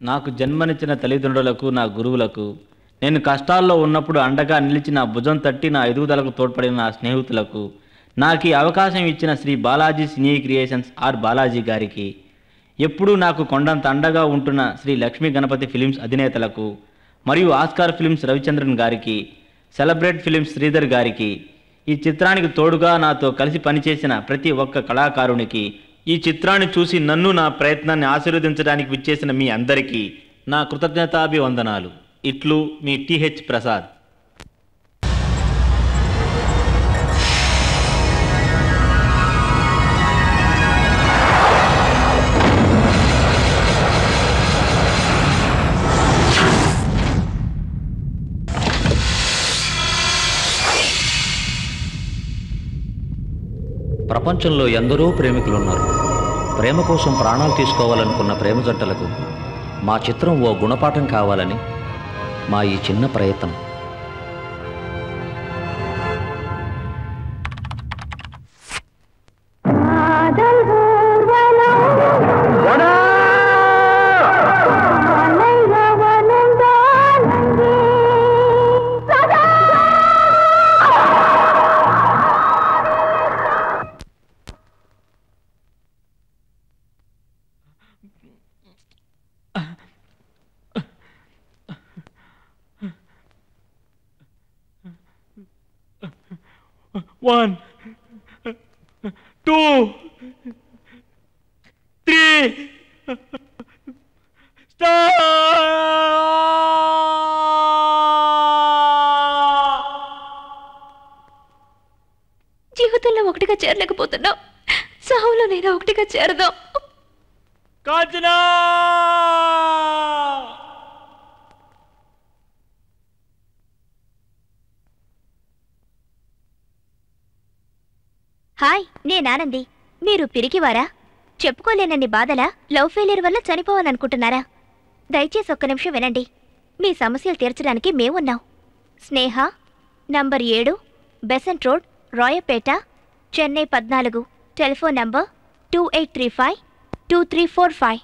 నాకు జన్మనిచ్చిన తల్లిదండ్రులకు నా గురువులకు నేను కష్టాల్లో ఉన్నప్పుడు అండగా నిలిచి నా భుజం తట్టి నా ఎదుగుదలకు తోడ్పడిన నా స్నేహితులకు నాకు ఈ అవకాశం ఇచ్చిన Shri Balaji cine creations R Balaji గారికి ఎప్పుడూ నాకు కొండంత అండగా ఉంటున్న శ్రీ లక్ష్మీ గణపతి ఫిలిమ్స్ అధినేతలకు మరియు ఆస్కార్ ఫిలిమ్స్ రవిచంద్రన్ గారికి సెలబ్రేట్ ఫిలిమ్స్ శ్రీధర్ గారికి ఈ చిత్రానికి తోడుగా నాతో కలిసి పనిచేసిన ప్రతి ఒక్క కళాకారునికి ఈ చిత్రాన్ని చూసి నన్ను నా ప్రయత్నాన్ని ఆశీర్వదించడానికి విచ్చేసిన మీ అందరికీ నా కృతజ్ఞతాభివందనాలు ఇట్లు మీ టిహెచ్ ప్రసాద్ ప్రపంచంలో ఎందరో ప్రేమికులున్నారు ప్రేమ కోసం ప్రాణాలు తీసుకోవాలనుకున్న ప్రేమ జంటలకు మా చిత్రం ఓ గుణపాఠం కావాలని మా ఈ చిన్న ప్రయత్నం One, two, three, start! జీవితంలో ఒకటిగా చేరలేకపోతున్నావు సావులో నేను ఒకటిగా చేరదాం కాంచనా హాయ్ నేను ఆనంది మీరు పిరికివారా చెప్పుకోలేనన్ని బాధలా లవ్ ఫెయిలియర్ వల్ల చనిపోవాలనుకుంటున్నారా దయచేసి ఒక్క నిమిషం వినండి మీ సమస్యలు తీర్చడానికి మేమున్నాం స్నేహ నంబర్ ఏడు బెసెంట్ రోడ్ రాయపేట చెన్నై పద్నాలుగు telephone number two eight three five two three four five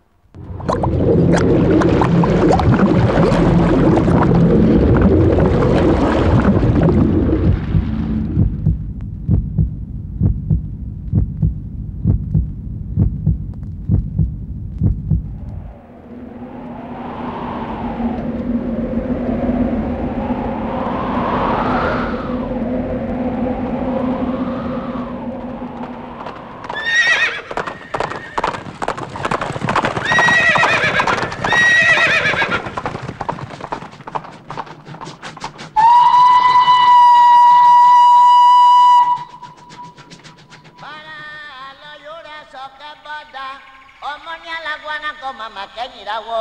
Para lo llora soca boda, omonia la guana con mamá que mirawo.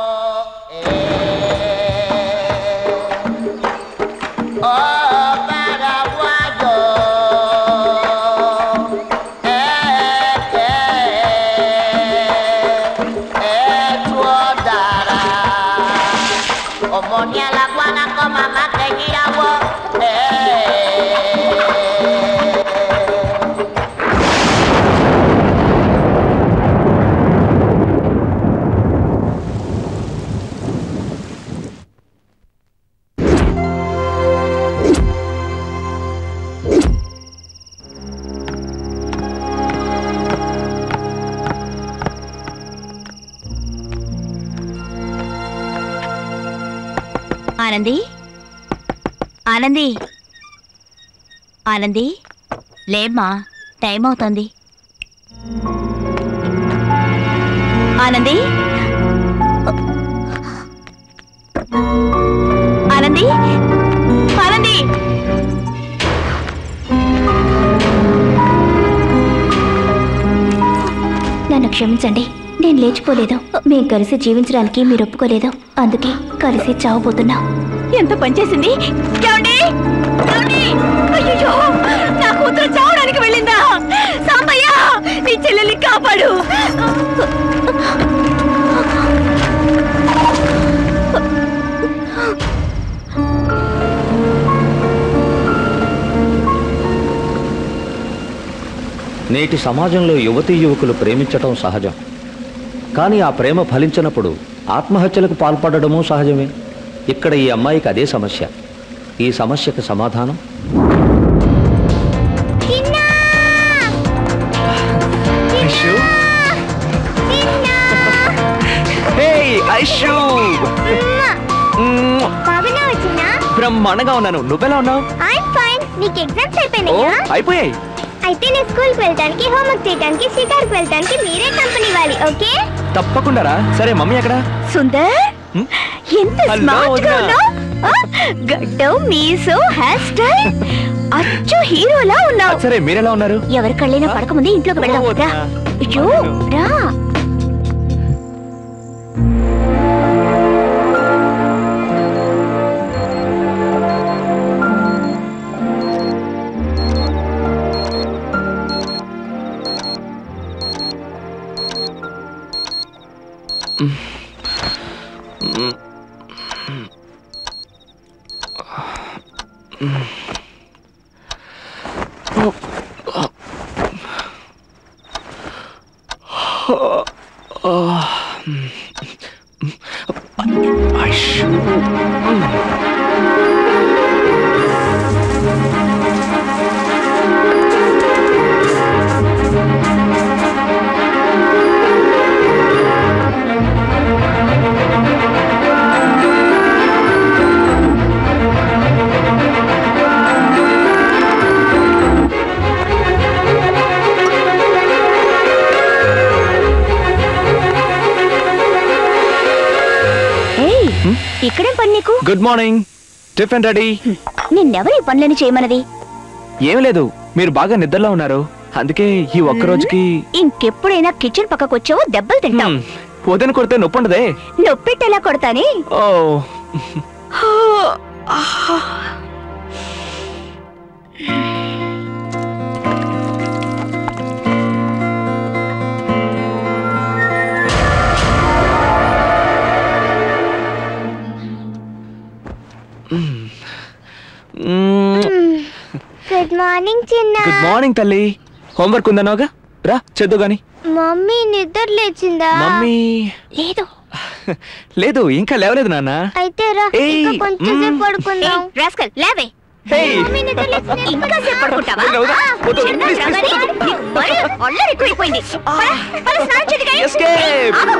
Oh, paraguayo. Eh, eh, eh, chuodara. Omonia la guana con mamá que mirawo. Eh. Anandi Anandi Anandi లేమ్మా time అవుతుంది ఆనంది ఆనంది ఆనంది నన్ను క్షమించండి నేను లేచిపోలేదు మేం కలిసి జీవించడానికి మీరు ఒప్పుకోలేదు అందుకే కలిసి చావబోతున్నాం ఎంత పనిచేసింది ఏమండి? ఏమండి? అయ్యయ్యో, నా కూతురు చావడానికి వెళ్ళిందా సాంబయ్య నీ చెల్లెల్ని కాపాడు నేటి సమాజంలో యువతీ యువకులు ప్రేమించటం సహజం కానీ ఆ ప్రేమ ఫలించినప్పుడు ఆత్మహత్యలకు పాల్పడడము సహజమే ఇక్కడ ఈ అమ్మాయికి అదే సమస్య ఈ సమస్యకు సమాధానం ఐషు హే ఐషు మ్మ్. బాగున్నా వచ్చినా బ్రహ్మాండంగా ఉన్నాను నువ్వెలా ఉన్నావు ఐఎమ్ ఫైన్ నీకు ఎగ్జామ్స్ ఓ అయిపోయినాయా అయిపోయాయి అయితే నేను స్కూల్కి వెళ్ళడానికి హోంవర్క్ చేయడానికి షికార్కి వెళ్ళడానికి మీరే కంపెనీ ఇవ్వాలి ఓకే తప్పకుండా రా సరే మమ్మీ ఎక్కడ సుందర్ హ్మ్? ఎంత Hello, స్మార్ట్ గా వదినా. ఉన్నావు గడ్డం మీసో హెయిర్ స్టైల్ అచ్చు హీరోలా ఉన్నావు సరే మీరెలా ఉన్నారు ఎవరి కళ్ళైనా పడకముందే ఇంట్లోకి వెళ్దాం ఓ, వదినా. రా అయ్యో రా ఐషు ఏయ్ ఇక్కడేం పని నీకు గుడ్ మార్నింగ్ టిఫిన్ రెడీ నిన్నెవరు ఈ పనులని చేయమన్నది ఏం లేదు మీరు బాగా నిద్రలో ఉన్నారు అందుకే ఈ ఒక్క రోజుకి ఇంకెప్పుడైనా కిచెన్ పక్కకు వచ్చావో దెబ్బలు తింటావు హ్మ్, వదిన కొడితే నొప్పి ఉండదే నొప్పెట్టేలా కొడతానే ఓ గుడ్ మార్నింగ్ చిన్న గుడ్ మార్నింగ్ తల్లి హోంవర్క్ ఉందన్నావుగా రా చేద్దు గాని మమ్మీ నిద్ర లేచిందా మమ్మీ లేదు లేదు ఇంకా లేవలేదు నాన్న అయితే రా ఏయ్, ఇంకా కొంచెం సేపు మ్మ్. పడుకుందాం రాస్కల్ లేవే Hey. మమ్మీ నిద్ర లేచింది. ఇంకా సేపు పడుకుంటావా వద్దు, వద్దు, ఆ, వద్దు, చిన్న please, please, రగడి. వద్దు. నీకు మరీ అల్లరి ఎక్కువైపోయింది పద, పద, స్నానం చేద్దు గాని. Escape. ఏయ్, ఆగు.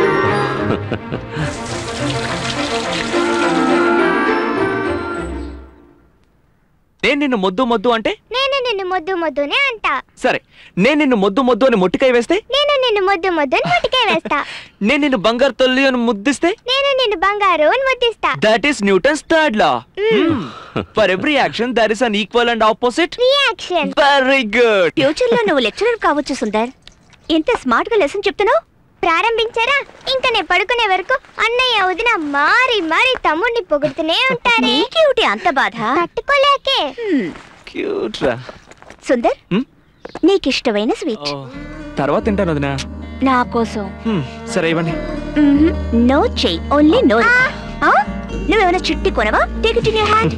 నేను నిన్ను మొద్దు మొద్దు అంటే నేను నిన్ను మొద్దు మొద్దునే అంటా సరే నేను నిన్ను మొద్దు మొద్దు అని మొట్టికాయ వేస్తే నేను నిన్ను మొద్దు మొద్దు అని మొట్టికాయ వేస్తా నేను నిన్ను బంగారు తల్లి అని ముద్దిస్తే నేను నిన్ను బంగారు అని ముద్దిస్తా that is Newton's third law for every action there is an equal and opposite reaction very good future లో నువ్వు లెక్చరర్ కావచ్చు సుందర్ ఎంత స్మార్ట్ గా లెసన్ చెప్తున్నావు ప్రారంభించారా ఇంకా నేను పడుకునే వరకు అన్నయ్య వదిన మారి మారి తమ్ముడిని పొగుడుతూనే ఉంటారు నీకేమిటి అంత బాధ తట్టుకోలేకే క్యూట్ రా సుందర్ Hmm? నీకిష్టమైన స్వీట్ ఓ, తర్వాత తింటాను వదినా నా కోసం Hmm, సరే ఇవ్వండి నో చెయ్యి ఓన్లీ నో నువ్వేమైనా చిట్టి కొనవా take it in your hand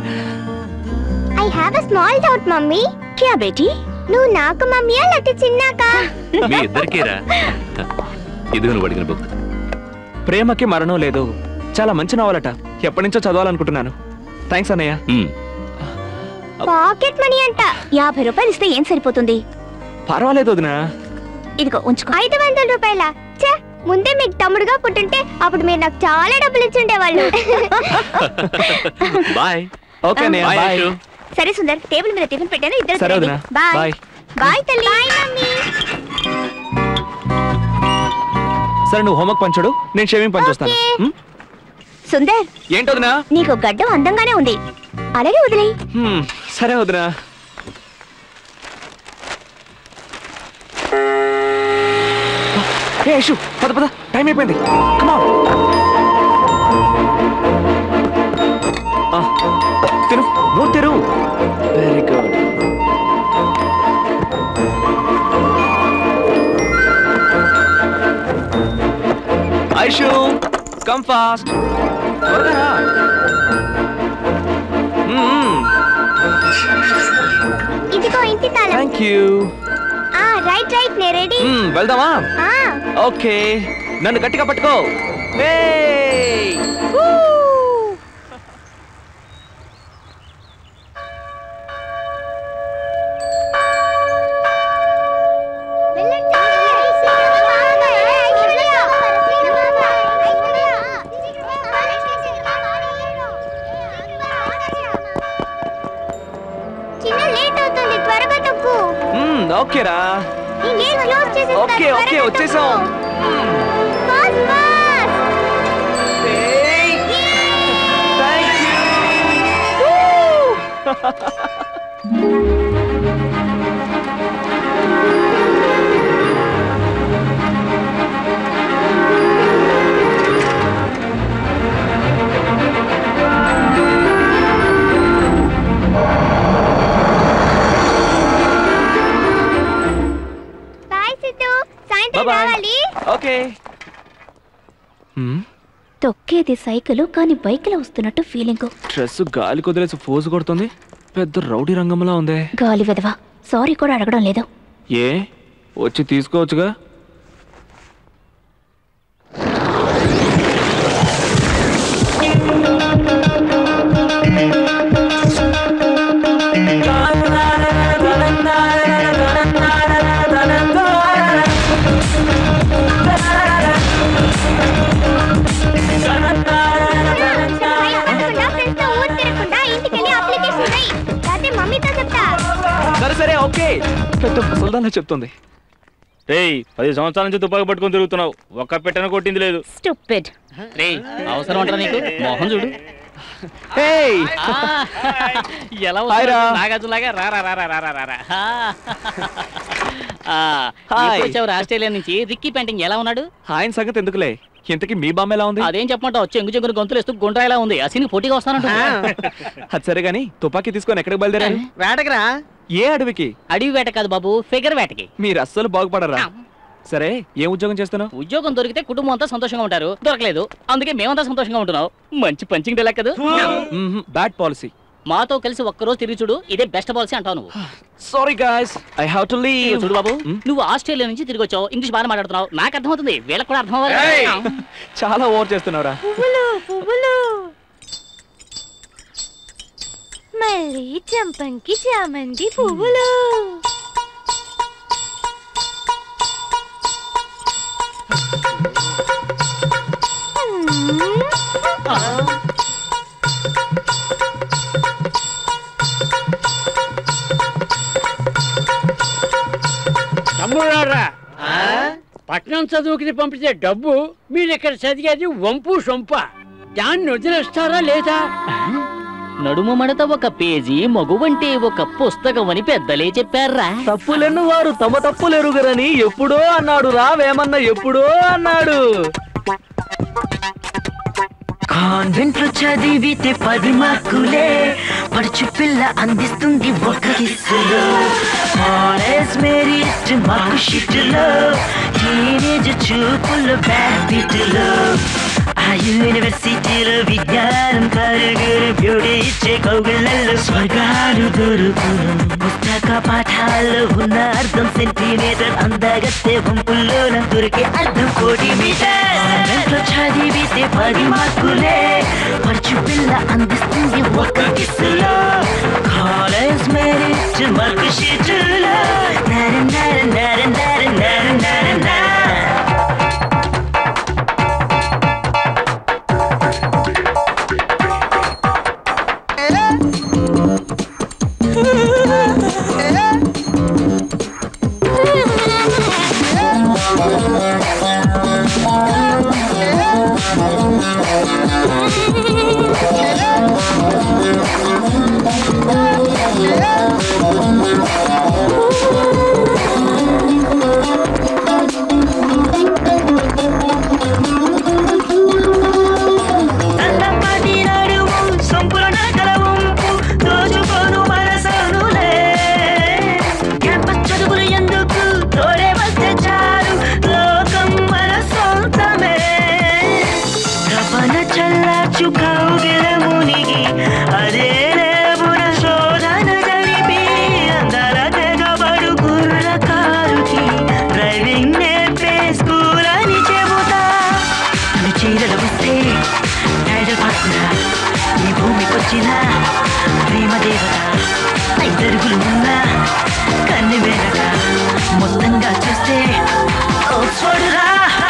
I have a small doubt mummy క్యా బేటీ నువ్వు నాకు మమ్మీయా లేకపోతే చిన్నాక మీ ఇద్దరికీరా ఇదిగో నువ్వు అడిగిన బుక్ ప్రేమకి మరణం లేదు చాలా మంచి నవలట ఎప్పటి నుంచో చదవాలనుకుంటున్నాను థ్యాంక్స్ అన్నయ్య మ్మ్. పాకెట్ మనీ అంట యాభై రూపాయలు ఇస్తే ఏం సరిపోతుంది పర్వాలేదు వదినా ఇదిగో ఉంచుకో ఐదు వందల రూపాయల ముందే మీకు తమ్ముడుగా పుట్టుంటే అప్పుడు మీరు నాకు చాలా డబ్బులు ఇచ్చుండేవాళ్ళు బాయ్ ఓకే అన్నయ్య బాయ్ బాయ్ ఐషు. సరే సుందర్ టేబుల్ మీద టిఫిన్ పెట్టాను ఇద్దరు సరే తినండి. వదినా. Bye bye. బాయ్ తల్లి బాయ్ మమ్మీ సరే నువ్వు హోంవర్క్ పంచుడు నేను షేవింగ్ పని చూస్తాను ఓకే. హ్మ్? సుందర్ ఏంటి వదినా నీకు గడ్డం అందంగానే ఉంది అలాగే వదిలేయ్ హ్మ్, సరే వదినా ఏ యశు పద పద టైం అయిపోయింది కమా తిను నోరు తెరు very good Aishu come fast త్వరగా రా ఇదిగో ఇంటి తాళం థ్యాంక్ యూ ఆ రైట్ రైట్ నే రెడీ వెళ్దామా ఆ ఓకే నన్ను గట్టిగా పట్టుకో Hey! చిన్న లేట్ అవుతుంది త్వరగా తొక్కు మ్మ్, ఓకేరా ఈ గేట్ క్లోజ్ చేసేస్తారు ఓకే ఓకే త్వరగా వచ్చేసాం తొక్కు. Fast fast Hey! Thank you! Bye Siddhu సాయంత్రం Bye-bye. రావాలి ఓకే మ్మ్, తొక్కేది సైకిల్ కానీ బైక్లో వస్తున్నట్టు ఫీలింగ్ డ్రెస్ గాలి కుదిలేసి ఫోజు కొడుతుంది పెద్ద రౌడీ రంగంలా ఉంది గాలి విధవా సారీ కూడా అడగడం లేదు ఏ వచ్చి తీసుకోవచ్చుగా మమ్మీతో చెప్తా సరే సరే ఓకే పెద్ద ముసల్దాన్లా చెప్తుంది రేయ్ పది సంవత్సరాల నుంచి తుపాకు పట్టుకొని తిరుగుతున్నావు ఒక్క పెట్టన కొట్టింది లేదు స్టూపిడ్ రేయ్ అవసరం అంటారా నీకు మోహన్ చూడు హేయ్ ఆ, ఎలా హాయ్ రా. నాగార్జునలాగా రా రా రా రా రా రా రా రా. ఆ. ఆ, హాయ్. ఎప్పుడు వచ్చావు ఆస్ట్రేలియా నుంచి రిక్కీ పెయింటింగ్ ఎలా ఉన్నాడు ఆయన సంగతి ఎందుకులే ఇంతకీ మీ బామ్మ ఎలా ఉంది అదేం చెప్పమంటావు చెంగు చెంగుని గొంతులు వేస్తూ గుండ్రాయిలా ఉంది అసలు పోటీగా వస్తానంట అది సరే గాని తుపాకీ తీసుకొని ఎక్కడికి బయలుదేరారు వేటకరా ఏ అడవికి అడవి వేట కాదు బాబు ఫిగర్ వేటకి మీరు అస్సలు బాగుపడరా సరే ఏం ఉద్యోగం చేస్తున్నావు ఉద్యోగం దొరికితే కుటుంబం అంతా సంతోషంగా ఉంటారు దొరకలేదు అందుకే మేమంతా సంతోషంగా ఉంటున్నాం మంచి పంచింగ్ డెలక్ కదా బ్యాడ్ పాలసీ మాతో కలిసి ఒక్కరోజు తిరిగి చూడు ఇదే బెస్ట్ పాలసీ అంటావు నువ్వు sorry guys I have to ఇదిగో లీవ్ చూడు బాబు మ్? నువ్వు ఆస్ట్రేలియా నుంచి తిరిగి వచ్చావు ఇంగ్లీష్ బాగా మాట్లాడుతున్నావు నాకు అర్థమవుతుంది వీళ్ళకి కూడా అర్థం అవ్వాలి చాలా ఓవర్ చేస్తున్నావురా పువ్వులు పువ్వులు మళ్ళీ చంపంకి చామంతి పువ్వులు తమ్ముడారా పట్నం చదువుకి పంపితే డబ్బు మీరు ఇక్కడ చదివేది వంపు సొంప దాన్ని వదిలేస్తారా లేదా నడుము మడత ఒక పేజీ మగువంటే ఒక పుస్తకం అని పెద్దలే చెప్పారా తప్పులెన్ను వారు తమ తప్పులెరుగరని ఎప్పుడో అన్నాడు రా వేమన్న ఎప్పుడో అన్నాడు కాన్వెంట్ చదివితే పది మార్కులే పడుచు పిల్ల అందిస్తుంది ఒక కిస్సులో కాలేజ్ మెరిట్ మార్కు షీట్లో టీనేజ్ చూపులు బ్యాక్ బీట్లో ఆ యూనివర్సిటీలో విజ్ఞానం కరుగురు బ్యూటీ ఇచ్చే కౌగుళ్ళల్లో స్వర్గాలు దొరుకును పుస్తక పాఠాల్లో ఉన్న అర్థం సెంటీమీటర్ అందగత్తే వంపుల్లోన దొరికే అర్థం కోటి మీటర్ కాన్వెంట్లో చదివితే పది మార్కులే పడుచు పిల్ల అందిస్తుంది ఒక కిస్సులో కాలేజ్ మెరిట్ మార్కు షీట్లో నర నర నర నర నర నర నర Thank you. ఐదరుగులు ఉన్నా కన్ని వేరగా మొత్తంగా చూస్తే ఆక్స్ఫర్డ్ రా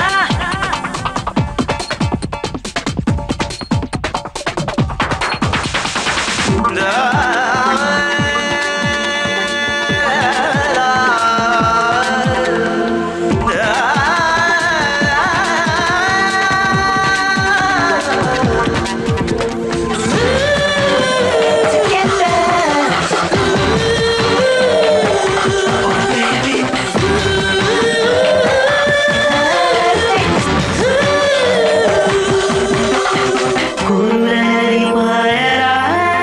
కూరని మాయరా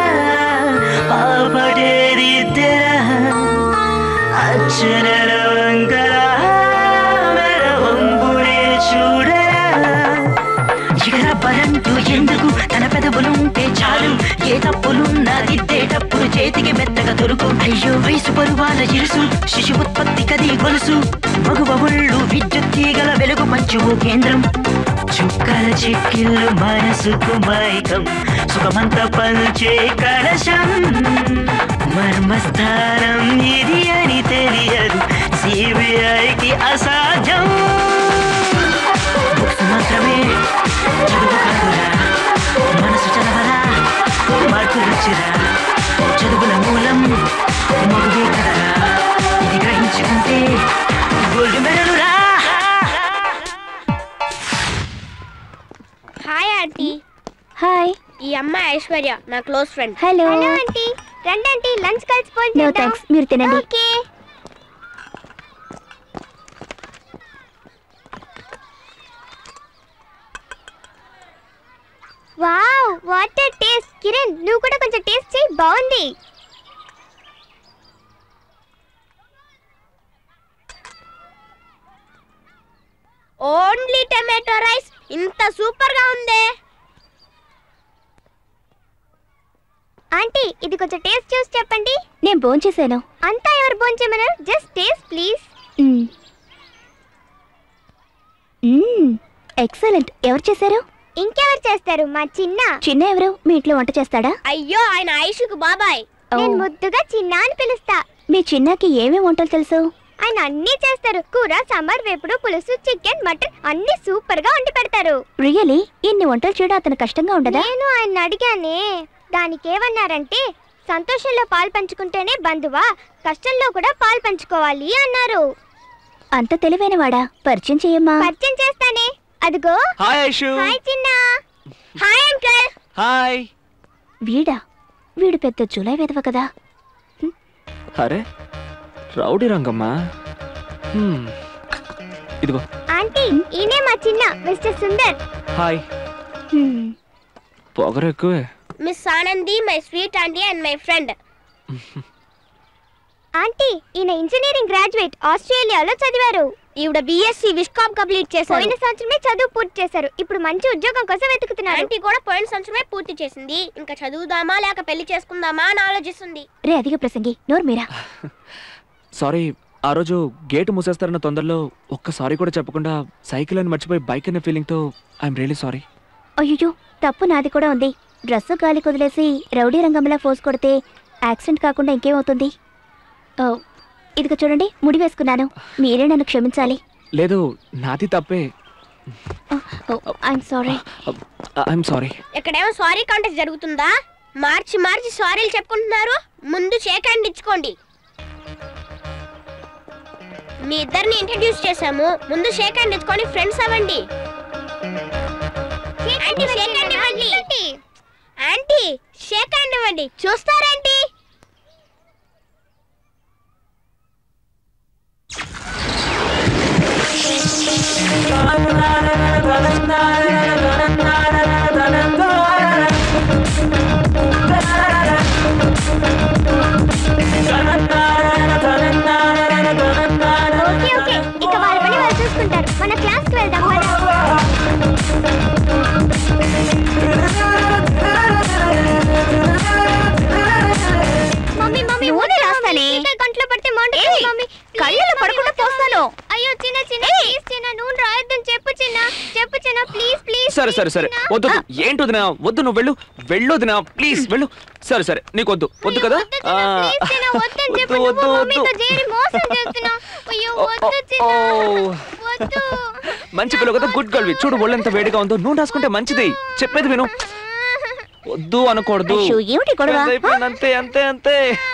పాపడేది తెరా అచ్చనల వంకరా మెరవంపుడే చూడరా చిగరబ్బరంటూ ఎందుకు తన పెదవులుంటే చాలు ఏ తప్పులున్నా దిద్దేటప్పుడు చేతికి మెత్తగా దొరుకు అయ్యో వయసు పరువాల ఇరుసు శిశు ఉత్పత్తి కది గొలుసు మగువ ఒళ్ళు విద్యుత్ తీగల వెలుగు పంచువు కేంద్రం చుక్కల చెక్కిళ్ళు మనసుకు మైకం సుఖమంత పంచే కలశం మర్మస్థానం ఇది అని తెలియదు సిబిఐకి అసాధ్యం బుక్స్ మాత్రమే చదువు కాదురా మనసు చదవరా మార్కులు వచ్చిరా చదువుల మూలం మగువే కదరా ఇది గ్రహించుకుంటే గోల్డ్ మెడల్ రా హాయ్ ఆంటీ హాయ్ ఈ అమ్మాయి ఐశ్వర్య నా close friend hello hello aunty రండి ఆంటీ లంచ్ కలిసి నో థ్యాంక్స్ మీరు తినండి okay wow what a taste Kiran నువ్వు కూడా కొంచెం టేస్ట్ చేయి బాగుంది ఓన్లీ టమాటో రైస్ ఇంత సూపర్ గా ఉందే ఆంటీ ఇది కొంచెం టేస్ట్ చూసి చెప్పండి నేను భోంచేశాను అంతా ఎవరు భోంచేమన్నారు జస్ట్ టేస్ట్ ప్లీజ్ ఎక్సలెంట్ ఎవరు చేశారు ఇంకెవరు చేస్తారు మా చిన్న చిన్న ఎవరు మీ ఇంట్లో వంట చేస్తాడా అయ్యో ఆయన ఐషుకు బాబాయ్ ఓ. నేను ముద్దుగా చిన్న అని పిలుస్తా మీ చిన్నకి ఏమేమి వంటలు తెలుసు ఆయన అన్ని చేస్తారు కూర సాంబార్ వేపుడు పులుసు చికెన్ మటన్ అన్ని సూపర్ గా వండి పెడతారు రియలీ ఇన్ని వంటలు చేయడం అతను కష్టంగా ఉండదా నేను ఆయన అడిగానే దానికి ఏమన్నారంటే సంతోషంలో పాలు పంచుకుంటేనే బంధువా కష్టంలో కూడా పాలు పంచుకోవాలి అన్నారు అంత తెలివైనవాడా పరిచయం చెయ్యమ్మా పరిచయం చేస్తానే అదిగో హాయ్ ఐషు హాయ్ చిన్న హాయ్ అంకల్ హాయ్ వీడా వీడు పెద్ద జులై వెదవ కదా అరే రౌడీ రంగమ్మా హ్మ్. ఇదిగో ఆంటీ ఈయనే మా చిన్న మిస్టర్ సుందర్ హాయ్ పొగరు ఎక్కువే miss Anandi my sweet aunty and my friend aunty ఈయన ఇంజనీరింగ్ గ్రాడ్యుయేట్ ఆస్ట్రేలియాలో చదివారు ఈవిడ బిఎస్సి విస్కామ్ కంప్లీట్ చేశారు పోయిన సంవత్సరమే చదువు పూర్తి చేశారు ఇప్పుడు మంచి ఉద్యోగం కోసం వెతుకుతున్నారు ఆంటీ కూడా పోయిన సంవత్సరమే పూర్తి చేసింది ఇంకా చదువుదామా లేక పెళ్లి చేసుకుందామా అని ఆలోచిస్తుంది రే అధిక ప్రసంగి నోరు మీరా సారీ ఆ రోజు గేట్ మూసేస్తారన్న తొందరలో ఒక్కసారి కూడా చెప్పకుండా సైకిల్ అని మర్చిపోయి బైక్ అనే ఫీలింగ్తో ఐఎమ్ రియలీ సారీ అయ్యో తప్పు నాది కూడా ఉంది డ్రెస్సు గాలి కుదిలేసి రౌడీ రంగంలా ఫోర్స్ కొడితే యాక్సిడెంట్ కాకుండా ఇంకేమవుతుంది ఓ, ఇదిగో చూడండి ముడి వేసుకున్నాను మీరే నన్ను క్షమించాలి లేదు నాది తప్పే ఐఎమ్ సారీ ఐఎమ్ సారీ ఇక్కడేమో సారీ కాంటెస్ట్ జరుగుతుందా మార్చి మార్చి సారీలు చెప్పుకుంటున్నారు ముందు షేక్ హ్యాండ్ ఇచ్చుకోండి మీ ఇద్దరిని ఇంట్రడ్యూస్ చేశాము ముందు షేక్ హ్యాండ్ ఇచ్చుకొని ఫ్రెండ్స్ అవ్వండి ఆంటీ, షేక్ హ్యాండ్ ఇవ్వండి ఆంటీ షేక్ హ్యాండ్ ఇవ్వండి చూస్తారేంటి ఓకే ఓకే ఇక వాళ్ళ పని వాళ్ళు చూసుకుంటారు మన క్లాస్కి వెళ్దాం పద. పడితే మంట మమ్మీ కళ్ళలో పడకుండా పోస్తాను అయ్యో చిన్న చిన్న ప్లీజ్ చిన్న నూనె రాయొద్దని చెప్పు చిన్న చెప్పు చిన్న ప్లీజ్ ప్లీజ్ సరే సరే సరే వద్దు వద్దు. ఏంటి వదినా వద్దు నువ్వు వెళ్ళు వెళ్ళు వదినా ప్లీజ్ వెళ్ళు సరే సరే నీకు వద్దు వద్దు కదా ఆ, వద్దని చెప్పు వద్దు నువ్వు వద్దు మమ్మీతో వద్దు చేరి మోసం చేస్తున్నా అయ్యో వద్దు చిన్న ఓ వద్దు మంచి పిల్ల కదా గుడ్ గర్ల్ చూడు ఒళ్ళెంత వేడిగా ఉందో నూనె రాసుకుంటే మంచిది చెప్పేది విను వద్దు అనకూడదు అయ్యో, ఏమిటి గొడవ? పెద్ద అయిపోయింది, అంతే అంతే అంతే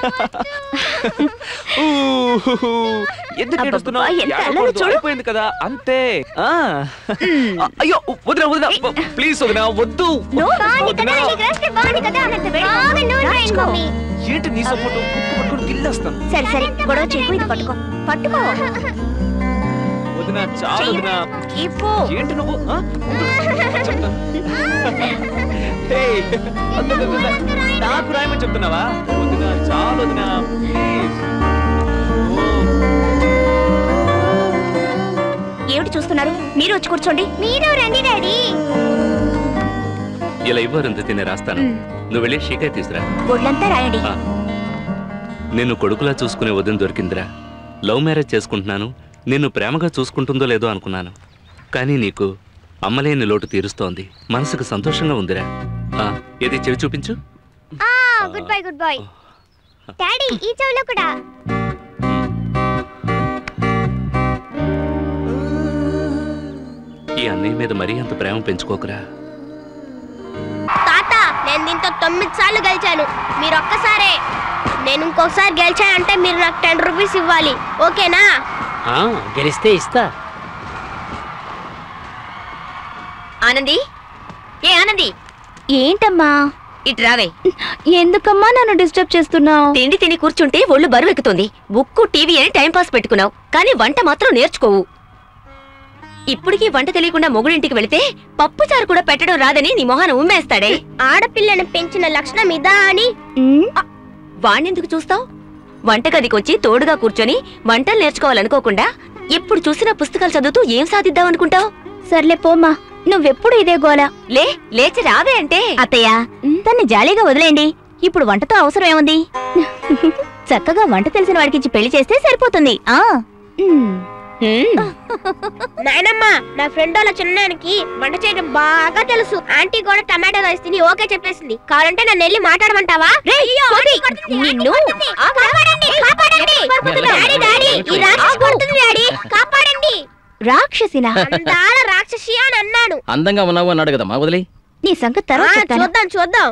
ఊ, ఎందుకు అబ్బబ్బా, ఏడుస్తున్నావు ఎంత అల్లరి ఏడవకూడదు, చూడు. అయిపోయింది కదా అంతే ఆ అయ్యో వదిన వదిన ప్లీజ్ వదిన వద్దు బాగుంది వదిన. కదా నీకు రెస్ట్ బాగుంది కదా బాగా నూనె రాయండి మమ్మీ ఏంటి నీ సపోర్ట్ పట్టుకుని గిల్లేస్తాను సరే సరే గొడవ చేయకు ఇది పట్టుకో పట్టుకో వదిన చాలు వదిన ఇప్పు ఏంటి నువ్వు ఆ? ఉండు, చెప్తాను. హేయ్, వద్దు, వద్దు, వద్దు. నాకు రాయమని చెప్తున్నావా వదిన చాలు వదిన ప్లీజ్ ఏమిటి చూస్తున్నారు మీరు వచ్చి కూర్చోండి మీరు రండి డాడీ ఇలా ఇవ్వరంత తినే రాస్తాను నువ్వు వెళ్ళి షీకాయ తీసురా ఒళ్ళంతా రాయండి ఆ. నిన్ను కొడుకులా చూసుకునే వదిన దొరికిందిరా లవ్ మ్యారేజ్ చేసుకుంటున్నాను నిన్ను ప్రేమగా చూసుకుంటుందో లేదో అనుకున్నాను కానీ నీకు అమ్మలేని లోటు తీరుస్తోంది మనసుకు సంతోషంగా ఉందిరా ఆ, ఏది చెవి చూపించు ఆ good bye good bye daddy ఈ చెవిలో కూడా ఈ అన్నయ్య మీద మరీ అంత ప్రేమ పెంచుకోకురా తాత నేను దీంతో తొమ్మిది సార్లు గెలిచాను మీరు ఒక్కసారే నేను ఇంకొకసారి గెలిచానంటే మీరు నాకు టెన్ రూపీస్ ఇవ్వాలి ఓకేనా ఆ, గెలిస్తే ఇస్తా ఆనంది ఏ ఆనంది ఏంటమ్మా ఇటు రావే ఎందుకమ్మా నన్ను డిస్టర్బ్ చేస్తున్నావు తిండి తిని కూర్చుంటే ఒళ్ళు బరువు ఎక్కుతుంది బుక్కు టీవీ అని టైం పాస్ పెట్టుకున్నావు కానీ వంట మాత్రం నేర్చుకోవు ఇప్పటికీ వంట తెలియకుండా మొగుడింటికి వెళితే పప్పు చారు కూడా పెట్టడం రాదని నీ మొహాన ఉమ్మేస్తాడే ఆడపిల్లను పెంచిన లక్షణం ఇదా అని వాణ్ణెందుకు చూస్తావు వంటగదికి వచ్చి తోడుగా కూర్చొని వంటలు నేర్చుకోవాలనుకోకుండా ఎప్పుడు చూసినా పుస్తకాలు చదువుతూ ఏం సాధిద్దాం అనుకుంటావు సర్లే పోమ్మా నువ్వెప్పుడు ఇదే గోల లే లేచి రావే అంటే అత్తయ్య తన్ని జాలీగా వదిలేయండి ఇప్పుడు వంటతో అవసరం ఏముంది చక్కగా వంట తెలిసిన వాడికి ఇచ్చి పెళ్లి చేస్తే సరిపోతుంది ఆ ఉమ్. నాయనమ్మ నా ఫ్రెండ్ వాళ్ళ చిన్నానికి వంట చేయడం బాగా తెలుసు ఆంటీ కూడా టమాటో రైస్ తిని ఓకే చెప్పేసింది కావాలంటే నన్ను వెళ్ళి మాట్లాడమంటావా అయ్యో, ఆంటీ కొడుతుంది, ఆంటీ కొడుతుంది. కాపాడండి, కాపాడండి. డాడీ, డాడీ, ఈ రాక్షసి కొడుతుంది, డాడీ. కాపాడండి రాక్షసినా అందాల రాక్షసి అని అన్నాడు అందంగా ఉన్నావు అన్నాడు కదా మా వదిలి నీ సంగతి ఆ, తర్వాత చెప్తాను చూద్దాం చూద్దాం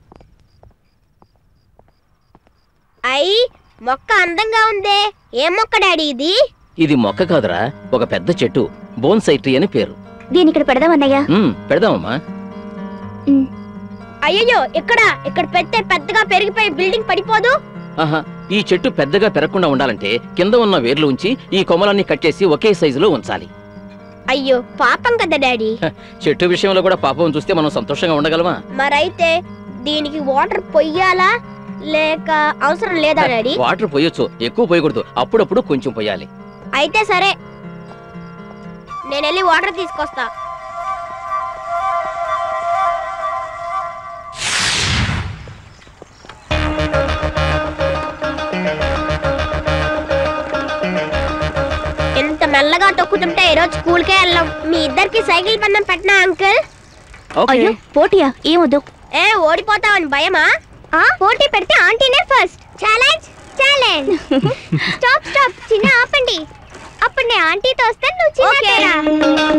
అయ్యి మొక్క అందంగా ఉందే ఏం మొక్క డాడీ ఇది ఇది మొక్క కాదురా ఒక పెద్ద చెట్టు బోన్సైట్రీ అని పేరు దీని ఇక్కడ పెడదామన్నయ్యా ఉమ్, పెడదామమ్మా అయ్యో ఇక్కడ ఇక్కడ పెడితే పెద్దగా పెరిగిపోయి బిల్డింగ్ పడిపోదు ఆహా ఈ చెట్టు పెద్దగా పెరగకుండా ఉండాలంటే కింద ఉన్న వేర్లు ఉంచి ఈ కొమ్మలన్నీ కట్ చేసి ఒకే సైజులో ఉంచాలి అయ్యో పాపం కదా డాడీ హ, చెట్టు విషయంలో కూడా పాపం చూస్తే మనం సంతోషంగా ఉండగలమా మరైతే దీనికి వాటర్ పొయ్యాలా లేక అవసరం లేదా డాడీ వాటర్ పోయొచ్చు ఎక్కువ పోయకూడదు అప్పుడప్పుడు కొంచెం పోయాలి అయితే సరే నేను వెళ్ళి వాటర్ తీసుకొస్తా ఎంత మెల్లగా తొక్కుతుంటే ఈరోజు స్కూల్కే వెళ్ళాం మీ ఇద్దరికి సైకిల్ పందెం పెట్టినా అంకుల్ అయ్యో పోటీయా ఏమొద్దు ఏ ఓడిపోతావని భయమా పోటీ పెడితే ఆంటీనే first challenge challenge stop stop చిన్న ఆపండి అప్పుడు నేను ఆంటీతో వస్తాను నువ్వు చిన్న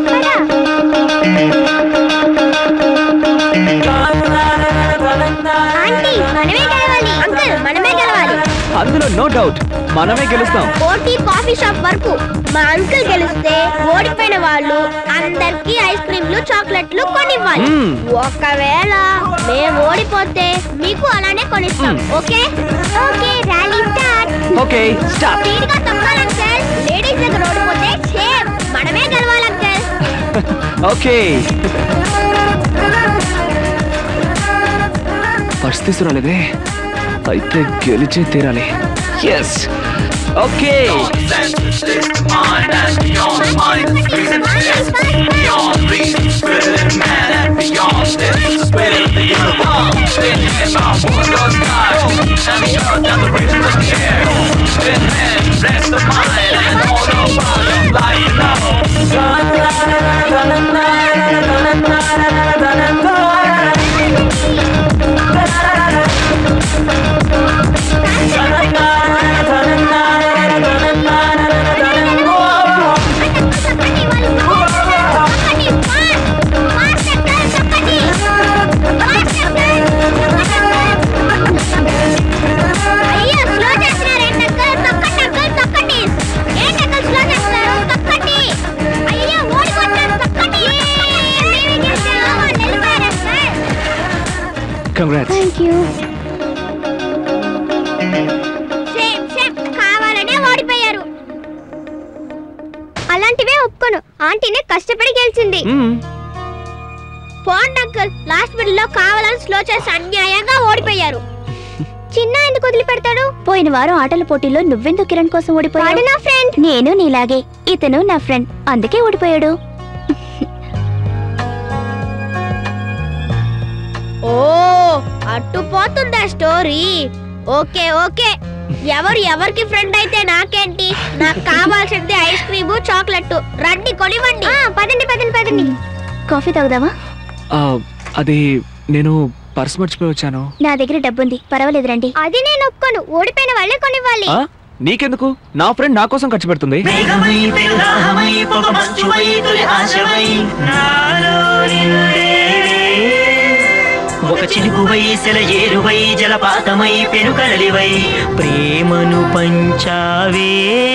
ఆంటీ మనమే గెలవాలి అంకుల్ మనమే గెలవాలి అందులో నో డౌట్ మనమే గెలుస్తాం పోటీ కాఫీ షాప్ వరకు మా అంకుల్ గెలిస్తే ఓడిపోయిన వాళ్ళు అందరికి ఐస్ క్రీమ్లు చాక్లెట్లు కొనివ్వాలి మ్మ్. ఒకవేళ మేము ఓడిపోతే మీకు అలానే కొనిస్తాం okay okay rally start okay start speed గా తొక్కాలి అంకుల్ లేడీస్ దగ్గర ఓడిపోతే సేమ్ మనమే గెలవాలి అంకుల్ ఓకే ఫస్ట్ తీసుకురాలేదే అయితే గెలిచే తీరాలి ఎస్ ఓకే Beyond ఆంటీనే కష్టపడి గెలిచింది పోండి అంకుల్ లాస్ట్ మిడిల్ లో కావాలని స్లో చేసి అన్యాయంగా ఓడిపోయారు చిన్న ఎందుకు వదిలిపెడతాడు పోయిన వారం ఆటల పోటీలో నువ్వెందుకు కిరణ్ కోసం ఓడిపోయాడు నా ఫ్రెండ్ నేను నీలాగే ఇతను నా ఫ్రెండ్ అందుకే ఓడిపోయాడు ఓ అట్టు పోతుందా స్టోరీ ఓకే ఓకే ఎవరు ఎవరికి ఫ్రెండ్ అయితే నాకేంటి నాకు కావాల్సింది ఐస్ క్రీమ్ చాక్లెట్ రండి కొనివ్వండి పదండి పదండి పదండి కాఫీ తాగుదామా ఆ, అది నేను పర్స్ మర్చిపోయి వచ్చాను నా దగ్గర డబ్బుంది పర్వాలేదు రండి అది నేను ఒప్పుకోను ఓడిపోయిన వాళ్ళే కొనివ్వాలి ఆ? నీకెందుకు నా ఫ్రెండ్ నా కోసం ఖర్చు పెడుతుంది మేఘమై పెరుగాహమై పొగ మంచువై తొలి ఆశవై నాలో నిండే ఒక చిలుకువై సెలయేరువై జలపాతమై పెనుకడలివై ప్రేమను పంచావే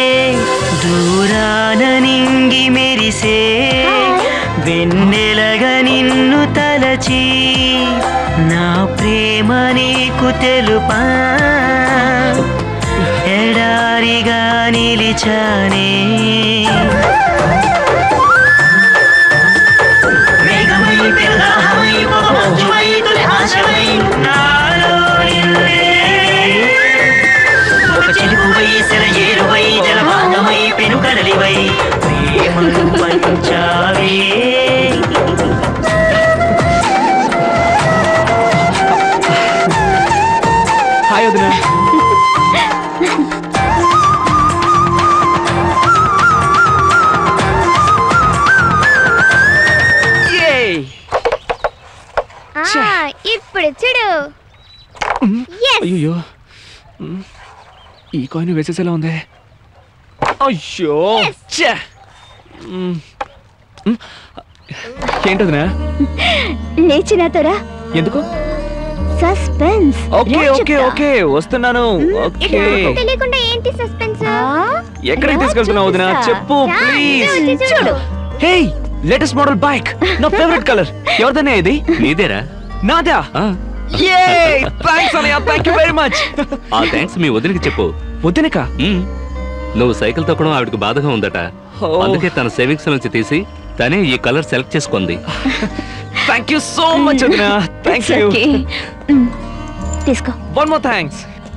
దూరాన నింగి మెరిసే వెన్నెలగా నిన్ను తలచి నా ప్రేమ నీకు తెలుపా ఎడారిగా నిలిచానే మేఘమై పెరుగాహమై పొగ మంచువై తొలి ఆశవై నాలో నిండే ఒక చిలుకువై సెలయేరువై జలపాతమై పెనుకడలివై ప్రేమను పంచావే హాయ్ వదిన ఆ, ఇప్పుడు చూడు Yes. అయ్యో ఈ కాయిన్ వేసేసేలా ఉంది అయ్యో ఛే! మ్. మ్. ఏంటి వదినా లేచి నాతోరా ఎందుకు సస్పెన్స్ ఓకే ఓకే ఓకే వస్తున్నాను ఓకే నాకు తెలియకుండా ఏంటి సస్పెన్స్ ఎక్కడికి తీసుకెళ్తున్నావు వదినా చెప్పు ప్లీజ్ చూడు హే లేటెస్ట్ మోడల్ బైక్ నా ఫేవరెట్ కలర్ ఎవరిదనే ఇది నీదేరా నాదా ఏ థాంక్స్ అన్నయ్య థ్యాంక్ యూ వెరీ మచ్ ఆ థ్యాంక్స్ మీ వదినకి చెప్పు వదినక నువ్వు సైకిల్ తొక్కడం ఆవిడకి బాధగా ఉందట ఓ. అందుకే తన సేవింగ్స్ నుంచి తీసి తనే ఈ కలర్ సెలెక్ట్ చేసుకుంది థ్యాంక్ యూ సో మచ్ వదినా థ్యాంక్ యూ తీసుకో వన్ మోర్ థ్యాంక్స్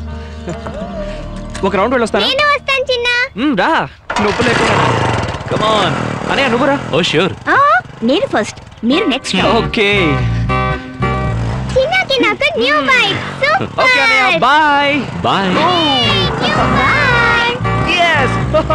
ఒక రౌండ్ వెళ్ళొస్తానా నేను వస్తాను చిన్న మ్, రా నొప్పి లేకుండా కమాన్ అన్నయ్య నువ్వు రా ఓ ష్యూర్ ఆ, నేను ఫస్ట్ మీరు నెక్స్ట్ ఓకే చిన్నకి నాకు న్యూ బైక్ ఓకే అన్నయ్య bye bye new bike yes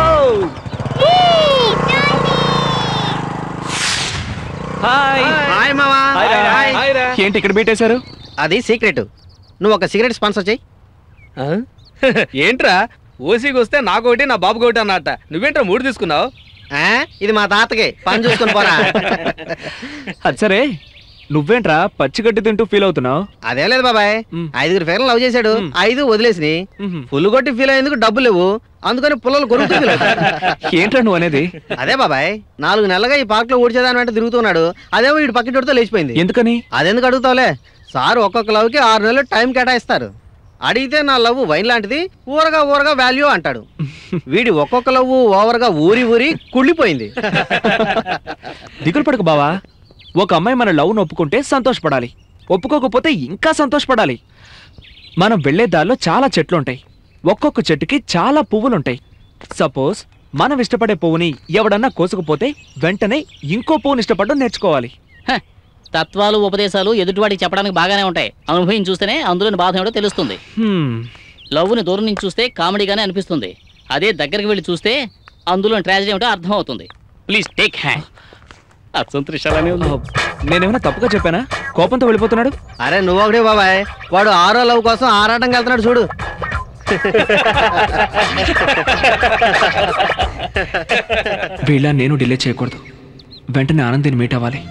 hi hi మావా హాయ్ రా. ఏంటి ఇక్కడ బీటేశారు అది సీక్రెట్ నువ్వు ఒక సిగరెట్ స్పాన్సర్ చెయ్యి ఏంట్రా ఓసీకి వస్తే నాకు ఒకటి నా బాబుకి ఒకటి అన్నట్ట నువ్వేంట్రా మూడు తీసుకున్నావు ఆ, ఇది మా తాతకి పని చూసుకొని పోరా అది సరే నువ్వేంట్రా పచ్చిగడ్డి తింటూ ఫీల్ అవుతున్నావు అదేం లేదు బాబాయ్ ఐదుగురు ఫేర్లు లవ్ చేశాడు ఐదు వదిలేసి ఫుల్ కొట్టి ఫీల్ అయ్యేందుకు డబ్బులు లేవు అందుకని పుల్లలు కొనుక్కు ఫీల్ అవుతాడు ఏంట్రా నువ్వు అనేది అదే బాబాయ్ నాలుగు నెలలుగా ఈ పార్క్ లో ఊడ్చేదాని వెంట తిరుగుతున్నాడు అదేమో వీడి పక్కింటితో లేచిపోయింది ఎందుకని అదెందుకు అడుగుతావులే సార్ ఒక్కొక్క లవ్ కి ఆరు నెలలు టైం కేటాయిస్తారు అడిగితే నా లవ్ వైన్ లాంటిది ఊరగా ఊరగా వాల్యూ అంటాడు వీడి ఒక్కొక్క లవ్ ఓవర్ గా ఊరి ఊరి కుళ్ళిపోయింది దిగులు పడకు బావా ఒక అమ్మాయి మన లవ్ ఒప్పుకుంటే సంతోషపడాలి ఒప్పుకోకపోతే ఇంకా సంతోషపడాలి మనం వెళ్లే దారిలో చాలా చెట్లుంటాయి ఒక్కొక్క చెట్టుకి చాలా పువ్వులుంటాయి సపోజ్ మనం ఇష్టపడే పువ్వుని ఎవడన్నా కోసుకుపోతే వెంటనే ఇంకో పువ్వుని ఇష్టపడడం నేర్చుకోవాలి తత్వాలు ఉపదేశాలు ఎదుటివాడికి చెప్పడానికి బాగానే ఉంటాయి అనుభవం చూస్తేనే అందులోని బాధ ఏమిటో తెలుస్తుంది హ్మ్. లవ్ని దూరం నుంచి చూస్తే కామెడీగానే అనిపిస్తుంది అదే దగ్గరికి వెళ్ళి చూస్తే అందులో ట్రాజడీ ఏమిటో అర్థం అవుతుంది ప్లీజ్ టేక్ హ్యాండ్ అసంతృషాలనే ఉంది నేనేమైనా తప్పుగా చెప్పానా కోపంతో వెళ్ళిపోతున్నాడు అరే నువ్వు ఒకటే బాబాయ్ వాడు ఆరో లవ్ కోసం ఆరాటంకి వెళ్తున్నాడు చూడు వీళ్ళ నేను డిలే చేయకూడదు వెంటనే ఆనందిని మీట్ అవ్వాలి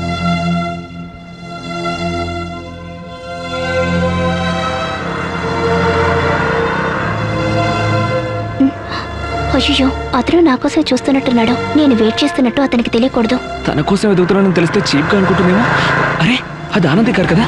అయ్యో అతను నా కోసం చూస్తున్నట్టున్నాడు నేను వెయిట్ చేస్తున్నట్టు అతనికి తెలియకూడదు తన కోసం ఎదుగుతున్నానని తెలిస్తే చీప్గా అనుకుంటుందేమో అరే అది ఆనంది గారు కదా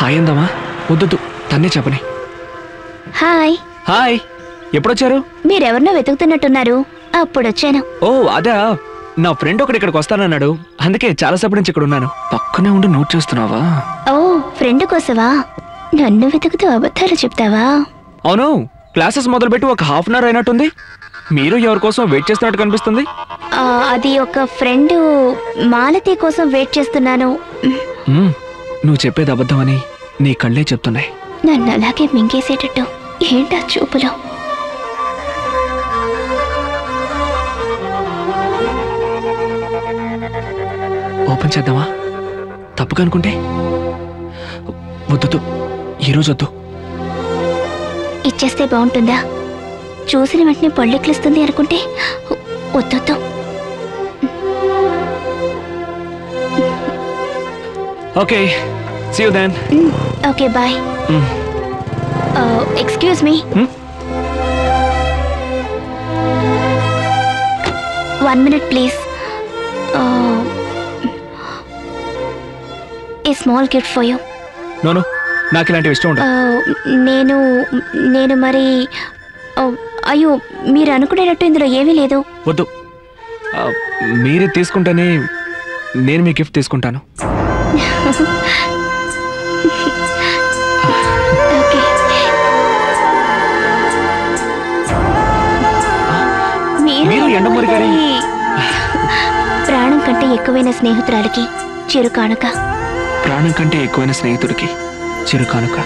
హాయ్ అందామా వద్దొద్దు తన్నే చెప్పని హాయ్ హాయ్ ఎప్పుడొచ్చారు మీరెవరినో వెతుకుతున్నట్టున్నారు అప్పుడు వచ్చాను ఓ అదా నా ఫ్రెండ్ ఒకటి ఇక్కడికి వస్తానన్నాడు అందుకే చాలాసేపటి నుంచి ఇక్కడ ఉన్నాను పక్కనే ఉండి నోట్ చేస్తున్నావా ఓ ఫ్రెండ్ కోసవా నన్ను వెతుకుతూ అబద్ధాలు చెప్తావా అవును క్లాసెస్ మొదలుపెట్టి ఒక హాఫ్ అన్ అవర్ అయినట్టుంది మీరు ఎవరి కోసం వెయిట్ చేస్తున్నట్టు కనిపిస్తుంది ఆ, అది ఒక ఫ్రెండ్ మాలతి కోసం వెయిట్ చేస్తున్నాను మ్మ్, నువ్వు చెప్పేది అబద్ధమని నీ కళ్ళే చెప్తున్నాయి నన్ను అలాగే మింగేసేటట్టు ఏంటా చూపులో ఓపెన్ చేద్దామా తప్పుగా అనుకుంటే వద్దు ఈరోజు వద్దు ఇచ్చేస్తే బాగుంటుందా చూసిన వెంటనే పళ్ళెక్కిస్తుంది అనుకుంటే వద్దొద్దు okay see you then okay bye excuse me one minute please a small gift for you నోను నాకు ఇలాంటివి ఇష్టం ఉండదు నేను నేను మరి ఆ, అయ్యో మీరు అనుకునేటట్టు ఇందులో ఏమీ లేదు వద్దు ఆ, మీరే తీసుకుంటేనే నేను మీ గిఫ్ట్ తీసుకుంటాను మీరు ఎండమూరి గారి- ప్రాణం కంటే ఎక్కువైన స్నేహితురాలకి చిరు కానుక ప్రాణం కంటే ఎక్కువైన స్నేహితుడికి చిరు కానుక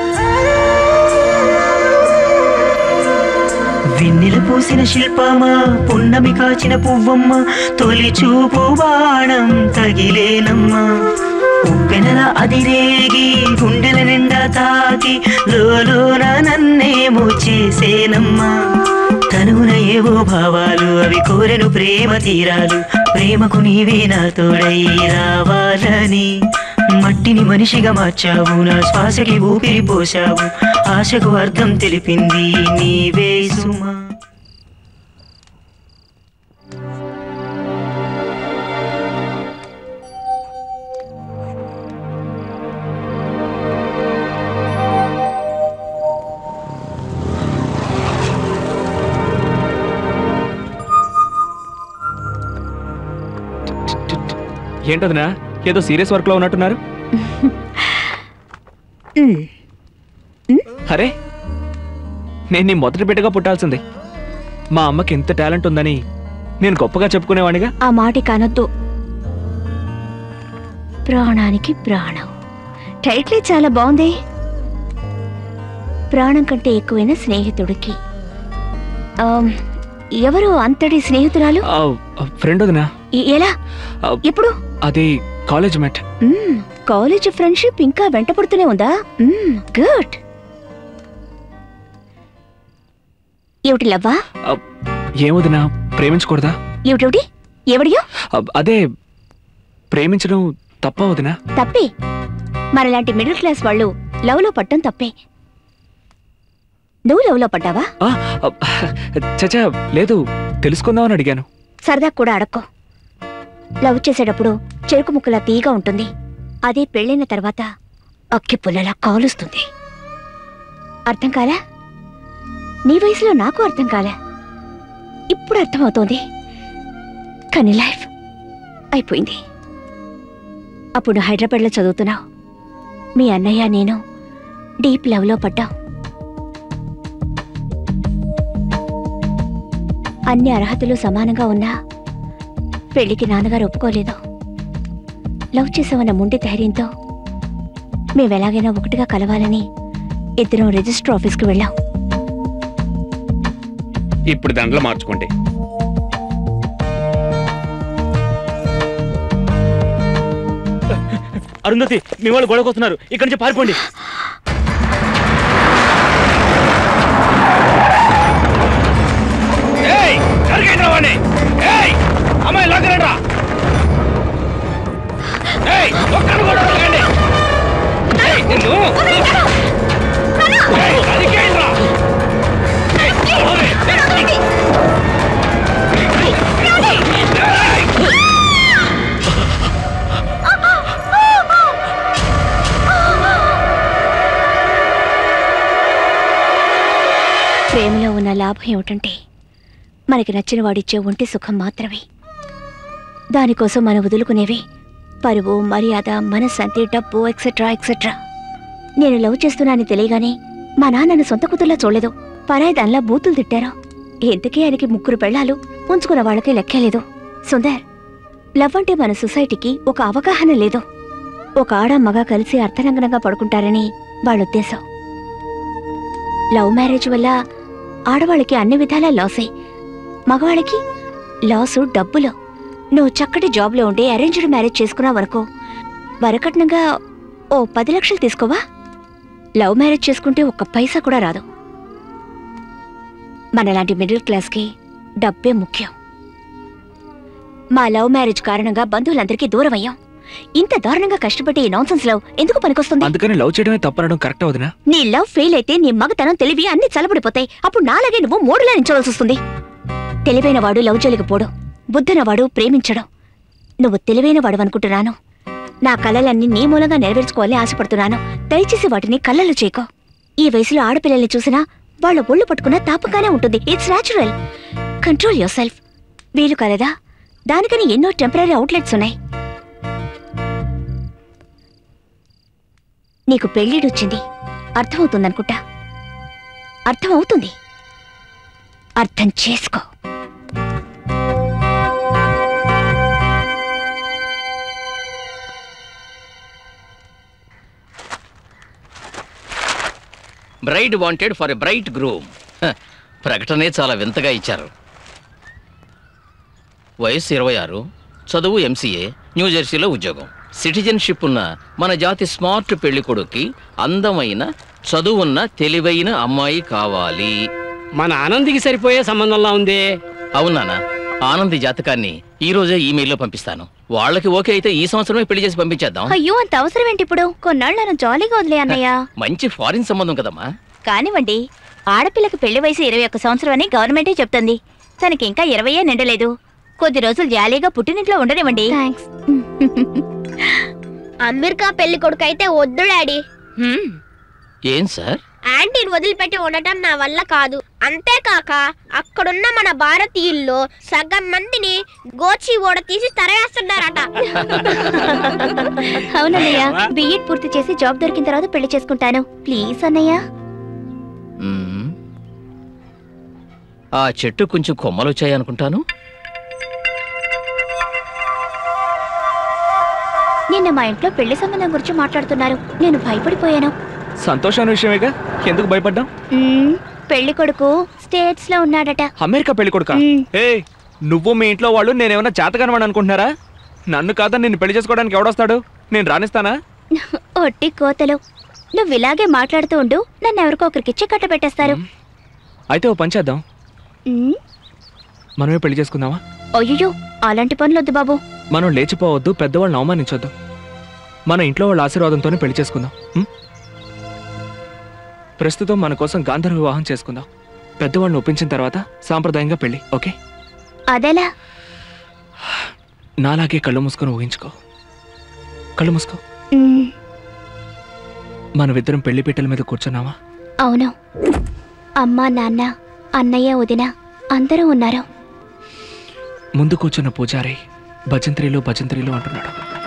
వెన్నెల పూసిన శిల్పమా పున్నమి కాచిన పువ్వమ్మ తొలి చూపు బాణం తగిలేనమ్మా ఉప్పెనల అదిరేగి గుండెల నిండా తాకి లోలోన నన్నేమో చేసేనమ్మా తనువున ఏవో భావాలు అవి కోరెను ప్రేమ తీరాలు ప్రేమకు నీవే నా తోడై రావాలని మట్టిని మనిషిగా మార్చావు నా శ్వాసకి ఊపిరి పోశావు ఆశకు అర్థం తెలిపింది నీవే సుమా ఏంటదినా ఏదో సీరియస్ వర్క్ లో ఉన్నట్టున్నారు అరే నేను నీ మొదటి బిడ్డగా పుట్టాల్సిందే మా అమ్మకి ఎంత టాలెంట్ ఉందని నేను గొప్పగా చెప్పుకునేవాడిగా ఆ మాటి కానొద్దు ప్రాణానికి ప్రాణం టైటిల్ చాలా బాగుంది ప్రాణం కంటే ఎక్కువైన స్నేహితుడికి ఆమ్, ఎవరు అంతటి స్నేహితురాలు ఫ్రెండ్ వదినా ఎ- ఎలా ఎప్పుడు అది కాలేజ్ మెట్ మ్మ్, కాలేజ్ ఫ్రెండ్షిప్ ఇంకా వెంటపడుతూనే ఉందా మ్మ్, గుడ్ ఏమిటి లవ్వా ఏమొదినా ప్రేమించకూడదా ఏమిటి ఎవడియో అ- అదే ప్రేమించడం తప్ప వదినా తప్పే మనలాంటి మిడిల్ క్లాస్ వాళ్ళు లవ్ లో పట్టడం తప్పే నువ్వు లవ్ లో పడ్డావా ఆ, అ, చచా లేదు తెలుసుకుందామని అడిగాను సరదా కూడా అడక్కో లవ్ చేసేటప్పుడు చెరుకు ముక్కలా తీగా ఉంటుంది అదే పెళ్ళైన తర్వాత అక్కి పుల్లలా కాలుస్తుంది అర్థం కాలా నీ వయసులో నాకు అర్థం కాలే ఇప్పుడు అర్థమవుతోంది కానీ లైఫ్ అయిపోయింది అప్పుడు నువ్వు హైదరాబాద్లో చదువుతున్నావు మీ అన్నయ్య నేను డీప్ లవ్లో పడ్డాం అన్ని అర్హతలు సమానంగా ఉన్నా పెళ్లికి నాన్నగారు ఒప్పుకోలేదు లవ్ చేసామన్న ముండి ధైర్యంతో మేము ఎలాగైనా ఒకటిగా కలవాలని ఇద్దరం రిజిస్టర్ ఆఫీస్కి వెళ్ళాం ఇప్పుడు దండలు మార్చుకోండి అరుంధతి మీ వాళ్ళు గొడవకొస్తున్నారు ఇక్కడి నుంచి పారిపోండి ఏయ్ జరిగేట్రా వాడిని ఏయ్ అమ్మాయి లాగరండ్రా ఏయ్ ఒక్కడు కూడా వదలకండి ఏయ్ నిన్ను ఏయ్ నరికేయండ్రా ఏయ్ పోవే. ఏయ్. ఏయ్. ప్రేమలో ఉన్న లాభం ఏమిటంటే మనకి నచ్చిన వాడిచ్చే ఒంటి సుఖం మాత్రమే దానికోసం మనం వదులుకునేవి పరువు మర్యాద మనశ్శాంతి డబ్బు ఎక్సెట్రా ఎక్సెట్రా నేను లవ్ చేస్తున్నానని తెలియగానే మా నాన్నను సొంత కూతుర్లా చూడలేదు పరాయి దానిలా బూతులు తిట్టారు ఎందుకే ఆయనకి ముగ్గురు పెళ్ళాలు ఉంచుకున్న వాళ్ళకి లెక్కలేదు సుందర్ లవ్ అంటే మన సొసైటీకి ఒక అవగాహన లేదు ఒక ఆడ మగ కలిసి అర్థరంగనంగా పడుకుంటారని వాళ్ళ ఉద్దేశం లవ్ మ్యారేజ్ వల్ల ఆడవాళ్ళకి అన్ని విధాలా లాసే మగవాళ్ళకి లాసు డబ్బులు నువ్వు చక్కటి జాబ్లో ఉండి అరేంజ్డ్ మ్యారేజ్ చేసుకున్నావనుకో వరకట్నంగా ఓ పది లక్షలు తీసుకోవా లవ్ మ్యారేజ్ చేసుకుంటే ఒక్క పైసా కూడా రాదు మనలాంటి మిడిల్ క్లాస్కి డబ్బే ముఖ్యం మా లవ్ మ్యారేజ్ కారణంగా బంధువులందరికీ దూరం అయ్యాం ఇంత దారుణంగా కష్టపడి ఈ నాన్సెన్స్ లవ్ ఎందుకు పనికొస్తుంది అందుకని లవ్ చేయడమే తప్పనడం కరెక్ట్ అవుదినా నీ లవ్ ఫెయిల్ అయితే నీ మగతనం తెలివి అన్ని చల్లబడిపోతాయి అప్పుడు నాలాగే నువ్వు మూడులా నించవలసి వస్తుంది తెలివైన వాడు లవ్ జోలికి పోడు బుద్ధునవాడు ప్రేమించడం నువ్వు తెలివైన వాడు అనుకుంటున్నాను నా కలలన్నీ నీ మూలంగా నెరవేర్చుకోవాలని ఆశపడుతున్నాను దయచేసి వాటిని కళ్ళలో చేయకో ఈ వయసులో ఆడపిల్లల్ని చూసినా వాళ్ళ ఒళ్ళు పట్టుకున్న తాపకానే ఉంటుంది it's natural control yourself వీలు కాలేదా దానికని ఎన్నో టెంపరీ అవుట్లెట్స్ ఉన్నాయి నీకు పెళ్ళిడొచ్చింది అర్థమవుతుందనుకుంటా అర్థమవుతుంది అర్థం చేసుకో bride wanted for a bright groom ప్రకటనే చాలా వింతగా ఇచ్చారు వయస్సు ఇరవై ఆరు చదువు ఎంసీఏ న్యూజెర్సీలో ఉద్యోగం సిటిజన్షిప్ ఉన్న మన జాతి స్మార్ట్ పెళ్లి కొడుక్కి అందమైన చదువున్న తెలివైన అమ్మాయి కావాలి మన ఆనందికి సరిపోయే సంబంధంలా ఉంది అవునానా ఆనంది జాతకాన్ని ఈ రోజే ఈమెయిల్లో పంపిస్తాను వాళ్ళకి ఓకే అయితే ఈ సంవత్సరమే పెళ్లి చేసి పంపించేద్దాం అయ్యో అంత అవసరం ఏంటి ఇప్పుడు కొన్నాళ్ళు నన్ను జాలీగా వదిలే అన్నయ్య మంచి ఫారిన్ సంబంధం కదమ్మా కానివ్వండి ఆడపిల్లకి పెళ్లి వయసు ఇరవై ఒక్క సంవత్సరం అని గవర్నమెంటే చెప్తుంది తనకి ఇంకా ఇరవయే నిండలేదు కొద్ది రోజులు జాలీగా పుట్టినింట్లో ఉండనివ్వండి అమెరికా పెళ్లి కొడుకు అయితే వద్దు డాడీ ఏం సార్ ఆంటీని వదిలిపెట్టి ఉండటం నా వల్ల కాదు అంతేకాక అక్కడున్న మన భారతీయుల్లో సగం మందిని గోచి ఓడ తీసి తరవేస్తున్నారట అవునన్నయ్య బిఎడ్ పూర్తి చేసి జాబ్ దొరికిన తర్వాత పెళ్లి చేసుకుంటాను ప్లీజ్ అన్నయ్య మ్మ్. ఆ చెట్టు కొంచెం కొమ్మలు వచ్చాయనుకుంటాను నిన్న మా ఇంట్లో పెళ్లి సంబంధం గురించి మాట్లాడుతున్నారు నేను భయపడిపోయాను సంతోషమైన విషయమేగా ఎందుకు భయపడ్డాం మ్మ్, పెళ్లి కొడుకు స్టేట్స్ లో ఉన్నాడట అమెరికా పెళ్లి కొడుక ఏ నువ్వు మీ ఇంట్లో వాళ్ళు నేనేమన్నా చేతకనమని అనుకుంటున్నారా నన్ను కాదా నిన్ను పెళ్లి చేసుకోవడానికి ఎవడొస్తాడు నేను రాణిస్తానా ఒట్టి కోతలు నువ్వు ఇలాగే మాట్లాడుతూ ఉండు నన్ను ఎవరికో ఒకరికిచ్చి కట్టబెట్టేస్తారు అయితే ఓ పని చేద్దాం మ్మ్, మనమే పెళ్లి చేసుకుందామా అయ్యో అలాంటి పనులొద్దు బాబు మనం లేచిపోవద్దు పెద్దవాళ్ళని అవమానించొద్దు మన ఇంట్లో వాళ్ళ ఆశీర్వాదంతోనే పెళ్లి చేసుకుందాం ఉం? ప్రస్తుతం మన కోసం గాంధర్వ వివాహం చేసుకుందాం పెద్దవాళ్ళని ఒప్పించిన తర్వాత సాంప్రదాయంగా పెళ్లి ఓకే అదెలా నాలాగే కళ్ళు మూసుకొని ఊహించుకో కళ్ళు మూసుకో మ్మ్, మనమిద్దరం పెళ్లి పీటల మీద కూర్చున్నావా అవును అమ్మా నాన్న అన్నయ్య వదిన అందరూ ఉన్నారు ముందు కూర్చున్న పూజారి భజంత్రిలు భజంత్రిలు అంటున్నాడు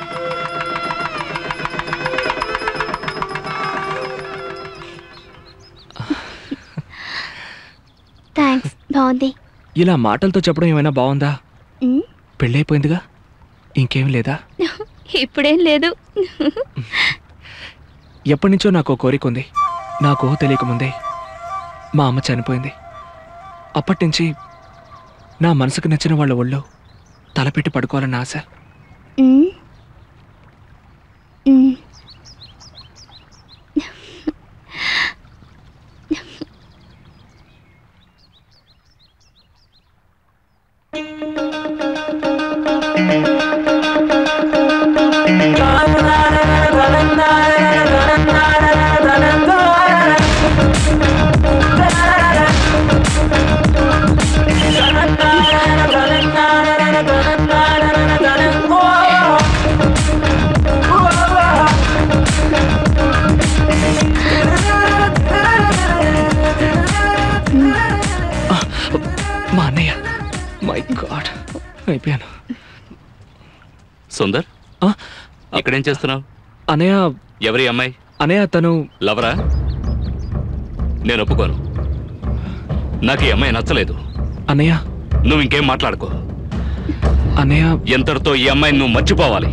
థ్యాంక్స్ బాగుంది ఇలా మాటలతో చెప్పడం ఏమైనా బాగుందా మ్మ్, పెళ్ళైపోయిందిగా ఇంకేం లేదా ఇప్పుడేం లేదు ఎప్పటి నుంచో నాకు ఓ కోరిక ఉంది నాకు ఊహ తెలియకముందే మా అమ్మ చనిపోయింది అప్పటి నుంచి నా మనసుకు నచ్చిన వాళ్ళ ఒళ్ళు తలపెట్టి పడుకోవాలన్న ఆశ మ్మ్. మ్మ్. Oh సుందర్ ఇక్కడేం చేస్తున్నావు అనయ్య ఎవరి అమ్మాయి అనయ్య తను లవరా నేను ఒప్పుకోను నాకు ఈ అమ్మాయి నచ్చలేదు అనయ్య నువ్వు ఇంకేం మాట్లాడుకో అనయ్య ఎంతటితో ఈ అమ్మాయిని నువ్వు మర్చిపోవాలి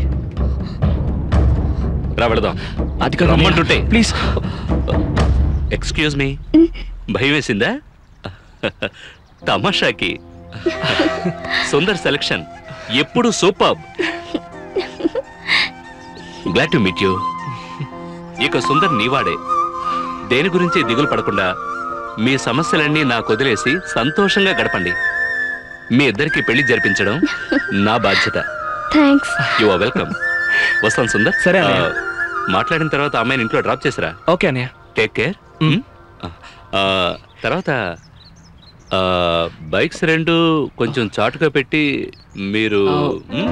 రా వెళదాం అది కాదు రమ్మంటుంటే ప్లీజ్ ఎక్స్క్యూజ్ మీ భయం వేసిందా తమాషాకి సుందర్ సెలక్షన్ ఎప్పుడు super glad to meet you ఇక సుందర్ నీవాడే దేని గురించి దిగులు పడకుండా మీ సమస్యలన్నీ నాకు వదిలేసి సంతోషంగా గడపండి మీ ఇద్దరికి పెళ్లి జరిపించడం నా బాధ్యత థ్యాంక్స్ యు ఆర్ వెల్కమ్ వస్తాను సుందర్ సరే అన్నయ్య. ఆ, మాట్లాడిన తర్వాత అమ్మాయిని ఇంట్లో డ్రాప్ చేసిరా ఓకే అన్నయ్య టేక్ కేర్ తర్వాత ఆ, బైక్స్ రెండు కొంచెం చాటుగా పెట్టి మీరు మ్?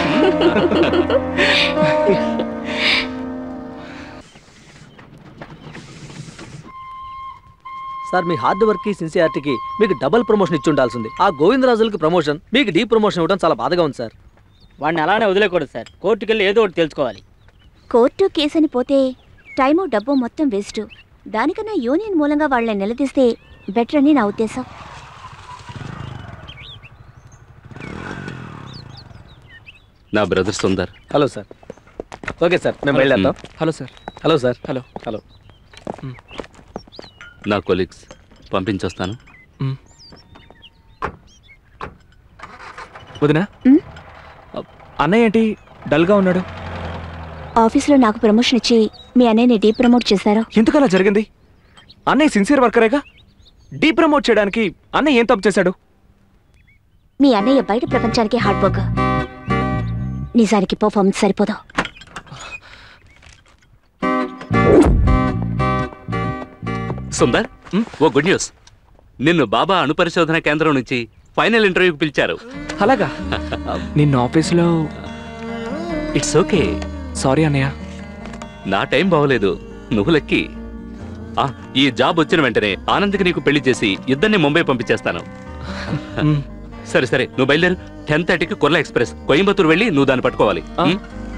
సార్ మీ హార్డ్ వర్క్ కి సిన్సియారిటీకి మీకు డబుల్ ప్రమోషన్ ఇచ్చి ఉండాల్సింది ఆ గోవిందరాజులకి ప్రమోషన్ మీకు డీ ప్రమోషన్ ఇవ్వడం చాలా బాధగా ఉంది సార్ వాడిని అలానే వదిలేకూడదు సార్ కోర్టుకి వెళ్ళి ఏదో ఒకటి తెలుసుకోవాలి కోర్టు కేసు అని పోతే టైము డబ్బు మొత్తం వేస్ట్ దానికన్నా యూనియన్ మూలంగా వాళ్ళని నిలదీస్తే బెటర్ అని నా ఉద్దేశం నా brother Sundar hello sir okay sir మేము బయలుదేరుతాం hello sir hello sir hello hello నా కొలీగ్స్ పంపించొస్తాను వదినా అన్నయ్య ఏంటి డల్గా ఉన్నాడు ఆఫీస్లో నాకు ప్రమోషన్ ఇచ్చి మీ అన్నయ్యని డీ ప్రమోట్ చేశారు ఎందుకు అలా జరిగింది అన్నయ్య సిన్సియర్ వర్కరేగా డీ ప్రమోట్ చేయడానికి అన్నయ్య ఏం తప్పు చేశాడు మీ అన్నయ్య బయట ప్రపంచానికి హార్డ్ వర్క్ నిజానికి పర్ఫార్మెన్స్ సరిపోదు సుందర్ ఓ గుడ్ న్యూస్ నిన్ను బాబా అణుపరిశోధన కేంద్రం నుంచి ఫైనల్ ఇంటర్వ్యూకి పిలిచారు అలాగా నిన్న ఆఫీస్లో ఇట్స్ ఓకే సారీ అన్నయ్య నా టైం బాగోలేదు నువ్వు లక్కి ఆ, ఈ జాబ్ వచ్చిన వెంటనే ఆనంద్కి నీకు పెళ్లి చేసి ఇద్దరిని ముంబై పంపించేస్తాను సరే సరే నువ్వు బయలుదేరు టెన్ థర్టీకి కొర్ల ఎక్స్ప్రెస్ కోయంబత్తూరు వెళ్ళి నువ్వు దాన్ని పట్టుకోవాలి ఉమ్?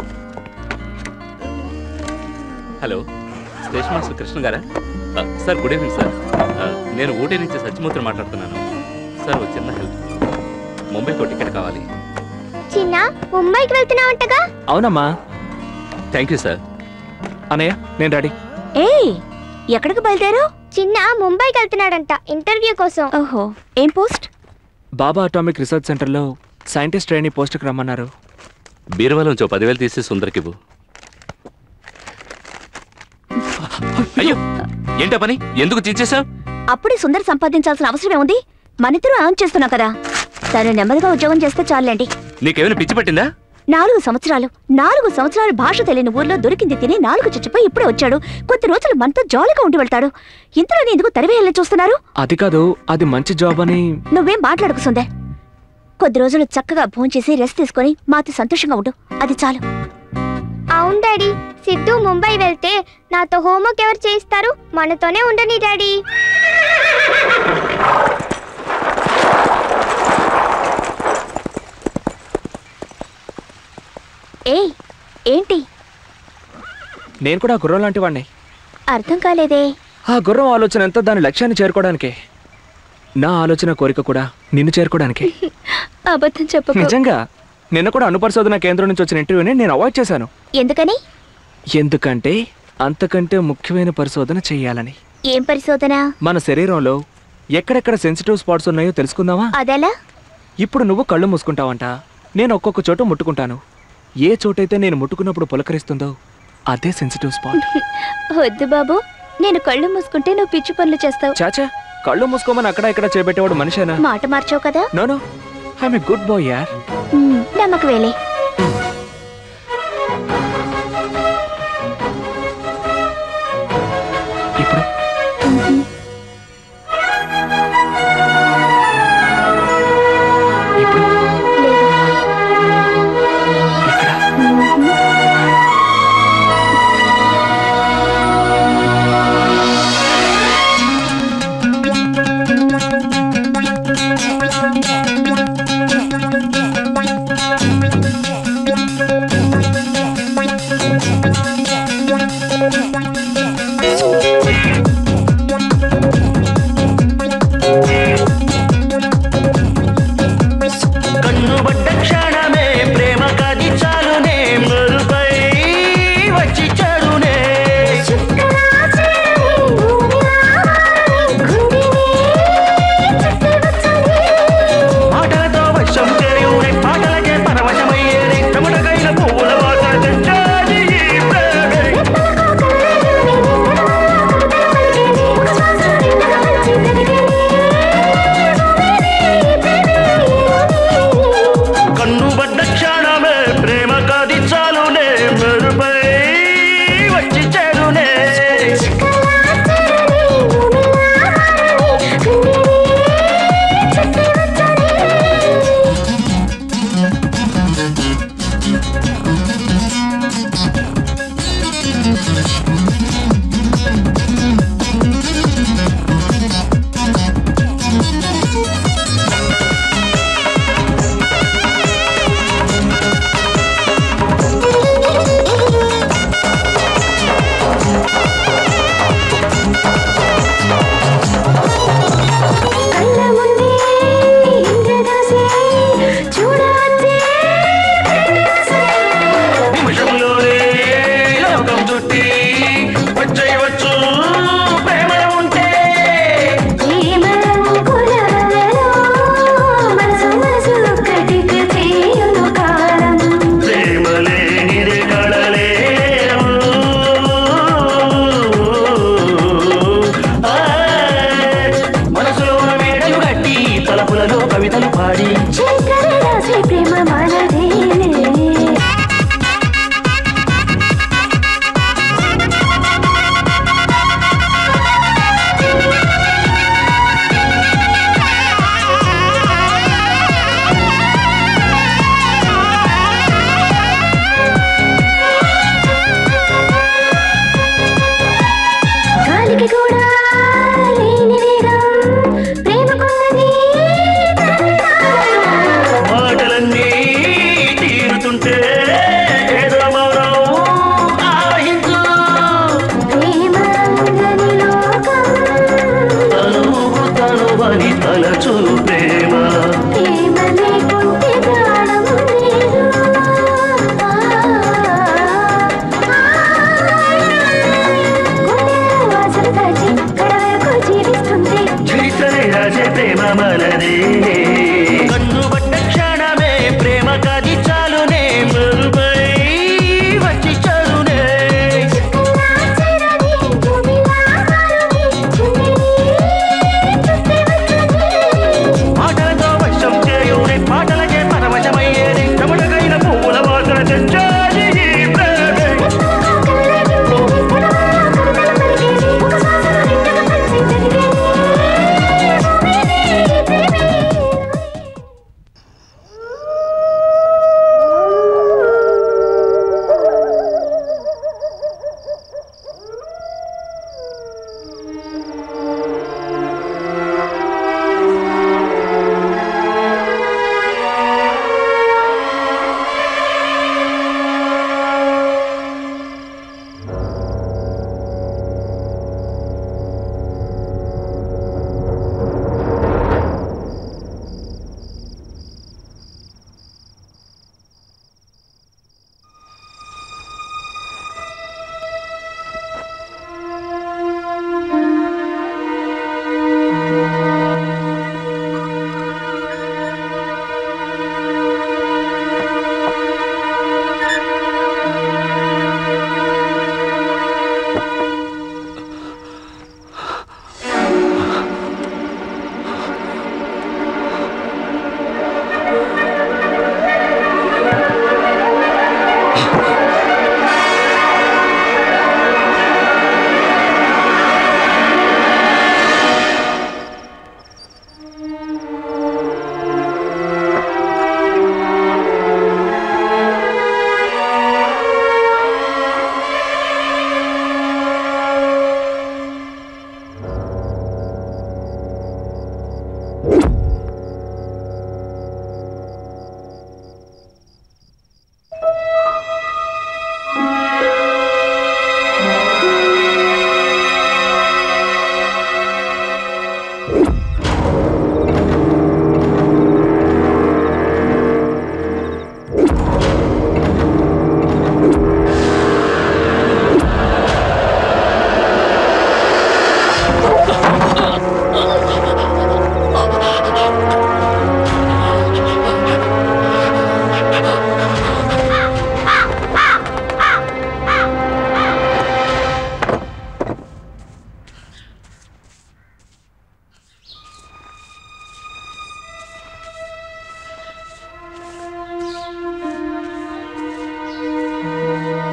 హలో స్టేషన్ మాస్టర్ కృష్ణ గారా ఆ, సార్ గుడ్ ఈవినింగ్ సార్ ఆ, నేను ఊటీ నుంచి సత్యమూర్తి మాట్లాడుతున్నాను సార్ ఒక చిన్న హెల్ప్ ముంబైకి టికెట్ కావాలి చిన్న ముంబైకి వెళ్తున్నావంటగా అవునమ్మా థ్యాంక్ యూ సార్ అన్నయ్య నేను రెడీ ఏయ్ ఎక్కడికి బయలుదేరు చిన్న ముంబైకి వెళ్తున్నాడంట ఇంటర్వ్యూ కోసం ఓహో ఏం పోస్ట్ బాబా అటామిక్ రీసెర్చ్ సెంటర్లో సైంటిస్ట్ ట్రైనీ పోస్ట్కి రమ్మన్నారు బీరువాలోంచి ఓ పదివేలు తీసి సుందర్కివ్వు అయ్యో ఏంటా పని ఎందుకు చించేశావు అప్పుడే సుందర్ సంపాదించాల్సిన అవసరం ఏముంది మనిద్దరం ఆన్ చేస్తున్నాం కదా తను నెమ్మదిగా ఉద్యోగం చేస్తే చాలండి నీకేమైనా పిచ్చి పట్టిందా నాలుగు సంవత్సరాలు నాలుగు సంవత్సరాలు భాష తెలియని ఊర్లో దొరికింది తిని నాలుగు చచ్చిపోయి ఇప్పుడే వచ్చాడు కొద్ది రోజులు మనతో జాలీగా ఉండి వెళ్తాడు ఇంతలోనే ఎందుకు తరివేయాలని చూస్తున్నారు అది కాదు అది మంచి జాబ్ అని నువ్వేం మాట్లాడకు సుందర్ కొద్ది రోజులు చక్కగా భోంచేసి రెస్ట్ తీసుకొని మాతో సంతోషంగా ఉండు అది చాలు అవును డాడీ సిద్ధు ముంబై వెళ్తే నాతో హోంవర్క్ ఎవరు చేయిస్తారు మనతోనే ఉండని డాడీ ఏయ్ ఏంటి నేను కూడా గుర్రం లాంటి వాడిని అర్థం కాలేదే ఆ గుర్రం ఆలోచన ఎంత దాని లక్ష్యాన్ని చేరుకోవడానికే నా ఆలోచన కోరిక కూడా నిన్ను చేరుకోవడానికే అబద్ధం చెప్పకు నిజంగా నిన్న కూడా అనుపరిశోధన కేంద్రం నుంచి వచ్చిన ఇంటర్వ్యూని నేను అవాయిడ్ చేశాను ఎందుకని ఎందుకంటే అంతకంటే ముఖ్యమైన పరిశోధన చేయాలని ఏం పరిశోధన మన శరీరంలో ఎక్కడెక్కడ సెన్సిటివ్ స్పాట్స్ ఉన్నాయో తెలుసుకుందామా అదెలా ఇప్పుడు నువ్వు కళ్ళు మూసుకుంటావంట నేను ఒక్కొక్క చోట ముట్టుకుంటాను ఏ చోటైతే నేను ముట్టుకున్నప్పుడు పులకరిస్తుందో అదే సెన్సిటివ్ స్పాట్ వద్దు బాబు నేను కళ్ళు మూసుకుంటే నువ్వు పిచ్చి పనులు చేస్తావు చాచా కళ్ళు మూసుకోమని అక్కడ ఇక్కడ చేపెట్టేవాడు మనిషేనా మాట మార్చావు కదా no no I'm a good boy యార్ మ్మ్, నమ్మకు వేలే ఇప్పుడు Thank you. కన్నుబడ్డ క్షణమే ప్రేమ కది చాలునే మరుపై వచ్చి చరునే మాటలతో వశం చేయునే పాటలకే పరవశమయ్యేనే చెమటకైన పువ్వుల వాసన తెచ్చాది ఈ ప్రేమే.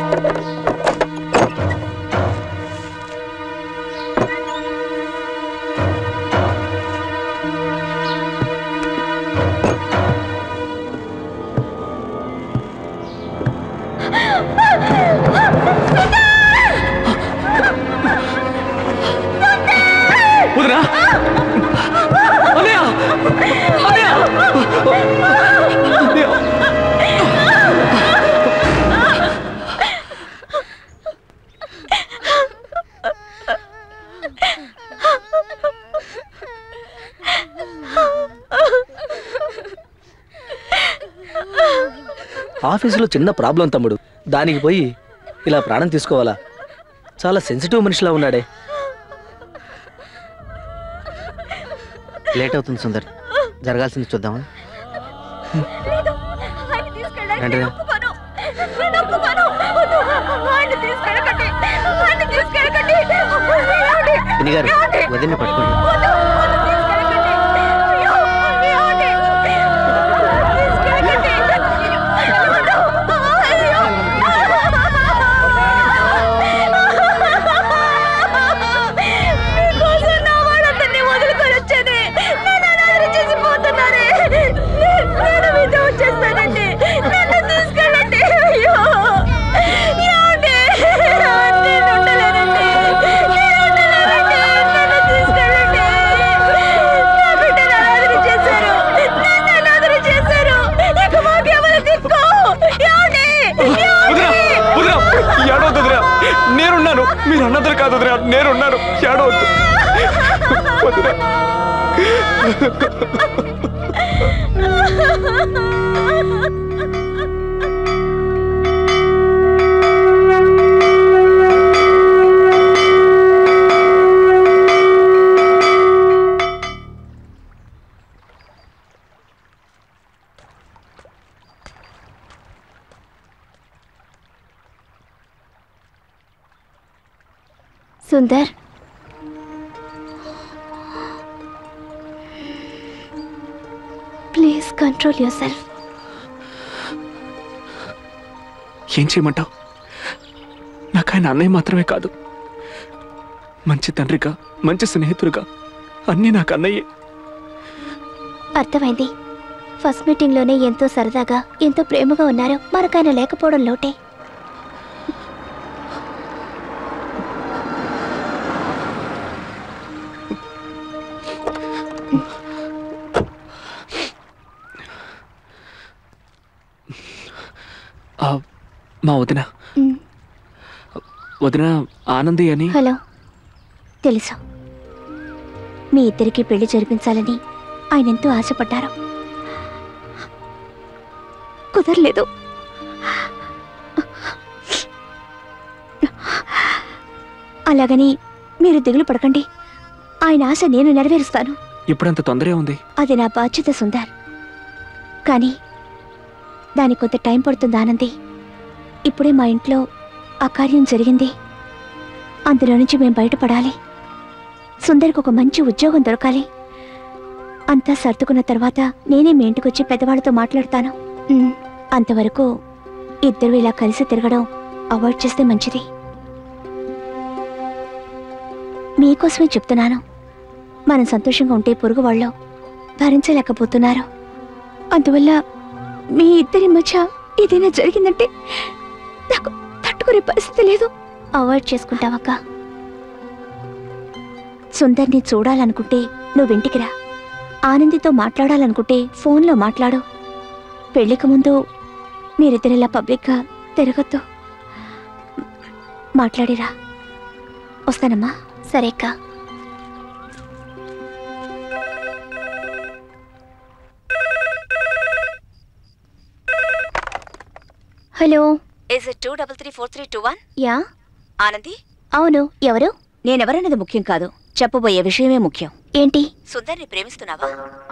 వదినా అన్నయ్య అన్నయ్య అన్నయ్య ఆఫీసులో చిన్న ప్రాబ్లం తమ్ముడు దానికి పోయి ఇలా ప్రాణం తీసుకోవాలా చాలా సెన్సిటివ్ మనిషిలా ఉన్నాడే లేట్ అవుతుంది సుందర్ జరగాల్సింది చూద్దామా రండి రా. పిన్ని గారు వదిన పట్టుకోండి వదినా వదినా ఏడవద్దు వదినా నేనున్నాను మీరు అన్నదరు కాదు వదినా నేనున్నాను ఏడవద్దు వదినా Sundar please control yourself ఏం చేయమంటావు నాకు ఆయన అన్నయ్య మాత్రమే కాదు మంచి తండ్రిగా మంచి స్నేహితుడిగా అన్నీ నాకు అన్నయ్యే అర్థమైంది ఫస్ట్ మీటింగ్లోనే ఎంతో సరదాగా ఎంతో ప్రేమగా ఉన్నారు మనకైనా లేకపోవడం లోటే ఆ, మా వదిన మ్. వదిన ఆనంది అని హలో తెలుసు మీ ఇద్దరికి పెళ్లి జరిపించాలని ఆయన ఎంతో ఆశపడ్డారు కుదరలేదు అలాగని మీరు దిగులు పడకండి ఆయన ఆశ నేను నెరవేరుస్తాను ఇప్పుడంత తొందరే ఉంది అది నా బాధ్యత సుందర్ కానీ దానికి కొంత టైం పడుతుంది ఆనంది ఇప్పుడే మా ఇంట్లో ఆ కార్యం జరిగింది అందులో నుంచి మేము బయటపడాలి సుందర్కి ఒక మంచి ఉద్యోగం దొరకాలి అంతా సర్దుకున్న తర్వాత నేనే మీ ఇంటికి వచ్చి పెద్దవాళ్ళతో మాట్లాడతాను ఉమ్, అంతవరకు ఇద్దరు ఇలా కలిసి తిరగడం అవాయిడ్ చేస్తే మంచిది మీకోసమే చెప్తున్నాను మనం సంతోషంగా ఉంటే పొరుగు వాళ్ళు భరించలేకపోతున్నారు అందువల్ల మీ ఇద్దరి మధ్య ఏదైనా జరిగిందంటే నాకు తట్టుకునే పరిస్థితి లేదు అవాయిడ్ చేసుకుంటావక్క సుందర్ని చూడాలనుకుంటే నువ్వు ఇంటికి రా ఆనందితో మాట్లాడాలనుకుంటే ఫోన్లో మాట్లాడు పెళ్లికి ముందు మీరిద్దరిలా పబ్లిక్గా తిరగొద్దు మాట్లాడిరా వస్తానమ్మా సరే అక్క hello is it two double three four three two one yeah Anandi అవును ఎవరు నేనెవరన్నది ముఖ్యం కాదు చెప్పబోయే విషయమే ముఖ్యం ఏంటి సుందర్ని ప్రేమిస్తున్నావా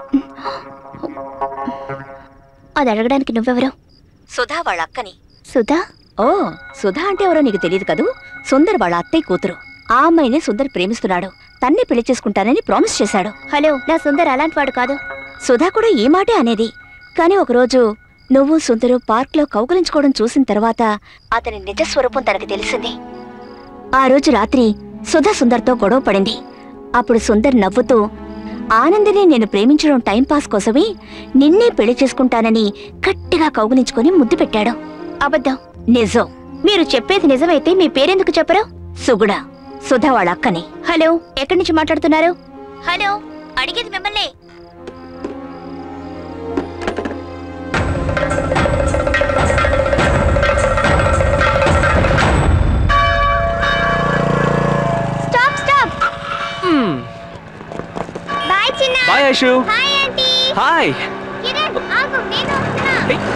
అది అడగడానికి నువ్వెవరు సుధా వాళ్ళ అక్కని సుధా ఓ సుధా అంటే ఎవరో నీకు తెలియదు కదూ సుందర్ వాళ్ళ అత్తయ్య కూతురు ఆ అమ్మాయిని సుందర్ ప్రేమిస్తున్నాడు తన్నే పెళ్లి చేసుకుంటానని ప్రామిస్ చేశాడు హలో నా సుందర్ అలాంటి వాడు కాదు సుధా కూడా ఈ మాటే అనేది కానీ ఒకరోజు నువ్వు సుందరు పార్క్లో కౌగలించుకోవడం చూసిన తర్వాత అతని నిజ స్వరూపం తనకు తెలిసింది ఆ రోజు రాత్రి సుధా సుందర్తో గొడవ పడింది అప్పుడు సుందర్ నవ్వుతూ ఆనందిని నేను ప్రేమించడం టైంపాస్ కోసమే నిన్నే పెళ్లి చేసుకుంటానని గట్టిగా కౌగులించుకొని ముద్దు పెట్టాడు అబద్ధం నిజం మీరు చెప్పేది నిజమైతే మీ పేరెందుకు చెప్పరు సుగుణ సుధా వాళ్ళ అక్కని హలో ఎక్కడి నుంచి మాట్లాడుతున్నారు హలో అడిగేది మిమ్మల్ని స్టాప్ స్టాప్ బాయ్ చిన్న bye Aishu hi aunty hi Kiran ఆగు నేను వస్తున్నా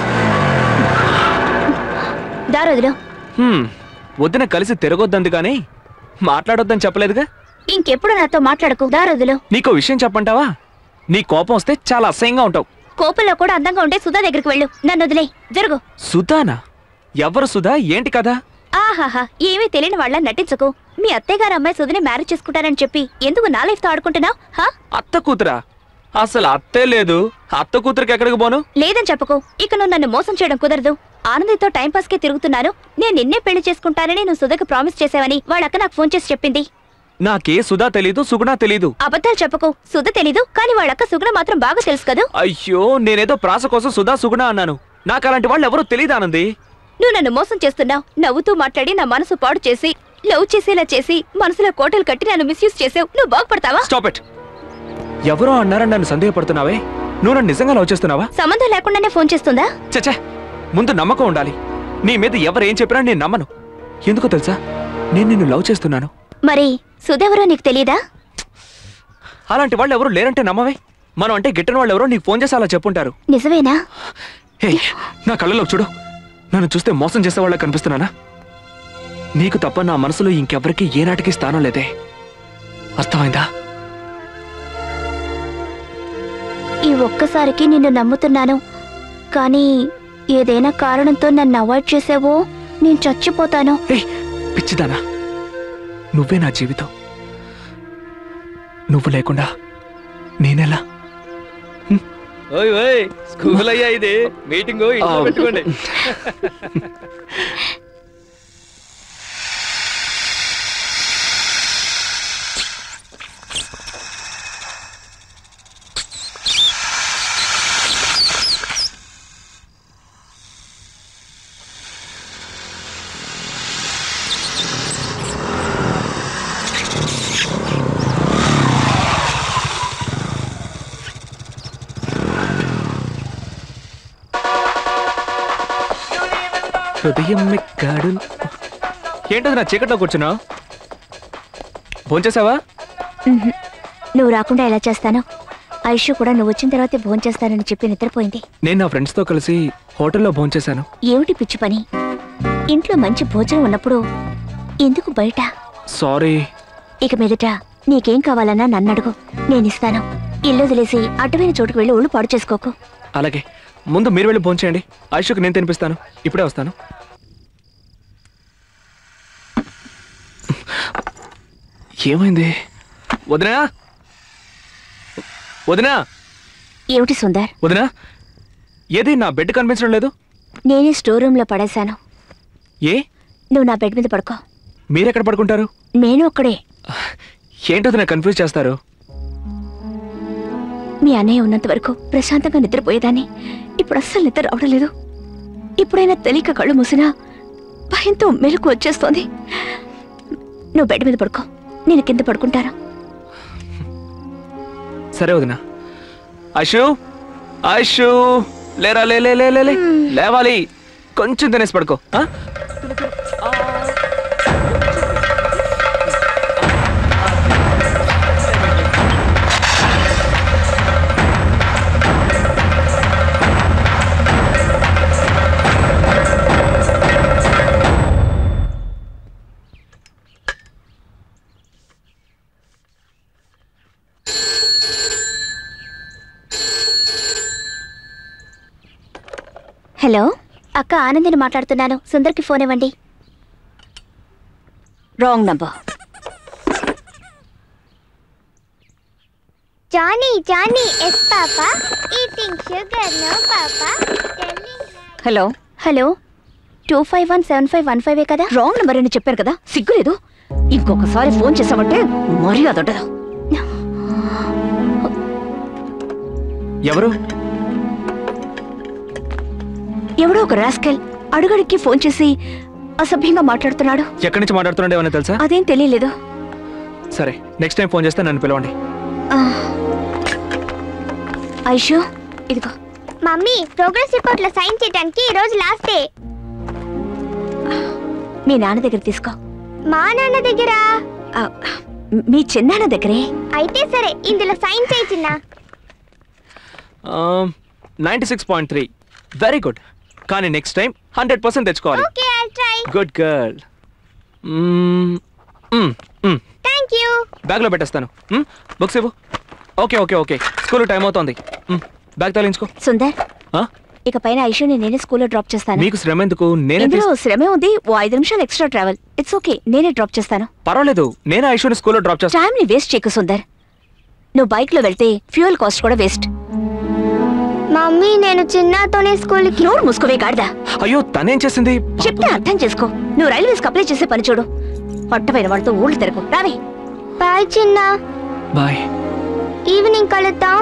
దారోదులు హ్మ్, వదిన కలిసి తిరగొద్దంది కానీ మాట్లాడొద్దని చెప్పలేదుగా ఇంకెప్పుడు నాతో మాట్లాడకు దారోదులు నీకో విషయం చెప్పంటావా నీ కోపం వస్తే చాలా అసహ్యంగా ఉంటావు కోపంలో కూడా అందంగా ఉంటే సుధా దగ్గరికి వెళ్ళు నన్ను వదిలే జరుగు సుధానా ఎవరు సుధా ఏంటి కదా ఆహాహా ఏమీ తెలియని వాళ్ళ నటించకు మీ అత్తయ్య గారు అమ్మాయి సుధిని మ్యారేజ్ చేసుకుంటానని చెప్పి ఎందుకు నా లైఫ్ తో ఆడుకుంటున్నావు హా అత్త కూతురా అసలు అత్తే లేదు అత్త కూతురికి ఎక్కడికి పోను లేదని చెప్పకు ఇక నువ్వు నన్ను మోసం చేయడం కుదరదు ఆనందితో టైం పాస్ కి తిరుగుతున్నాను నేను నిన్నే పెళ్లి చేసుకుంటానని నువ్వు సుధకు ప్రామిస్ చేసావని వాళ్ళక్క నాకు ఫోన్ చేసి చెప్పింది నాకే సుధా తెలీదు సుగుణ తెలీదు అబద్ధాలు చెప్పకు సుధ తెలీదు కానీ వాళ్ళక్క సుగుణ మాత్రం బాగా తెలుసు కదూ అయ్యో నేనేదో ప్రాస కోసం సుధా సుగుణ అన్నాను నాకు అలాంటి వాళ్ళు ఎవరూ తెలియదు ఆనంది నువ్వు నన్ను మోసం చేస్తున్నావు నవ్వుతూ మాట్లాడి నా మనసు పాడు చేసి లవ్ చేసేలా చేసి మనసులో కోటలు కట్టి నన్ను మిస్యూజ్ చేసావు నువ్వు బాగుపడతావా స్టాప్ ఇట్ ఎవరో అన్నారని నన్ను సందేహపడుతున్నావే నువ్వు నన్ను నిజంగా లవ్ చేస్తున్నావా సంబంధం లేకుండానే ఫోన్ చేస్తుందా చచ్చా ముందు నమ్మకం ఉండాలి నీ మీద ఎవరేం చెప్పినా నేను నమ్మను ఎందుకో తెలుసా నేను నిన్ను లవ్ చేస్తున్నాను మరి సుధెవరో నీకు తెలియదా అలాంటి వాళ్ళు ఎవరు లేరంటే నమ్మవే మనం అంటే గిట్టని వాళ్ళు ఎవరో నీకు ఫోన్ చేసి అలా చెప్పుంటారు నిజమేనా హే నా కళ్ళలో చూడు నన్ను చూస్తే మోసం చేసేవాళ్ళ కనిపిస్తున్నానా నీకు తప్ప నా మనసులో ఇంకెవ్వరికి ఏనాటికి స్థానం లేదే అర్థమైందా ఈ ఒక్కసారికి నిన్ను నమ్ముతున్నాను కానీ ఏదైనా కారణంతో నన్ను అవాయిడ్ చేసావో నేను చచ్చిపోతాను పిచ్చిదానా నువ్వే నా జీవితం నువ్వు లేకుండా నేనెలా ఓయ్ ఓయ్ స్కూల్ అయ్యా ఇది మీటింగ్ ఇంట్లో ఆ. పెట్టుకోండి హృదయం ఎక్కాడు ఏంటది నా చీకట్లో కూర్చున్నావు భోంచేసావా ఉహుం. నువ్వు రాకుండా ఎలా చేస్తాను ఐషు కూడా నువ్వు వచ్చిన తర్వాతే భోంచేస్తానని చెప్పి నిద్రపోయింది నేను నా ఫ్రెండ్స్తో కలిసి హోటల్లో భోంచేశాను ఏమిటి పిచ్చి పని ఇంట్లో మంచి భోజనం ఉన్నప్పుడు ఎందుకు బయట సారీ ఇక మీదట నీకేం కావాలన్నా నన్ను అడుగు నేను ఇస్తాను ఇల్లు వదిలేసి అడ్డమైన చోటుకు వెళ్ళి ఒళ్ళు పాడు చేసుకోకు అలాగే ముందు మీరు వెళ్ళి భోంచేయండి ఆయుష్కి నేను తినిపిస్తాను ఇప్పుడే వస్తాను ఏమైంది వదినా వదినా ఏమిటి సుందర్ వదినా ఏది నా బెడ్ కనిపించడం లేదు నేనే స్టోర్ రూమ్ లో పడేశాను ఏ నువ్వు నా బెడ్ మీద పడుకో మీరెక్కడ పడుకుంటారు నేను ఒక్కడే ఏంటో వదినా కన్ఫ్యూజ్ చేస్తారు మీ అన్నయ్య ఉన్నంత వరకు ప్రశాంతంగా నిద్రపోయేదాన్ని ఇప్పుడు అస్సలు నిద్ర రావడం లేదు ఇప్పుడైనా తెలియక కళ్ళు మూసినా భయంతో మెలకు వచ్చేస్తోంది నువ్వు బెడ్ మీద పడుకో నేను కింద పడుకుంటాను సరే వదినా ఐషు ఐషు లేరా లే లే లే లే లే లేవాలి కొంచెం తినేసి పడుకో ఆ? హలో అక్క ఆనందిని మాట్లాడుతున్నాను సుందర్కి ఫోన్ ఇవ్వండి wrong number Johnny, Johnny, is Papa eating sugar? No, Papa. Telling hello hello two five one seven five one five కదా రాంగ్ నెంబర్ అని చెప్పారు కదా సిగ్గులేదు ఇంకొకసారి ఫోన్ చేసామంటే మర్యాద ఉండదు ఎవరు ఎవడో ఒక రాస్కెల్ అడుగడికి ఫోన్ చేసి అసభ్యంగా మాట్లాడుతున్నాడు ఎక్కడి నుంచి మాట్లాడుతున్నాడు ఏమైనా తెలుసా అదేం తెలియలేదు సరే నెక్స్ట్ టైం ఫోన్ చేస్తే నన్ను పిలవండి ఆ. ఐషు ఇదిగో మమ్మీ ప్రోగ్రెస్ రిపోర్ట్ లో సైన్ చేయడానికి ఈ రోజు లాస్ట్ డే మీ నాన్న దగ్గర తీసుకో మా నాన్న దగ్గర ఆ, మీ చిన్నాన్న దగ్గరే అయితే సరే ఇందులో సైన్ చేయి చిన్న ninety six point three very good కానీ నెక్స్ట్ టైం హండ్రెడ్ పర్సెంట్ తెచ్చుకోవాలి okay I try good girl thank you బ్యాగ్లో పెట్టేస్తాను బుక్స్ ఇవ్వు okay okay okay school time అవుతోంది బ్యాగ్ తగిలించుకో సుందర్ ఆ? ఇక పైన ఐషుని నేనే స్కూల్లో డ్రాప్ చేస్తాను మీకు శ్రమ ఎందుకు నేనే ఇందులో తీస్- శ్రమే ఉంది ఓ ఐదు నిమిషాలు ఎక్స్ట్రా ట్రావెల్ ఇట్స్ ఓకే నేనే డ్రాప్ చేస్తాను పర్వాలేదు నేనే ఐశ్వర్య స్కూల్లో డ్రాప్ చేస్తాను టైం ని వేస్ట్ చేయకు సుందర్ నువ్వు బైక్ లో వెళ్తే ఫ్యూయల్ కాస్ట్ కూడా వేస్ట్ మమ్మీ నేను చిన్నతోనే స్కూల్ కి నోరు మూసుకోవే గాడిదా అయ్యో తనేం చేసింది చెప్తే అర్థం చేసుకో నువ్వు రైల్వేస్కి అప్లై చేసే పని చూడు పట్టమైన వాళ్ళతో ఊళ్ళు తిరగు రావే బాయ్ చిన్న బాయ్ ఈవినింగ్ కలుద్దాం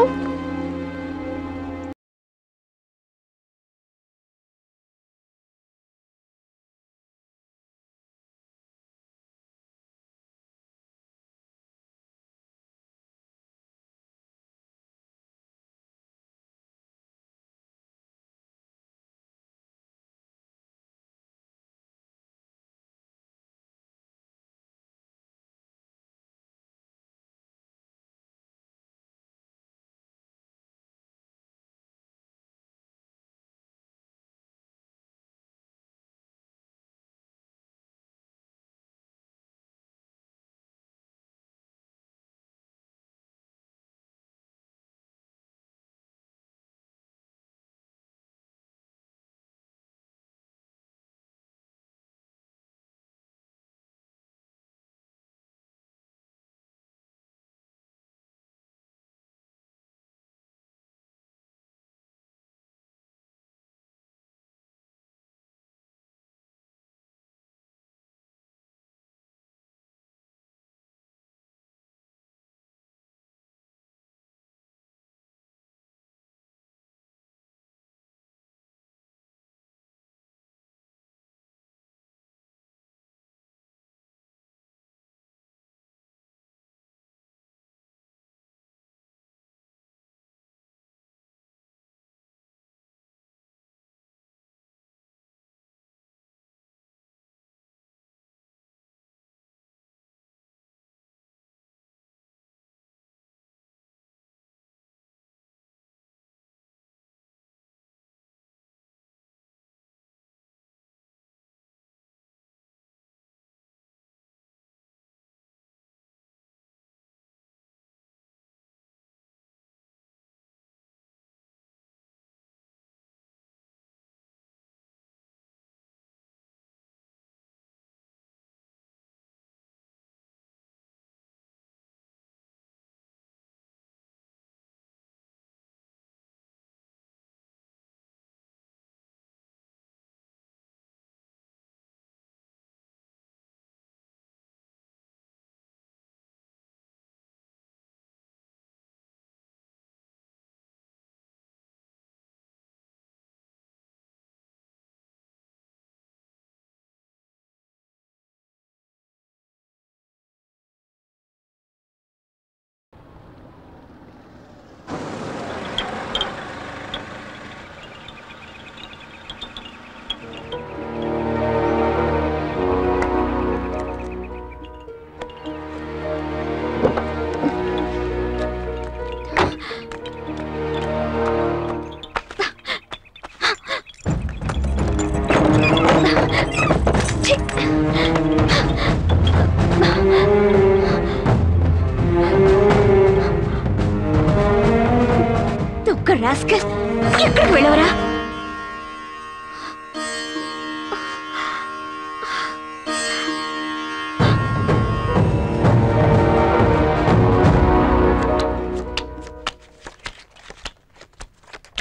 ఒక్క రాస్కల్ ఎక్కడికి వెళ్ళవరా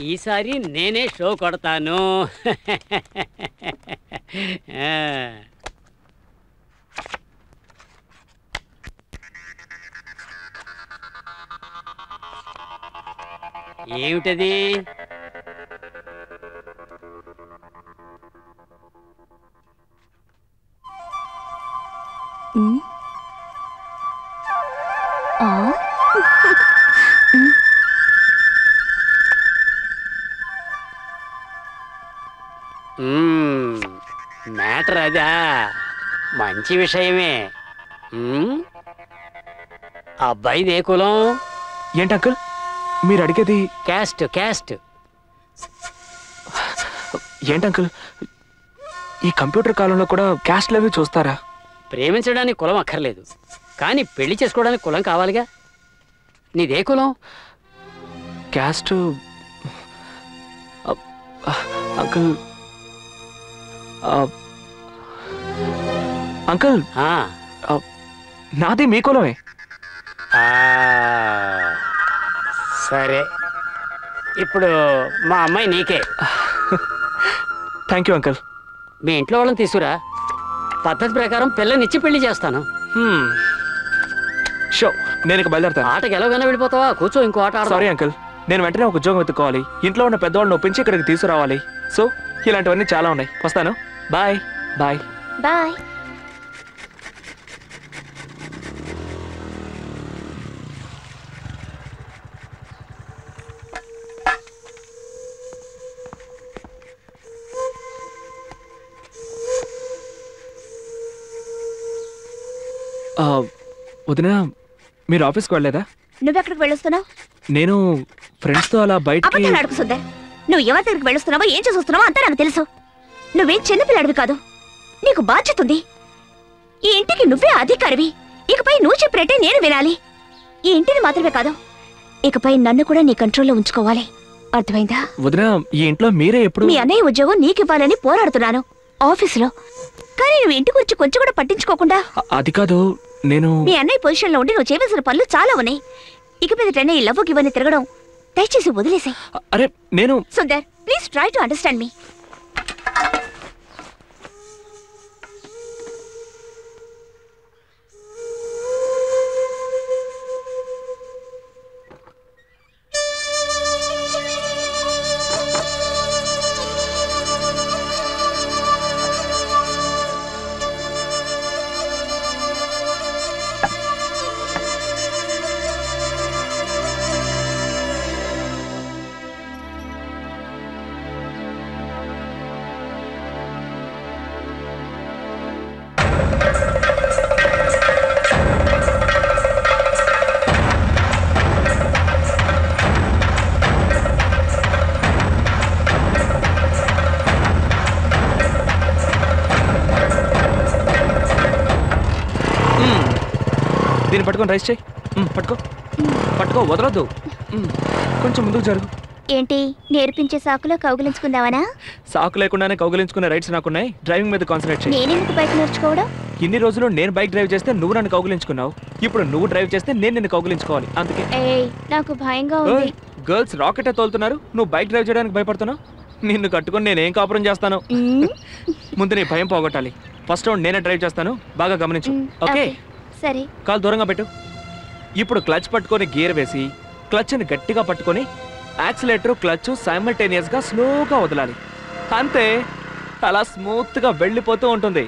ఈసారి నేనే షో కొడతాను ఆ. ఏమిటది మ్మ్. మ్యాటర్ అదా మంచి విషయమే మ్మ్. అబ్బాయిది ఏ కులం ఏంటి అంకుల్ మీరు అడిగేది క్యాస్ట్ క్యాస్ట్ ఏంటి అంకుల్ ఈ కంప్యూటర్ కాలంలో కూడా క్యాస్ట్లు అవి చూస్తారా ప్రేమించడానికి కులం అక్కర్లేదు కానీ పెళ్లి చేసుకోవడానికి కులం కావాలిగా నీదే కులం క్యాస్ట్ అ- అ- అంకుల్ ఆ, అంకుల్ ఆ, నాది మీ కులమే ఆ, సరే ఇప్పుడు మా అమ్మాయి నీకే థ్యాంక్ యూ అంకుల్ మీ ఇంట్లో వాళ్ళని తీసుకురా పద్ధతి ప్రకారం పిల్లనిచ్చి పెళ్లి చేస్తాను షో నేను ఇక బయలుదేరతాను ఆటకి ఎలాగైనా వెళ్ళిపోతావా కూర్చో ఇంకో ఆట ఆడదాం. సారీ అంకుల్ నేను వెంటనే ఒక ఉద్యోగం వెతుక్కోవాలి ఇంట్లో ఉన్న పెద్దవాళ్ళని ఒప్పించి ఇక్కడికి తీసుకురావాలి సో ఇలాంటివన్నీ చాలా ఉన్నాయి వస్తాను బాయ్ బాయ్ బాయ్ ఆ, వదిన మీరు ఆఫీస్కి వెళ్ళలేదా నువ్వెక్కడికి వెళ్ళొస్తున్నావు నేను ఫ్రెండ్స్తో అలా బయటికి అబద్ధాలు అడుగు సుందర్ నువ్వు ఎవరి దగ్గరికి వెళ్ళొస్తున్నావో ఏం చూస్తున్నావో అంతా నాకు తెలుసు నువ్వేం చిన్నపిల్లాడివి కాదు నీకు బాధ్యత ఉంది ఈ ఇంటికి నువ్వే అధికారివి ఇకపై నువ్వు చెప్పినట్టే నేను వినాలి ఈ ఇంటిని మాత్రమే కాదు ఇకపై నన్ను కూడా నీ కంట్రోల్లో ఉంచుకోవాలి అర్థమైందా వదిన ఈ ఇంట్లో మీరే ఎప్పుడు మీ అన్నయ్య ఉద్యోగం నీకివ్వాలని పోరాడుతున్నాను ఆఫీసులో కానీ నువ్వు ఇంటి గురించి కొంచెం కూడా పట్టించుకోకుండా అ- అది కాదు నేను మీ అన్నయ్య పొజిషన్లో ఉండి నువ్వు చేయవలసిన పనులు చాలా ఉన్నాయి ఇక మీద ఈ లవ్వుకి ఇవన్నీ తిరగడం దయచేసి వదిలేసాయి అరే నేను Sundar please try to understand me దీన్ని పట్టుకొని రైస్ చేయి మ్, పట్టుకో పట్టుకో వదలొద్దు మ్, కొంచెం ముందుకు జరుగు ఏంటి నేర్పించే సాకులో కౌగిలించుకుందావనా సాకు లేకుండానే కౌగిలించుకునే రైట్స్ నాకున్నాయి డ్రైవింగ్ మీద కాన్సన్ట్రేట్ చేయి నేనెందుకు బైక్ నేర్చుకోవడం ఇన్ని రోజులు నేను బైక్ డ్రైవ్ చేస్తే నువ్వు నన్ను కౌగిలించుకున్నావు ఇప్పుడు నువ్వు డ్రైవ్ చేస్తే నేను నిన్ను కౌగిలించుకోవాలి అందుకే ఏయ్ నాకు భయంగా ఉంది గర్ల్స్ రాకెటే తోలుతున్నారు నువ్వు బైక్ డ్రైవ్ చేయడానికి భయపడుతున్నావు నిన్ను కట్టుకొని నేనేం కాపురం చేస్తాను ముందు నీ భయం పోగొట్టాలి ఫస్ట్ రౌండ్ నేనే డ్రైవ్ చేస్తాను బాగా గమనించు ఓకే సరే కాలు దూరంగా పెట్టు ఇప్పుడు క్లచ్ పట్టుకొని గేర్ వేసి క్లచ్ని గట్టిగా పట్టుకొని యాక్సిలేటర్ క్లచ్ సైమల్టేనియస్గా స్లోగా వదలాలి అంతే అలా స్మూత్గా వెళ్ళిపోతూ ఉంటుంది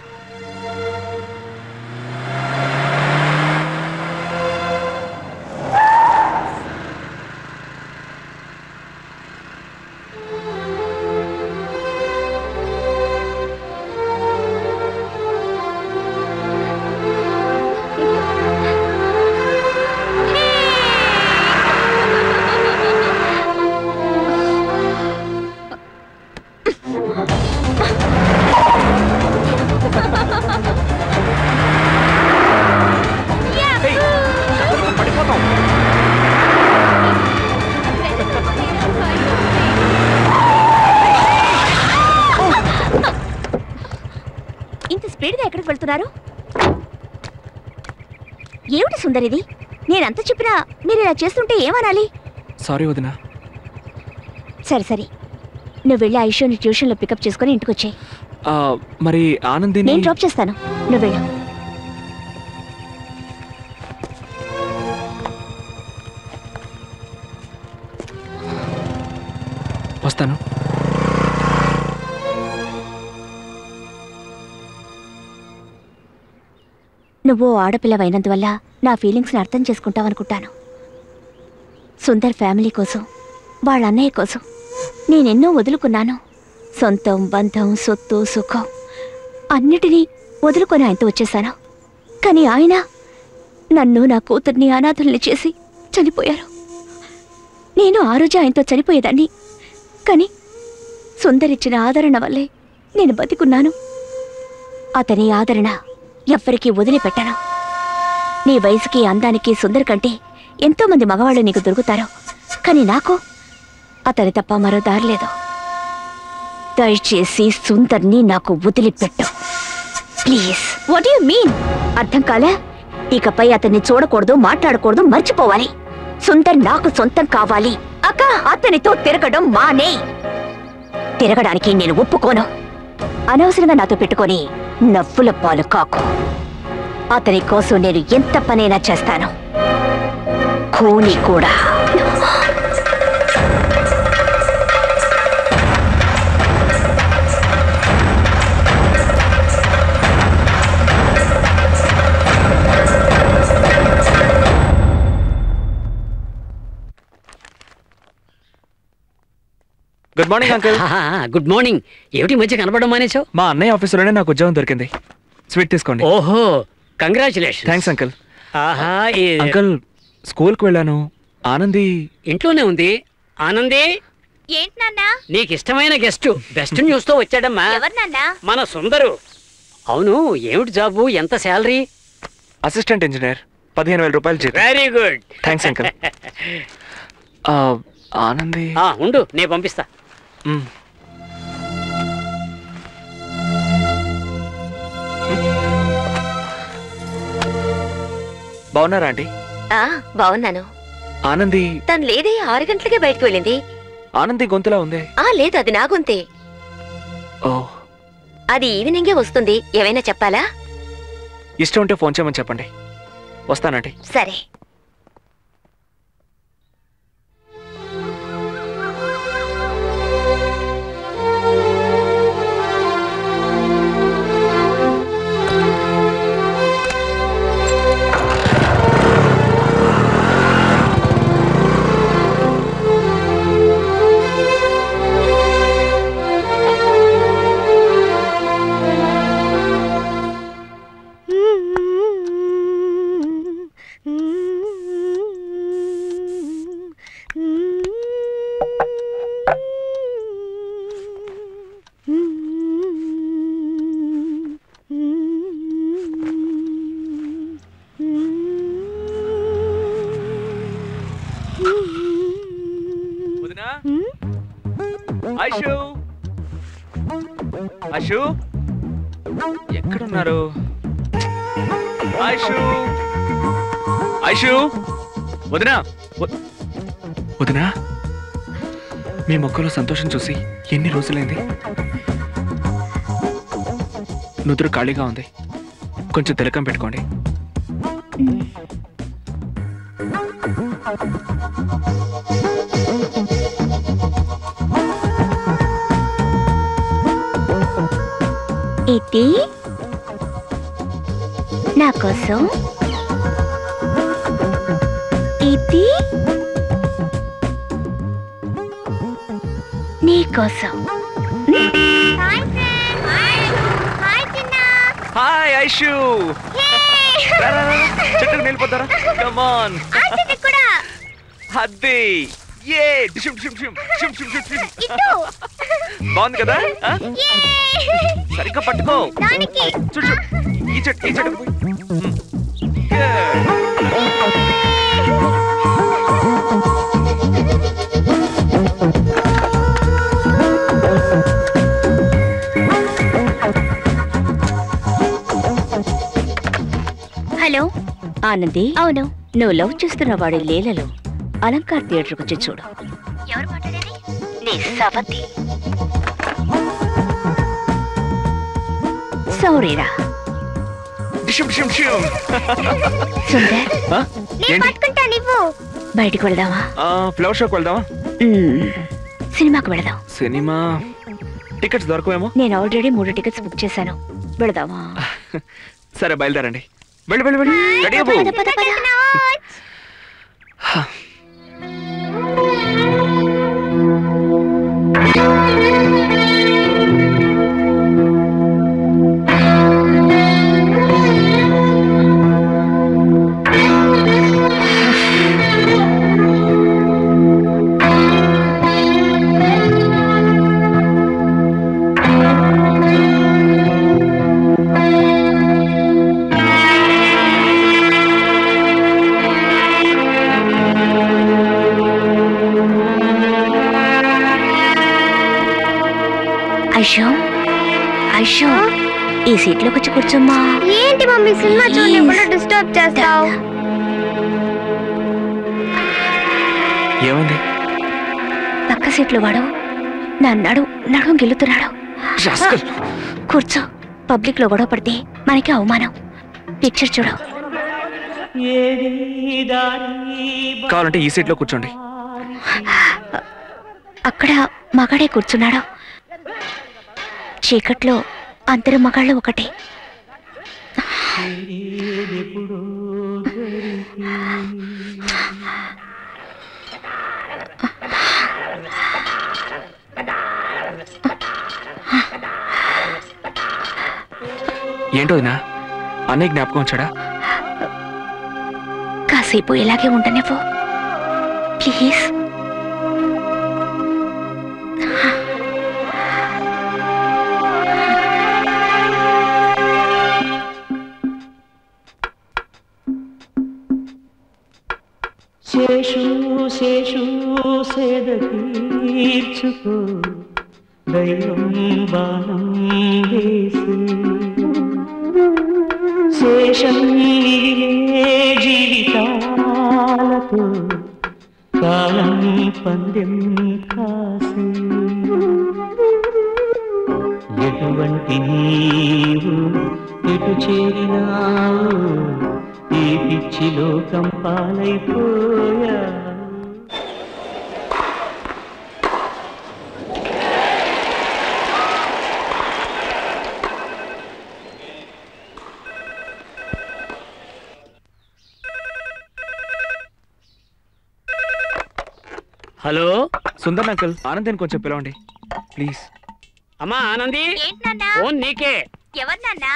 ఇంత స్పీడ్గా ఎక్కడికి వెళ్తున్నారు ఏమిటి సుందర్ ఇది నేనంత చెప్పినా మీరు ఇలా చేస్తుంటే ఏమనాలి సారీ వదిన సరే సరే నువ్వు వెళ్ళి ఐషోని ట్యూషన్లో పికప్ చేసుకొని ఇంటికి వచ్చాయి ఆ, మరి ఆనందిని నేను డ్రాప్ చేస్తాను నువ్వు వెళ్ళు వస్తాను నువ్వు ఆడపిల్లవైనందువల్ల నా ఫీలింగ్స్ని అర్థం చేసుకుంటావనుకుంటాను సుందర్ ఫ్యామిలీ కోసం వాళ్ళ అన్నయ్య కోసం నేనెన్నో వదులుకున్నాను సొంతం బంధం సొత్తు సుఖం అన్నిటినీ వదులుకొని ఆయనతో వచ్చేశాను కానీ ఆయన నన్ను నా కూతుర్ని అనాథుల్ని చేసి చనిపోయారు నేను ఆ రోజు ఆయనతో చనిపోయేదాన్ని కానీ సుందరిచ్చిన ఆదరణ వల్లే నేను బతికున్నాను అతని ఆదరణ ఎవ్వరికీ వదిలిపెట్టను నీ వయసుకి అందానికి సుందర్ కంటే ఎంతో మంది మగవాళ్ళు నీకు దొరుకుతారు కానీ నాకు అతని తప్ప మరో దారి లేదు దయచేసి సుందర్ని నాకు వదిలిపెట్టు ప్లీజ్ వాట్ యు మీన్ అర్థం కాలే ఇకపై అతన్ని చూడకూడదు మాట్లాడకూడదు మర్చిపోవాలి సుందర్ నాకు సొంతం కావాలి అక్క అతనితో తిరగడం మానే తిరగడానికి నేను ఒప్పుకోను అనవసరంగా నాతో పెట్టుకొని నవ్వుల పాలు కాకు అతని కోసం నేను ఎంత పనైనా చేస్తాను కూని కూడా good morning uncle good morning ఏమిటి ఈ మధ్య కనపడడం మానేశావు మా అన్నయ్య ఆఫీసులోనే నాకు ఉద్యోగం దొరికింది స్వీట్ తీసుకోండి ఓహో కంగ్రాచులేషన్ థ్యాంక్స్ అంకుల్ ఆహా ఈ- అంకుల్ స్కూల్కి వెళ్ళాను ఆనంది ఇంట్లోనే ఉంది ఆనంది ఏంటి నాన్నా నీకు ఇష్టమైన గెస్ట్ బెస్ట్ న్యూస్ తో వచ్చాడమ్మా ఎవరు నాన్నా మన సుందరు అవును ఏమిటి జాబు ఎంత శాలరీ అసిస్టెంట్ ఇంజనీర్ పదిహేను వేల రూపాయలు జీతం వెరీ గుడ్ థ్యాంక్స్ అంకుల్ ఆ, ఆనంది ఉండు నేను పంపిస్తా మ్. బాగున్నారా ఆంటీ ఆ బాగున్నాను ఆనంది తను లేదే ఆరు గంటలకే బయటకు వెళ్ళింది ఆనంది గొంతులా ఉంది ఆ లేదు అది నా గొంతే ఓ అది ఈవినింగే వస్తుంది ఏమైనా చెప్పాలా ఇష్టం ఉంటే ఫోన్ చేయమని చెప్పండి వస్తానండి సరే ఐషు ఐషు ఎక్కడున్నారు ఐషు ఐషు వదినా వ- వదినా మీ మొక్కలో సంతోషం చూసి ఎన్ని రోజులైంది నుదురు ఖాళీగా ఉంది కొంచెం తిలకం పెట్టుకోండి ఇది నా కోసం ఇది నీ కోసం హాయ్ ఐషు రా, రా, రా, చెట్టుకు నిలిపోతారా కమాన్ అద్ది ఏ డిషుమ్ డిషుమ్ డిషుమ్ డిషుమ్ డిషుమ్ డిషుమ్ డిషుమ్. బాగుంది కదా ఆ? సరిగ్గా పట్టుకో చూడు చూడు. ఈ చెట్టు ఈ చెట్టు మ్. హలో ఆనంది అవును నువ్వు లవ్ చేస్తున్న వాడి లీలలో అలంకార్ థియేటర్కి వచ్చి చూడు ఎవరు మాట్లాడేది నీ సవతి సౌరీరా సుందర్ నేను పట్టుకుంటా నువ్వు బయటికి వెళదామా ఫ్లవర్ షోకి వెళ్దామా మ్మ్. సినిమాకి వెళదాం సినిమా టికెట్స్ దొరకవేమో నేను ఆల్రెడీ మూడు టికెట్స్ బుక్ చేశాను వెళదామా సరే బయలుదేరండి వెళ్ళి వెళ్ళి వెళ్ళి రెడీ అవ్వు పద, పద, పద. ఐషో ఐషో ఈ సీట్లోకి వచ్చి కూర్చోమ్మా ఏంటి మమ్మీ సినిమా చూడకుండా డిస్టర్బ్ చేస్తావు ఏమైంది పక్క సీట్లో వాడు నా నడు నడుం గెలుతున్నాడు రాస్కల్. కూర్చో పబ్లిక్ లో గొడవ పడితే మనకి అవమానం పిక్చర్ చూడు కావాలంటే ఈ సీట్లో కూర్చోండి అక్కడ మగాడే కూర్చున్నాడు చీకట్లో అందరు మగాళ్ళు ఒకటే ఏంటో వదినా అన్నయ్య జ్ఞాపకం వచ్చాడా కాసేపు ఇలాగే ఉండనివ్వు ప్లీజ్ శేషు శేషు సేద తీర్చుకో దైవం బాణం వేసి శేషం మిగిలే జీవితాలతో కాలం పందెం కాసి ఎటువంటి నీవు ఎటు చేరినావు ఈ పిచ్చిలో కంపాలైపోయా హలో సుందర్ అంకుల్ ఆనందని కొంచెం పిలవండి ప్లీజ్ అమ్మా ఆనంది ఫోన్ నీకే ఎవరినన్నా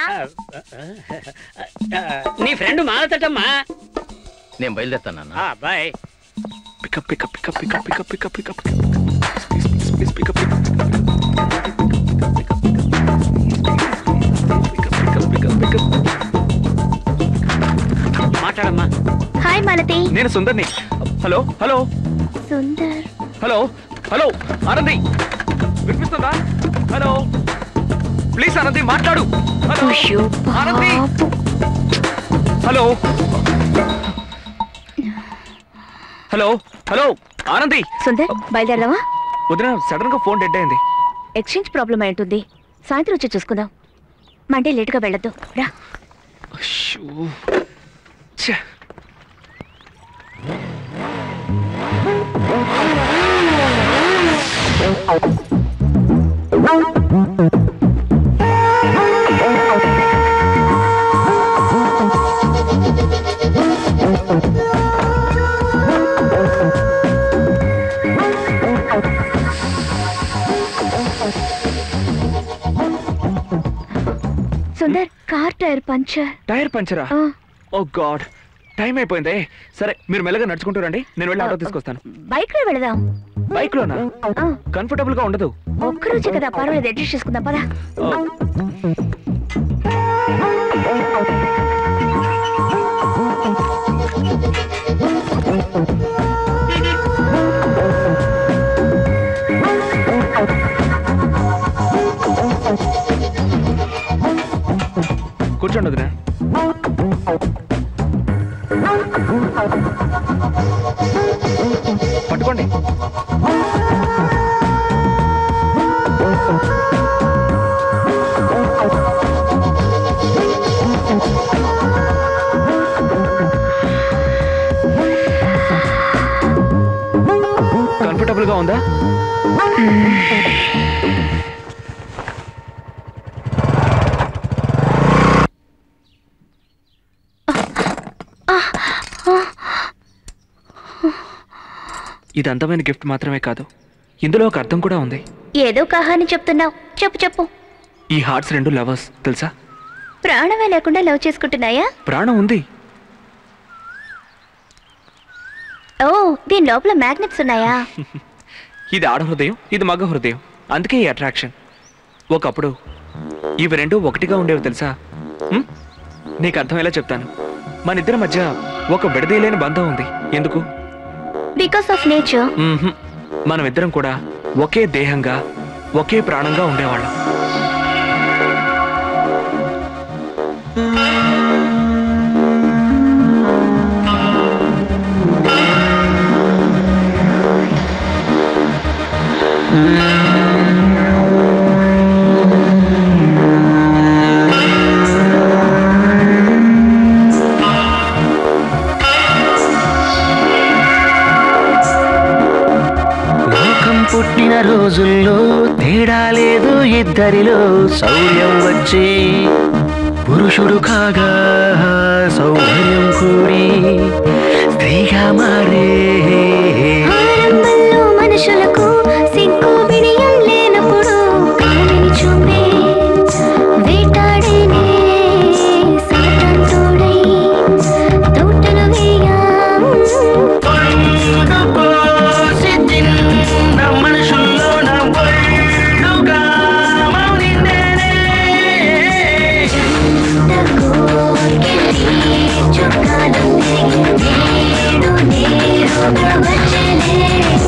ఆ, నీ ఫ్రెండ్ మాలతటమ్మా నేను బయలుదేరుతాను నాన్న ఆ, bye pick up pick up pick up pick up pick up pick up pick up please please please pick up pick up మాట్లాడమ్మా హాయ్ మాలతి నేను సుందర్ని hello hello Sundar hello hello Anandi వినిపిస్తుందా హలో ప్లీజ్ ఆనంది మాట్లాడు hello Anandi hello hello hello Anandi Sundar బయలుదేరదామా వదిన సడన్ గా ఫోన్ డెడ్ అయింది ఎక్స్చేంజ్ ప్రాబ్లం అయి ఉంటుంది సాయంత్రం వచ్చి చూసుకుందాం మండే లేట్గా వెళ్ళొద్దు రా అయ్యో. ఛే. Sundar car tyre puncture tyre పంచరా ఓ గాడ్ టైం అయిపోయిందే సరే మీరు మెల్లగా నడుచుకుంటూ రండి నేను వెళ్ళి ఆటో తీసుకొస్తాను బైక్ లో వెళదాం బైక్ లోనా కంఫర్టబుల్ గా ఉండదు ఒక్కరోజే కదా పర్వాలేదు అడ్జస్ట్ చేసుకుందాం పదా కూర్చోండి వదిన పట్టుకోండి ఉందా ఇది అందమైన గిఫ్ట్ మాత్రమే కాదు ఇందులో ఒక అర్థం కూడా ఉంది ఏదో కహాని చెప్తున్నావు చెప్పు చెప్పు ఈ హార్ట్స్ రెండు లవర్స్ తెలుసా ప్రాణమే లేకుండా లవ్ చేసుకుంటున్నాయా ప్రాణం ఉంది ఓ దీని లోపల మ్యాగ్నెట్స్ ఉన్నాయా ఇది ఆడ హృదయం ఇది మగ హృదయం అందుకే ఈ అట్రాక్షన్ ఒకప్పుడు ఇవి రెండు ఒకటిగా ఉండేవి తెలుసా హ్మ్? నీకు అర్థమయ్యేలా చెప్తాను మన ఇద్దరి మధ్య ఒక విడదీయలేని బంధం ఉంది ఎందుకు బికాస్ ఆఫ్ నేచర్ మ్మ్హ్. మనం ఇద్దరం కూడా ఒకే దేహంగా ఒకే ప్రాణంగా ఉండేవాళ్ళం లోకం పుట్టిన రోజుల్లో తేడా లేదు ఇద్దరిలో శౌర్యం వచ్చి పురుషుడు కాగా సౌందర్యం కూడి స్త్రీగా మారే ఆరంభంలో మనుషులకు సిగ్గు బిడియం లేనప్పుడు కాలిని చూపే వేటాడేనే సాతాన్ తోడై తోటలు వేయా మనుషుల్లో నా ఒళ్ళుగా మౌనిందేనే. చుట్టాలు నేడు నేరుగా వచ్చేనే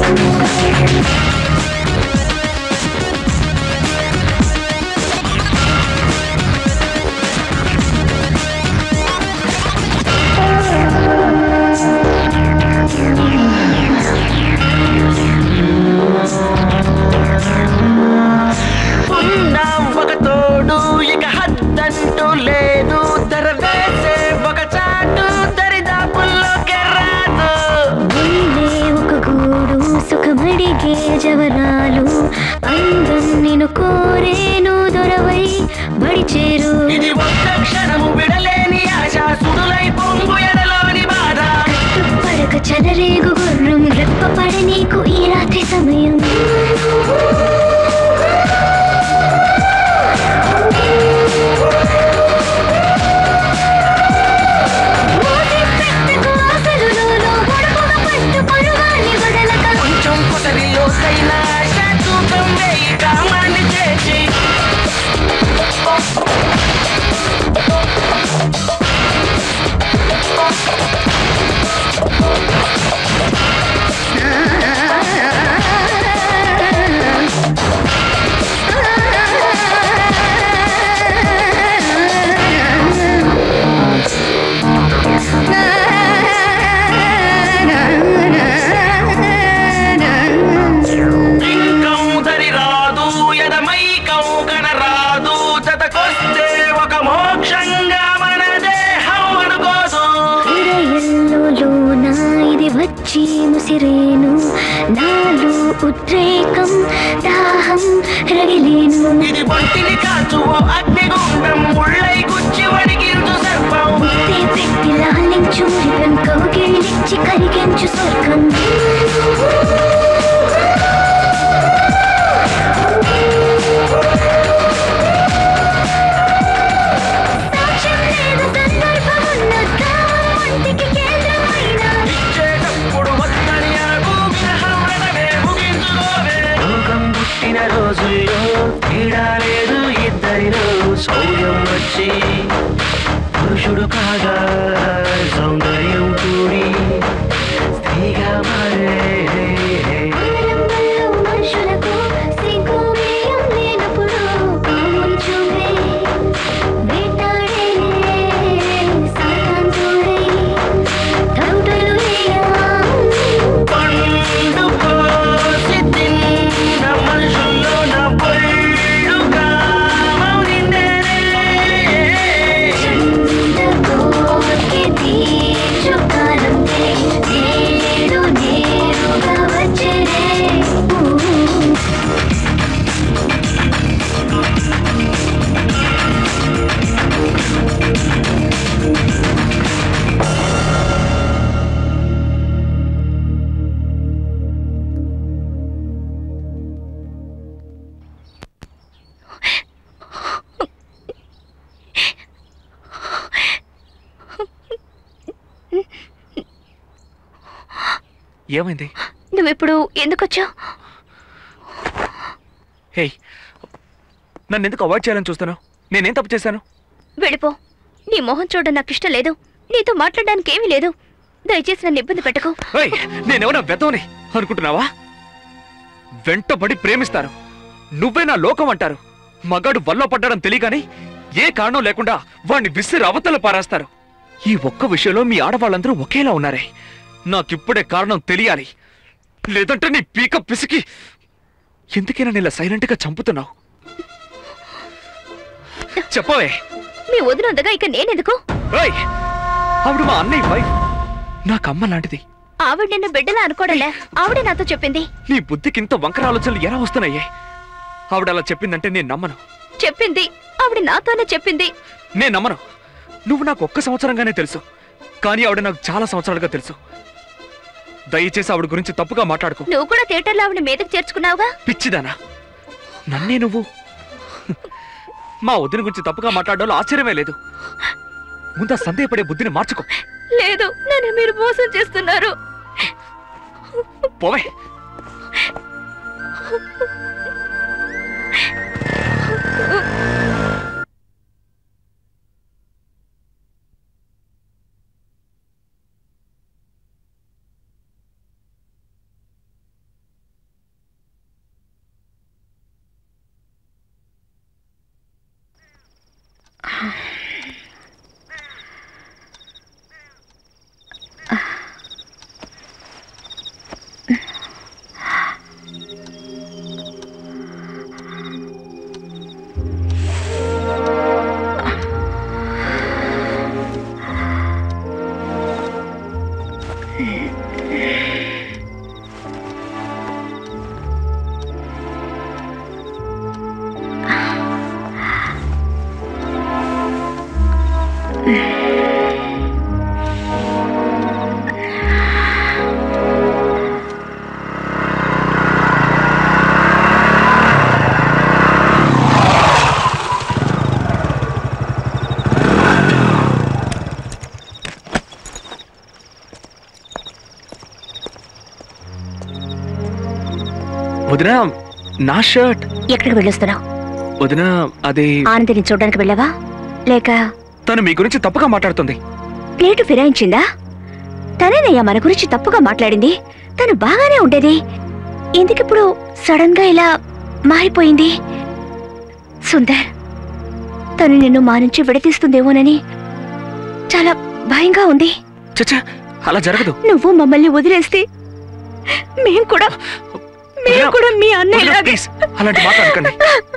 ఉన్నాం ఒక తోడు ఇక హద్దంటూ లేదు తెర వేసే ఒక చాటు దరిదాపుల్లోకి రాదు గుండె ఒక గూడు సుఖమడిగే జవరాలు అందం నిన్ను కోరేను దొరవై బడి చేరు ఇది ఒక్క క్షణము విడలేని ఆశ సుడులై పొంగు ఎడలోని బాధ పడక చదరేగు గుర్రం రెప్పపడ నీకు ఈ రాత్రి సమయం కొంచెం కొసరిలో సైనా శాతూకం వేయి కామాన్ని చేసి ఇంకం దరి రాదు ఎదమైకం కనరాదు జతకొస్తే ఒక మోక్షంగా మన దేహం అనుకోదు హృదయంలో లోన ఇది వచ్చి ముసిరేను నాలో ఉద్రేకం దాహం రగిలేను ఇది బొట్టిని కాచు ఓ అగ్నిగుండం ముళ్ళై గుచ్చి వడిగించు సర్పం ముద్దే పెట్టి లాలించు రిబన్ కౌగిలించి కరిగించు స్వర్గం సాక్ష్యం లేదు సందర్భమున్న కామం ఒంటికి కేంద్రమైన ఇచ్చేటప్పుడు వద్దని అడుగు విరహం రణమే ముగించుకోవే లోకం పుట్టిన రోజుల్లో తేడా లేదు ఇద్దరిలో శౌర్యం వచ్చి పురుషుడు కాగా సౌందర్యం కూడి స్త్రీగా మారే ఆరంభంలో మనుషులకు సిగ్గు బిడియం లేనప్పుడు కాముని చూపే వేటాడేనే సాతాన్ తోడై తౌటలు వేయా పండు కోసి తిన్న మనుషుల్లో నా ఒళ్ళుగా మౌనిందేనే. చంద్రకోటి తీర్చు కాలం ఏమైంది నువ్విప్పుడు ఎందుకొచ్చావు హే నన్ను ఎందుకు అవాయిడ్ చేయాలని చూస్తాను నేనేం తప్పు చేశాను వెళ్ళిపో నీ మొహం చూడడం నాకు ఇష్టం లేదు నీతో మాట్లాడడానికి ఏమీ లేదు దయచేసి నన్ను ఇబ్బంది పెట్టకు ఏయ్ నేనెవరో వెతవని అనుకుంటున్నావా వెంటబడి ప్రేమిస్తారు నువ్వే నా లోకం అంటారు మగాడు వల్ల పడ్డాడని తెలియగాని ఏ కారణం లేకుండా వాణ్ణి విసిరి అవతల పారేస్తారు ఈ ఒక్క విషయంలో మీ ఆడవాళ్ళందరూ ఒకేలా ఉన్నారే నాకిప్పుడే కారణం తెలియాలి లేదంటే నీ పీక పిసికి ఎందుకైనా ఇలా సైలెంట్గా చంపుతున్నావు చెప్పవే మీ వదినందుగా ఇక నేనెందుకు ఏయ్ ఆవిడ మా అన్నయ్య వైఫ్ నాకు అమ్మ లాంటిది ఆవిడ నిన్ను బిడ్డలా అనుకోవడంలే ఆవిడే నాతో చెప్పింది నీ బుద్ధికి ఇంత వంకర ఆలోచనలు ఎలా వస్తున్నాయే ఆవిడ అలా చెప్పిందంటే నేను నమ్మను చెప్పింది ఆవిడ నాతోనే చెప్పింది నేను నమ్మను నువ్వు నాకు ఒక్క సంవత్సరంగానే తెలుసు కానీ ఆవిడ నాకు చాలా సంవత్సరాలుగా తెలుసు దయచేసి ఆవిడ గురించి తప్పుగా మాట్లాడుకో నువ్వు కూడా థియేటర్లో ఆవిడ మీదకి చేర్చుకున్నావుగా పిచ్చిదానా నన్నే నువ్వు మా వదిన గురించి తప్పుగా మాట్లాడడంలో ఆశ్చర్యమే లేదు ముందా సందేహపడే బుద్ధిని మార్చుకో లేదు నన్ను మీరు మోసం చేస్తున్నారు పోవే వదిన నా షర్ట్ ఎక్కడికి వెళ్ళొస్తున్నావు వదిన అది ఆనందిని చూడడానికి వెళ్ళావా లేక తను మీ గురించి తప్పుగా మాట్లాడుతుంది ప్లేటు ఫిరాయించిందా తనేనయ్యా మన గురించి తప్పుగా మాట్లాడింది తను బాగానే ఉండేది ఎందుకిప్పుడు సడన్ గా ఇలా మారిపోయింది సుందర్ తను నిన్ను మా నుంచి విడతీస్తుందేమోనని చాలా భయంగా ఉంది చచ్చా అలా జరగదు నువ్వు మమ్మల్ని వదిలేస్తే మేం కూడా మేము కూడా మీ అన్నయ్య ప్లీజ్ అలాంటి మాట్లాడకండి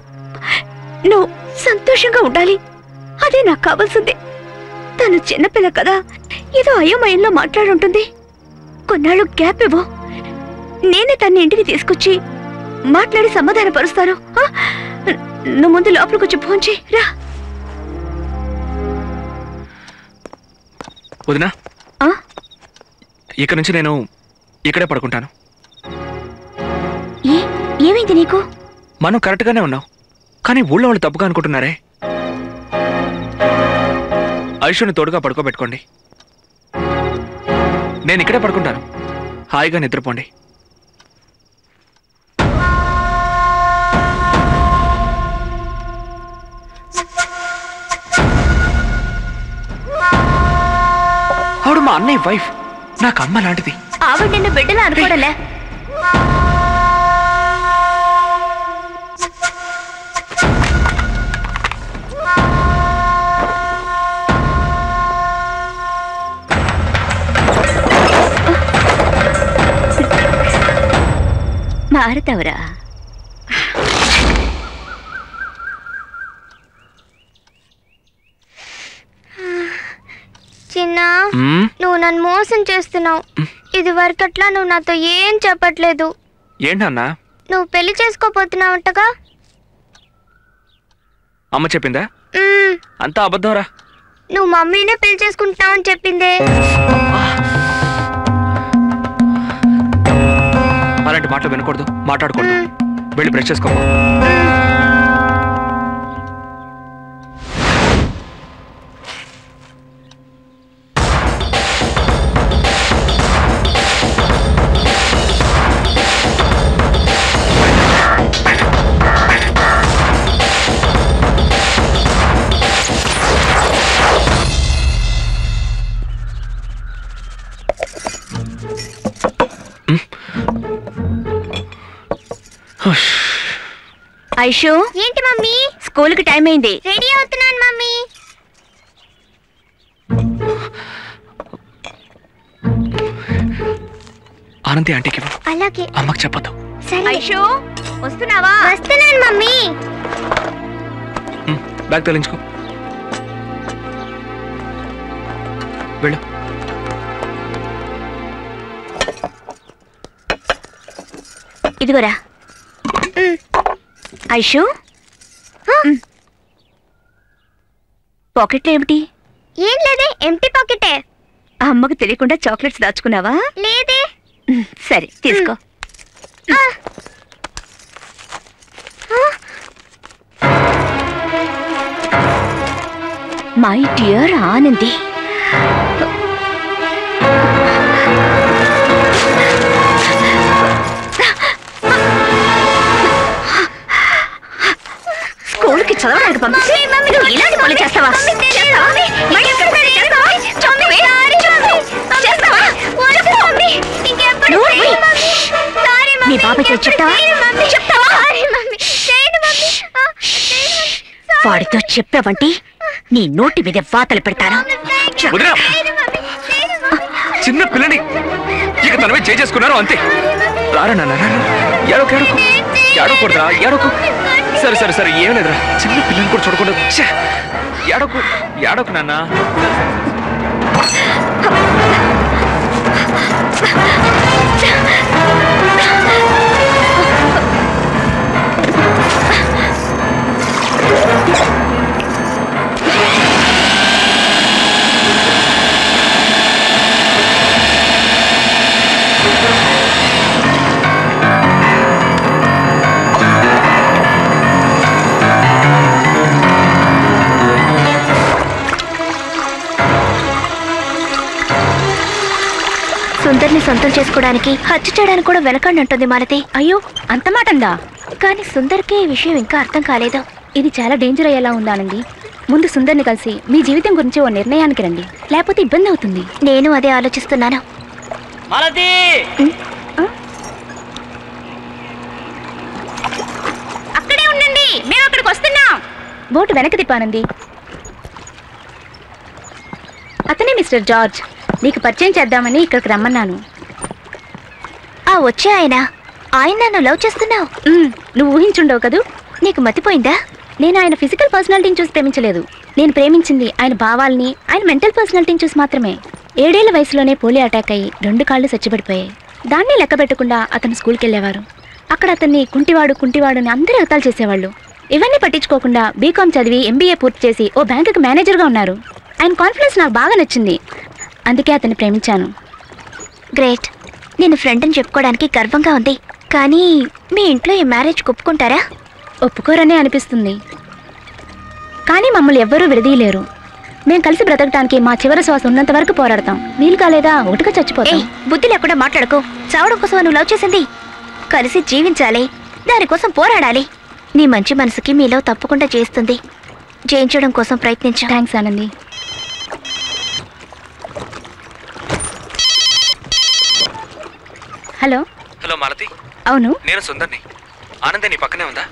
నువ్వు సంతోషంగా ఉండాలి అదే నాకు కావాల్సింది తను చిన్నపిల్ల కదా ఏదో అయోమయంలో మాట్లాడుంటుంది కొన్నాళ్ళు గ్యాప్ ఇవ్వు నేనే తన ఇంటికి తీసుకొచ్చి మాట్లాడి సమాధానపరుస్తాను ఆ? నువ్వు ముందు లోపలికి వచ్చి ఫోన్ చేయి రా వదినా ఆ? ఇక నుంచి నేను ఇక్కడే పడుకుంటాను ఏ ఏమైంది నీకు మనం కరెక్ట్గానే ఉన్నాం కానీ ఊళ్ళో వాళ్ళు తప్పుగా అనుకుంటున్నారే ఐషుని తోడుగా పడుకోబెట్టుకోండి నేను ఇక్కడే పడుకుంటాను హాయిగా నిద్రపోండి ఆవిడ మా అన్నయ్య వైఫ్ నాకు అమ్మ లాంటిది ఆవిడ నిన్ను బిడ్డలా అనుకోవడలే మారుతావురా చిన్న మ్మ్? నువ్వు నన్ను మోసం చేస్తున్నావు ఇది వరకట్లా నువ్వు నాతో ఏం చెప్పట్లేదు ఏంటన్నా నువ్వు పెళ్లి చేసుకోపోతున్నావంటగా అమ్మ చెప్పిందా మ్మ్. అంతా అబద్ధంరా నువ్వు మమ్మీనే పెళ్లి చేసుకుంటున్నావని చెప్పిందే అలాంటి మాటలు వినకూడదు మాట్లాడకూడదు వెళ్ళి బ్రష్ చేసుకో ఐషు ఏంటి మమ్మీ స్కూల్కి టైం అయింది రెడీ అవుతున్నాను మమ్మీ ఆనంది ఆంటీకి ఇవ్వు. అలాగే అమ్మకి చెప్పొద్దు సరే ఐషు వస్తున్నావా వస్తున్నాను మమ్మీ బ్యాగ్ తొలగించుకో వెళ్ళు ఇదిగోరా ఐషు పాకెట్లో ఏమిటి ఏం లేదే ఎంటీ పాకెటే ఆ అమ్మకు తెలియకుండా చాక్లెట్స్ దాచుకున్నావా లేదే ఉమ్, సరే తీసుకో మై డియర్ ఆనంది స్కూల్కి చదవడానికి పంపిస్తే నువ్వు ఇలాంటి పనులు చేస్తావా చేస్తావా? మళ్ళీ ఎక్కడికైనా చేస్తావా? చంపి, చంపి, చేస్తావా? చెప్పు. నువ్వు పోయి. మీ బాబాయ్తో చెప్తావా చెప్తావా వాడితో చెప్పావంటే నీ నోటి మీద వాతలు పెడతాను వదినా చిన్న పిల్లని ఇక తనమే చేసుకున్నారు అంతే రారా నాన్న రారా ఏడోకు ఏడోకు ఏడోకూడదా ఏడోకు సరే సరే సరే ఏం లేదురా చిన్న పిల్లని కూడా చూడకుండా ఛే! ఏడోకు ఏడోకు నాన్న సుందర్ని సొంతం చేసుకోవడానికి హత్య చేయడానికి కూడా వెనకండి అంటుంది మాలతి అయ్యో అంత మాట అందా కానీ సుందర్కి ఈ విషయం ఇంకా అర్థం కాలేదు ఇది చాలా డేంజర్ అయ్యేలా ఉందానండి ముందు సుందర్ని కలిసి మీ జీవితం గురించి ఓ నిర్ణయానికి రండి లేకపోతే ఇబ్బంది అవుతుంది నేను అదే ఆలోచిస్తున్నాను మాలతి అక్కడే ఉండండి మేము అక్కడికి వస్తున్నాం బోటు వెనక్కి తిప్పానంది అతనే మిస్టర్ జార్జ్ నీకు పరిచయం చేద్దామని ఇక్కడికి రమ్మన్నాను ఆ వచ్చే ఆయన ఆయన నన్ను లవ్ చేస్తున్నావు నువ్వు ఊహించుండవు కదూ నీకు మతిపోయిందా నేను ఆయన ఫిజికల్ పర్సనాలిటీని చూసి ప్రేమించలేదు నేను ప్రేమించింది ఆయన భావాల్ని ఆయన మెంటల్ పర్సనాలిటీని చూసి మాత్రమే ఏడేళ్ల వయసులోనే పోలియో అటాక్ అయ్యి రెండు కాళ్ళు చచ్చిపడిపోయాయి దాన్ని లెక్క పెట్టకుండా అతను స్కూల్కి వెళ్ళేవారు అక్కడ అతన్ని కుంటివాడు కుంటివాడు అని అందరూ ఎగతాలు చేసేవాళ్ళు ఇవన్నీ పట్టించుకోకుండా బీకామ్ చదివి ఎంబీఏ పూర్తి చేసి ఓ బ్యాంకుకి మేనేజర్గా ఉన్నారు ఆయన కాన్ఫిడెన్స్ నాకు బాగా నచ్చింది అందుకే అతన్ని ప్రేమించాను గ్రేట్ నేను ఫ్రెండ్ అని చెప్పుకోవడానికి గర్వంగా ఉంది కానీ మీ ఇంట్లో ఈ మ్యారేజ్ ఒప్పుకుంటారా ఒప్పుకోరనే అనిపిస్తుంది కానీ మమ్మల్ని ఎవ్వరూ విడదీయలేరు మేము కలిసి బ్రతకడానికి మా చివరి శ్వాస ఉన్నంత వరకు పోరాడతాం వీలు కాలేదా ఒకటిగా చచ్చిపోతాం ఏయ్ బుద్ధి లేకుండా మాట్లాడుకో చావడం కోసం నువ్వు లవ్ చేసింది కలిసి జీవించాలి దానికోసం పోరాడాలి నీ మంచి మనసుకి మీలో తప్పకుండా చేస్తుంది జయించడం కోసం ప్రయత్నించు thanks Anandi hello hello Malathi అవును నేను సుందర్ని ఆనందే నీ పక్కనే ఉందా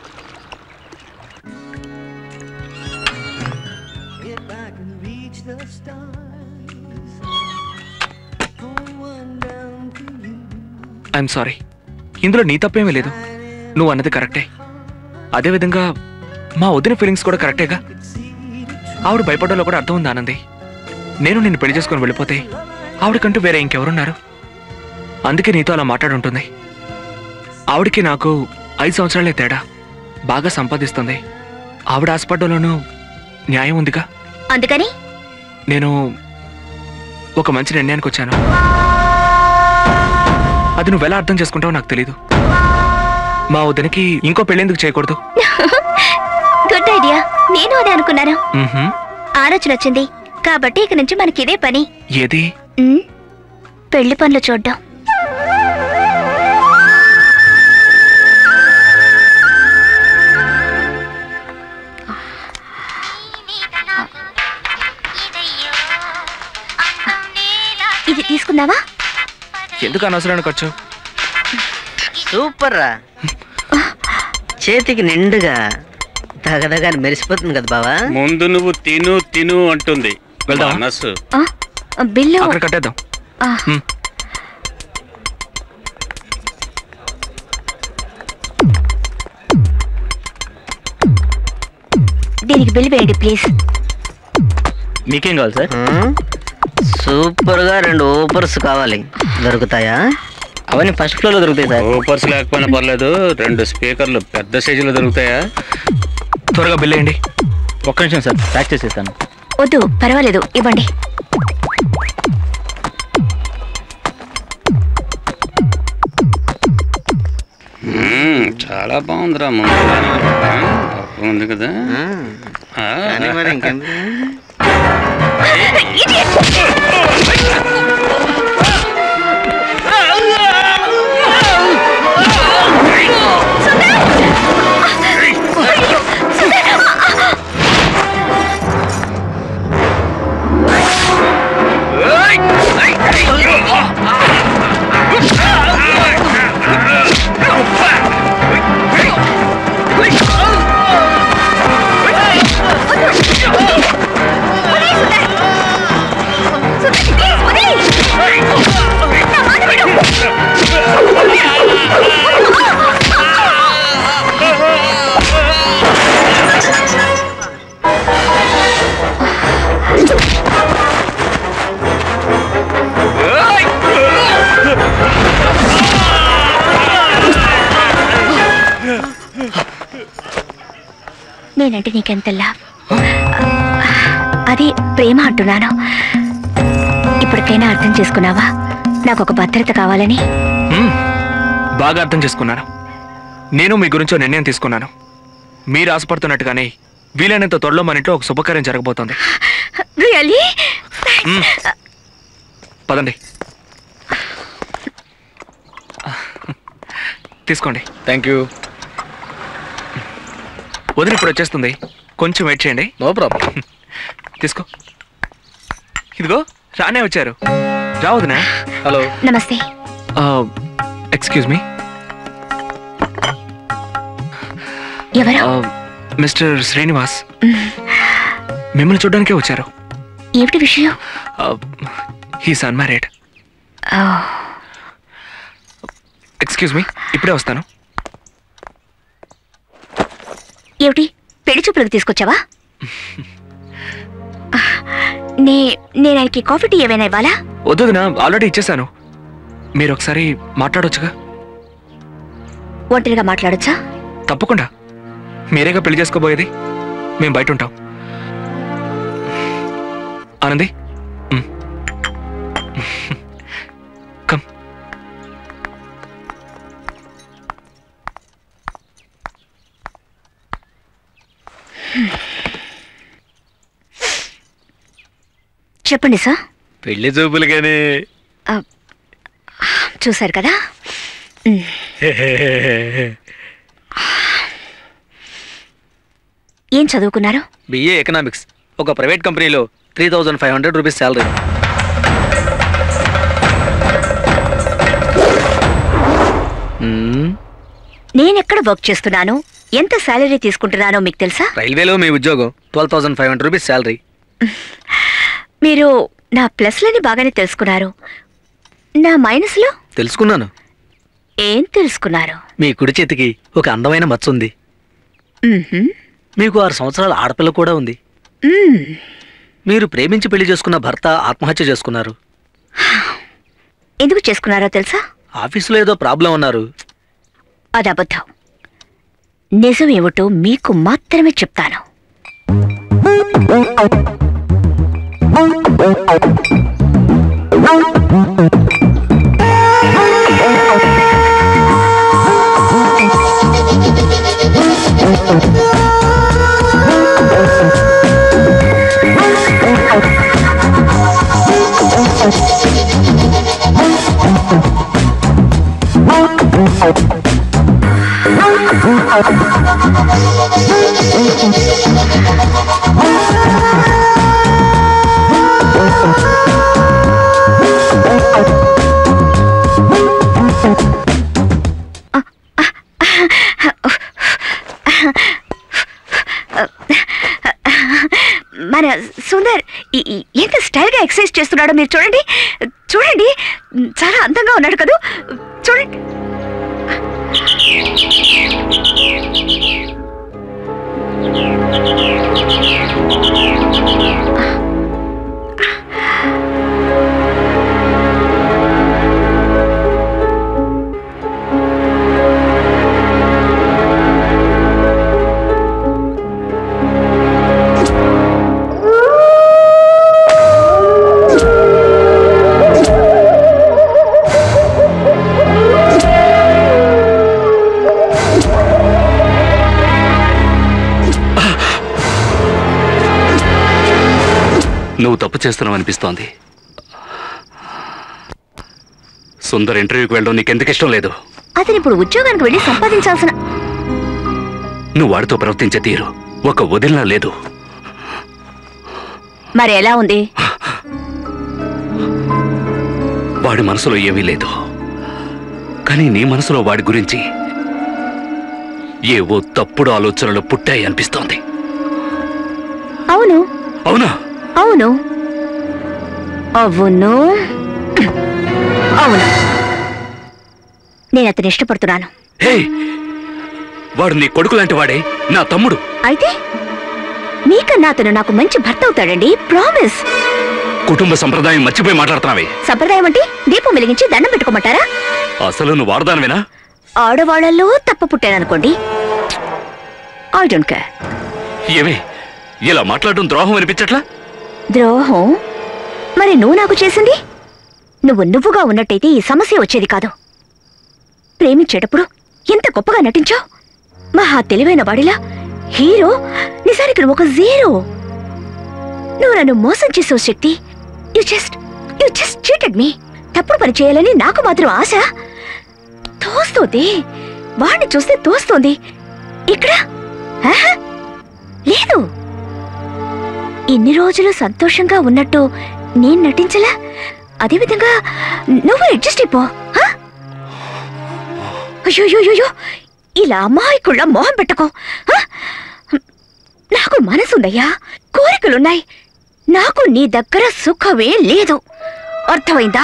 ఐఎమ్ సారీ ఇందులో నీ తప్పేమీ లేదు నువ్వు అన్నది కరెక్టే అదేవిధంగా మా వదిన ఫీలింగ్స్ కూడా కరెక్టేగా ఆవిడ భయపడ్డలో కూడా అర్థం ఉంది ఆనంది నేను నిన్ను పెళ్లి చేసుకుని వెళ్ళిపోతే ఆవిడకంటూ వేరే ఇంకెవరున్నారు అందుకే నీతో అలా మాట్లాడుంటుంది ఆవిడకి నాకు ఐదు సంవత్సరాలే తేడా బాగా సంపాదిస్తుంది ఆవిడ ఆస్పడ్డలోనూ న్యాయం ఉందిగా అందుకని నేను ఒక మంచి నిర్ణయానికి వచ్చాను అది నువ్వెలా అర్థం చేసుకుంటావో నాకు తెలీదు మా వదినకి ఇంకో పెళ్ళెందుకు చేయకూడదు గుడ్ ఐడియా నేను అదే అనుకున్నాను మ్హూ. ఆలోచన వచ్చింది కాబట్టి ఇక నుంచి మనకి ఇదే పని ఏది ఉమ్, పెళ్లి పనులు చూడ్డం ఇది తీసుకుందావా ఎందుకు అనవసరానికి ఖర్చు సూపర్ రా చేతికి నిండుగా దగదగా అని మెరిసిపోతుంది కదా బావా ముందు నువ్వు తిను తిను అంటుంది మనసు ఆ, బిల్లు అక్కడ కట్టేద్దాం ఆ, హ్మ్. దీనికి బిల్లు వేయండి ప్లీజ్ మీకేం కావాలి సార్ సూపర్ గా రెండు ఓపర్స్ కావాలి దొరుకుతాయా అవన్నీ ఫస్ట్ ఫ్లోర్ లో దొరుకుతాయి సార్ ఓపర్స్ లేకపోయినా పర్లేదు రెండు స్పీకర్లు పెద్ద సైజులో దొరుకుతాయా త్వరగా బిల్ వేయండి ఒక్క నిమిషం సార్ ప్యాక్ చేసేస్తాను వద్దు పర్వాలేదు ఇవ్వండి మ్మ్, చాలా బాగుందిరా ముందు ఉంది కదా ఆ. కానీ మరి ఇంకెందుకు? నేనంటే నీకెంతల్లా అది ప్రేమ అంటున్నాను ఇప్పటికైనా అర్థం చేసుకున్నావా నాకు ఒక భద్రత కావాలని మ్మ్. బాగా అర్థం చేసుకున్నాను నేను మీ గురించి ఓ నిర్ణయం తీసుకున్నాను మీరు ఆశపడుతున్నట్టుగానే వీలైనంత త్వరలో మన ఇంట్లో ఒక శుభకార్యం జరగబోతోంది రియలీ మ్మ్. పదండి తీసుకోండి థ్యాంక్ యూ వదిలి ఇప్పుడు వచ్చేస్తుంది కొంచెం వెయిట్ చేయండి నో ప్రాబ్లం తీసుకో ఇదిగో రానే వచ్చారు రావద్దునా హలో నమస్తే ఎక్స్క్యూజ్ మీ ఎవరు మిస్టర్ శ్రీనివాస్ మిమ్మల్ని చూడడానికే వచ్చారు ఏమిటి విషయం he's unmarried oh, excuse me ఇప్పుడే వస్తాను ఏమిటి పెళ్లి చూపులకు తీసుకొచ్చావా నే నేను ఆయనకి కాఫీ టీ ఏమైనా ఇవ్వాలా వద్దు నా ఆల్రెడీ ఇచ్చేసాను మీరు ఒకసారి మాట్లాడొచ్చుగా ఒంటరిగా మాట్లాడొచ్చా తప్పకుండా మీరేగా పెళ్లి చేసుకోబోయేది మేము బయట ఉంటాం ఆనంది మ్. కమ్ చెప్పండి సార్ పెళ్లి చూపులుగానే ఆ, చూశారు కదా మ్, ఏం చదువుకున్నారు బిఏ ఎకనామిక్స్ ఒక ప్రైవేట్ కంపెనీలో three thousand five hundred rupees salary నేనెక్కడ వర్క్ చేస్తున్నాను ఎంత శాలరీ తీసుకుంటున్నానో మీకు తెలుసా రైల్వేలో మీ ఉద్యోగం twelve thousand five hundred rupees salary మీరు నా ప్లస్లని బాగానే తెలుసుకున్నారు నా మైనస్లో తెలుసుకున్నాను ఏం తెలుసుకున్నారు మీ కుడి చేతికి ఒక అందమైన మచ్చ ఉంది మ్మ్హ్మ్. మీకు ఆరు సంవత్సరాల ఆడపిల్ల కూడా ఉంది మ్మ్. మీరు ప్రేమించి పెళ్లి చేసుకున్న భర్త ఆత్మహత్య చేసుకున్నారు ఎందుకు చేసుకున్నారో తెలుసా ఆఫీసులో ఏదో ప్రాబ్లం అన్నారు అది అబద్ధం నిజం ఏమిటో మీకు మాత్రమే చెప్తాను ఈ- ఈ- ఎంత స్టైల్గా ఎక్సర్సైజ్ చేస్తున్నాడో మీరు చూడండి చూడండి చాలా అందంగా ఉన్నాడు కదా చూడండి నువ్వు తప్పు చేస్తున్నావు అనిపిస్తోంది సుందర్ ఇంటర్వ్యూకి వెళ్ళడం నీకెందుకు ఇష్టం లేదు అతను ఇప్పుడు ఉద్యోగానికి వెళ్ళి సంపాదించాల్సిన నువ్వు వాడితో ప్రవర్తించే తీరు ఒక వదిలినా లేదు మరి ఎలా ఉంది వాడి మనసులో ఏమీ లేదు కానీ నీ మనసులో వాడి గురించి ఏవో తప్పుడు ఆలోచనలు పుట్టాయి అనిపిస్తోంది అవును అవునా అవును అవును అవును నేను అతను ఇష్టపడుతున్నాను హే వాడు నీ కొడుకు లాంటి వాడే నా తమ్ముడు అయితే మీకన్నా అతను నాకు మంచి భర్త అవుతాడండి ప్రామిస్ కుటుంబ సంప్రదాయం మర్చిపోయి మాట్లాడుతున్నావే సంప్రదాయం అంటే దీపం వెలిగించి దండం పెట్టుకోమంటారా అసలు నువ్వు వాడదానివేనా ఆడవాళ్లలో తప్ప పుట్టాననుకోండి ఐ డోంట్ కేర్ ఏమే ఇలా మాట్లాడడం ద్రోహం అనిపించట్లా ద్రోహం మరి నువ్వు నాకు చేసింది నువ్వు నువ్వుగా ఉన్నట్టయితే ఈ సమస్య వచ్చేది కాదు ప్రేమించేటప్పుడు ఎంత గొప్పగా నటించావు మహా తెలివైన వాడిలా హీరో నిజానికి నువ్వు ఒక జీరో నువ్వు నన్ను మోసం చేసావు Shakti you just you just cheated me తప్పుడు పని చేయాలని నాకు మాత్రం ఆశ తోస్తోంది వాడిని చూస్తే తోస్తోంది ఇక్కడ ఆహా, లేదు ఇన్ని రోజులు సంతోషంగా ఉన్నట్టు నేను నటించలా అదేవిధంగా నువ్వు అడ్జస్ట్ అయిపో ఆ? అయ్యోయ్యోయ్యో ఇలా అమాయకుళ్ళ మొహం పెట్టుకో ఆ? నాకు మనసుందయ్యా కోరికలున్నాయి నాకు నీ దగ్గర సుఖమే లేదు అర్థమైందా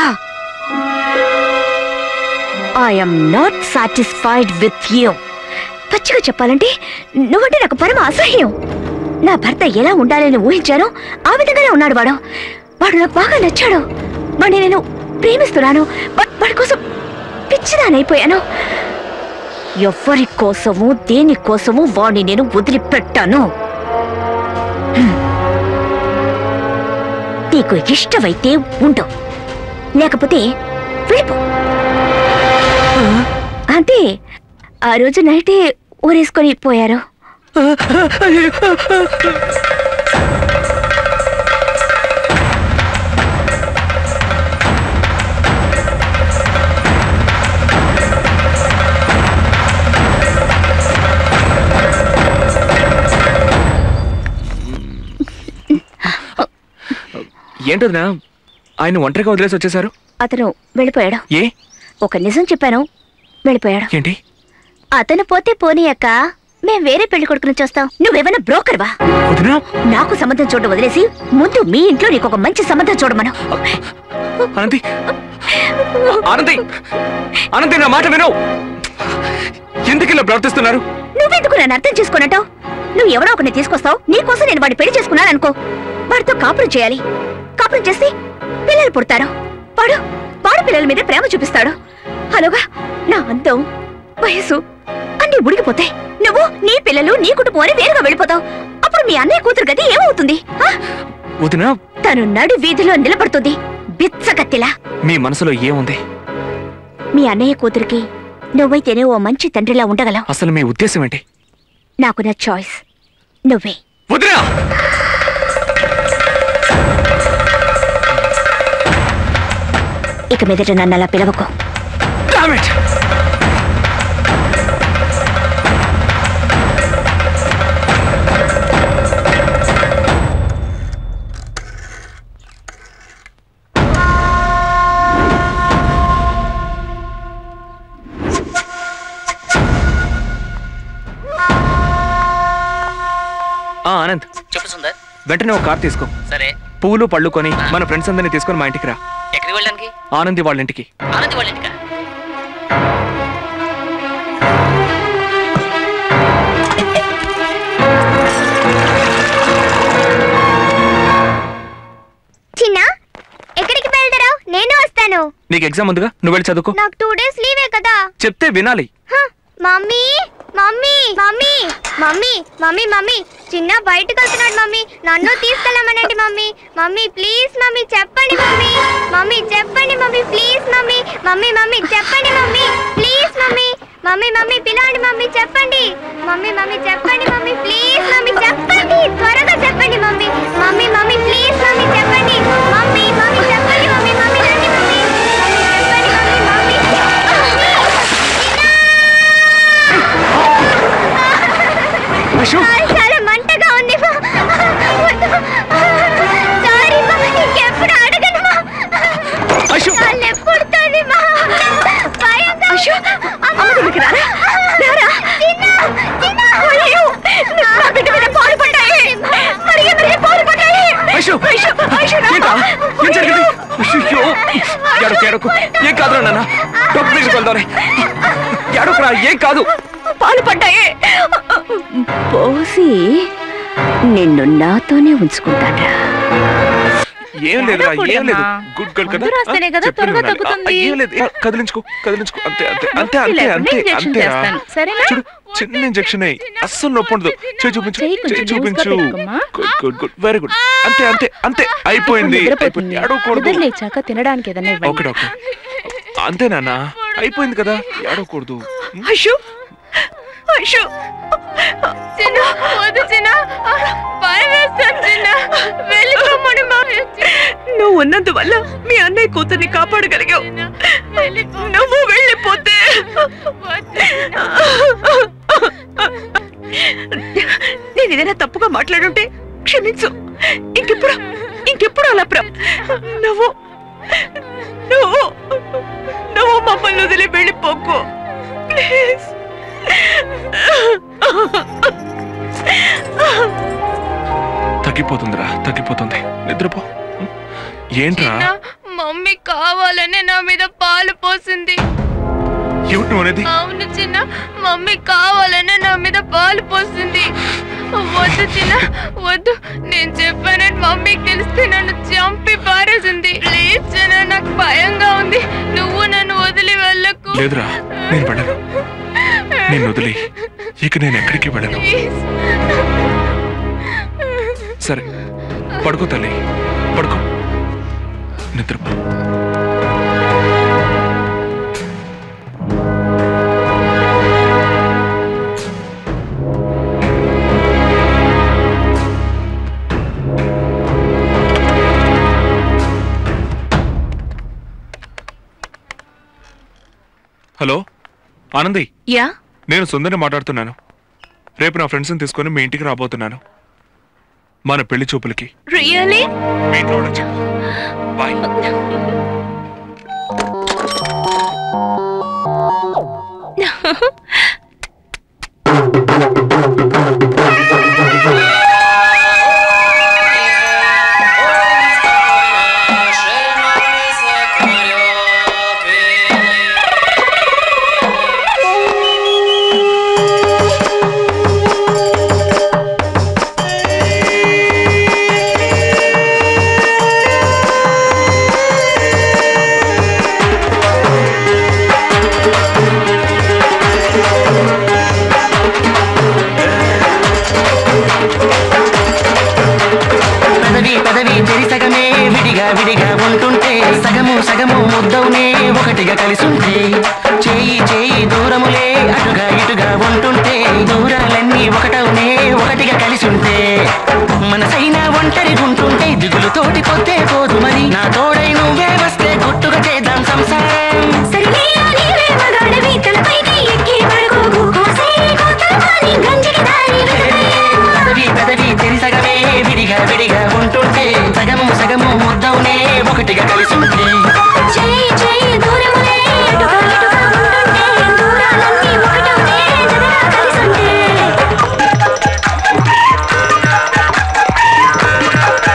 I'm not satisfied with you పచ్చిగా చెప్పాలంటే నువ్వంటే నాకు పరమ అసహ్యం నా భర్త ఎలా ఉండాలని ఊహించానో ఆ విధంగానే ఉన్నాడు వాడు వాడు నాకు బాగా నచ్చాడు వాడిని నేను ప్రేమిస్తున్నాను వా- వాడి కోసం పిచ్చిదానైపోయాను ఎవ్వరి కోసము దేని కోసము వాడిని నేను వదిలిపెట్టాను హ్మ్. నీకు ఇష్టమైతే ఉండు లేకపోతే వెళ్ళిపో అంతే ఆ రోజు నైటే ఊరేసుకొని పోయారు ఏంటదినా ఆయన ఒంటరిగా వదిలేసి వచ్చేసారు అతను వెళ్ళిపోయాడు ఏ ఒక నిజం చెప్పాను వెళ్ళిపోయాడు ఏంటి అతను పోతే పోనీ అక్క మేం వేరే పెళ్లి కొడుకుని చూస్తాం నువ్వేమైనా బ్రోకర్వా నాకు సంబంధం చూడడం వదిలేసి ముందు మీ ఇంట్లో నీకు ఒక మంచి సంబంధం చూడమను అనంతి ఆనంది ఆనంది నా మాట వినవు ఎందుకు ఇలా ప్రవర్తిస్తున్నారు నువ్వెందుకు నన్ను అర్థం చేసుకున్నట్టు నువ్వు ఎవరో ఒకరిని తీసుకొస్తావు నీకోసం నేను వాడి పెళ్లి చేసుకున్నాను అనుకో వాడితో కాపురం చేయాలి కాపురం చేసి పిల్లలు పుడతారు వాడు వాడు పిల్లల మీద ప్రేమ చూపిస్తాడు అలాగా నా అందం వయసు అన్ని ఉడికిపోతాయి నువ్వు నీ పిల్లలు నీ కుటుంబం అని వేరుగా వెళ్ళిపోతావు అప్పుడు మీ అన్నయ్య కూతురు గది ఏమవుతుంది ఆ? వదినా తను నడు వీధిలో నిలబడుతుంది బిచ్చగత్తిలా మీ మనసులో ఏముంది మీ అన్నయ్య కూతురికి నువ్వైతేనే ఓ మంచి తండ్రిలా ఉండగలవు అసలు మీ ఉద్దేశం ఏంటి నాకు నా చాయిస్ నువ్వే వదినా ఇక మీదట నన్ను అలా పిలవకు ఆ ఆనంద్ చెప్పు సుందర్ వెంటనే ఒక కార్ తీసుకో సరే పూలు పళ్ళు కొని మన ఫ్రెండ్స్ అందరినీ తీసుకొని మా ఇంటికి రా ఎక్కడికి వెళ్ళడానికి ఆనంది వాళ్ళ ఇంటికి ఆనంద్ వాళ్ళ ఇంటికా చిన్న ఎక్కడికి వెళ్తారావు నేను వస్తాను నీకు ఎగ్జామ్ ఉందిగా నువ్వు వెళ్ళి చదువుకో నాకు టూ డేస్ లీవే కదా చెప్తే వినాలి హ, mummy mummy mummy mummy mummy mummy చిన్న బయటకు వెళ్తున్నాడు మమ్మీ నన్ను తీసుకెళ్ళమనండి మమ్మీ మమ్మీ ప్లీజ్ మమ్మీ చెప్పండి మమ్మీ మమ్మీ చెప్పండి mummy please mummy mummy mummy చెప్పండి mummy please mummy mummy mummy పిలవండి మమ్మీ చెప్పండి మమ్మీ మమ్మీ చెప్పండి మమ్మీ ప్లీజ్ మమ్మీ చెప్పండి త్వరగా చెప్పండి mummy mummy mummy please mummy చెప్పండి మమ్మీ మమ్మీ చెప్పండి మమ్మీ మమ్మీ రండి మమ్మీ మమ్మీ చెప్పండి మమ్మీ మమ్మీ చాలా చాలా మంటగా ఉంది మా. సారీ మా ఇంకెప్పుడు అడగను మా చాలా ఎప్పుడుతుంది మా భయంగా అమ్మ దగ్గరికి రారా రారా చిన్న చిన్న అయ్యో నా బిడ్డ మీద పాలు పడ్డాయి మరి ఎదురే పాలు పడ్డాయి ఐషు! ఐషు ఐషు రా. ఏంటా? ఏం జరిగింది అయ్యో! ఏడకు, ఏడకు. ఏం కాదురా నాన్న డాక్టర్ దగ్గరికి వెళ్దాం ఏడకురా ఏం కాదు పాలు పడ్డాయి పోసి నిన్ను నాతోనే ఉంచుకుంటాడ్రా ఏం లేదురా ఏం లేదు ఏడవకూడదమ్మా. గుడ్ గర్ల్ కదా మందు రాస్తేనే ఆ, కదా చెప్పింది త్వరగా వినాలి. ఆ, తగ్గుతుంది. ఏం లేదు ఏ, కదిలించుకో కదిలించుకో అంతే అంతే అంతే నొప్పి అంతే లేకుండా అంతే ఇంజెక్షన్ అంతేరా చేస్తాను, సరేనా? చూడు చిన్న ఇంజెక్షన్ అస్సలు నొప్పి ఉండదు చేయి చూపించు చెయ్యి కొంచెం చేయి లూజ్గా చూపించు పెట్టుకోమ్మా. Good good good very good అంతే అంతే అంతే అయిపోయింది అయిపోయింది ఏడవకూడదు నిద్ర లేచాక తినడానికి ఏదన్నా ఓకే ఇవ్వండి డాక్టర్ అంతే నాన్న అయిపోయింది కదా ఏడవకూడదు అయ్యో అయ్యో చిన్న వద్దు చిన్న భయం వేస్తాను చిన్న వెళ్ళిపోమని మా నువ్వు ఉన్నందువల్ల మీ అన్నయ్య కూతుర్ని కాపాడగలిగావు నువ్వు వెళ్ళిపోతే నేను ఏదైనా తప్పుగా మాట్లాడుంటే క్షమించు ఇంకెప్పుడు ఇంకెప్పుడు అలా ప్ర నువ్వు నువ్వు నువ్వు మమ్మల్ని వదిలి వెళ్ళిపోకు ప్లీజ్ తగ్గిపోతుందిరా తగ్గిపోతుంది నిద్రపో ఏంట్రా మమ్మీ కావాలనే నా మీద పాలు పోసింది ఏమిటి నువ్వు అనేది అవును చిన్న మమ్మీ కావాలనే నా మీద పాలు పోసింది వద్దు చిన్న వద్దు నేను చెప్పానని మమ్మీకి తెలిస్తే నన్ను చంపి పారేసింది ప్లీజ్ చిన్న నాకు భయంగా ఉంది నువ్వు నన్ను వదిలి వెళ్ళకు లేదురా నేను వెళ్ళను నేను వదిలి ఇక నేను ఎక్కడికి వెళ్ళను ప్లీజ్ సరే పడుకో తల్లి పడుకో నిద్రపో హలో ఆనంది యా నేను సుందరిని మాట్లాడుతున్నాను రేపు నా ఫ్రెండ్స్ని తీసుకొని మీ ఇంటికి రాబోతున్నాను మన పెళ్లి చూపులకి రియలీ మీ ఇంట్లో వాళ్ళకి చెప్పు బాయ్ పెదవి పెదవి చెరి సగమే విడిగా విడిగా ఉంటుంటే సగము సగము ముద్దవునే ఒకటిగా కలిసుంటే చేయి చేయి దూరములే అటుగా ఇటుగా ఉంటుంటే దూరాలన్నీ ఒకటవునే ఒకటిగా కలిసుంటే మనసైనా ఒంటరి ఉంటుంటే దిగులు పొద్దే పోదు మరి నా తోడై నువ్వే వస్తే గుట్టుగా చేద్దాం సంసారం పెదవి పెదవి చెరి సగమే విడిగా విడిగా ఉంటుంటే సగము సగము ముద్దవునే ఒకటిగా కలిసి ఉంటే చేయి చేయి దూరములే అటుగా ఇటుగా ఉంటుంటే దూరాలన్నీ ఒకటవునే జగరా కలిసుంటే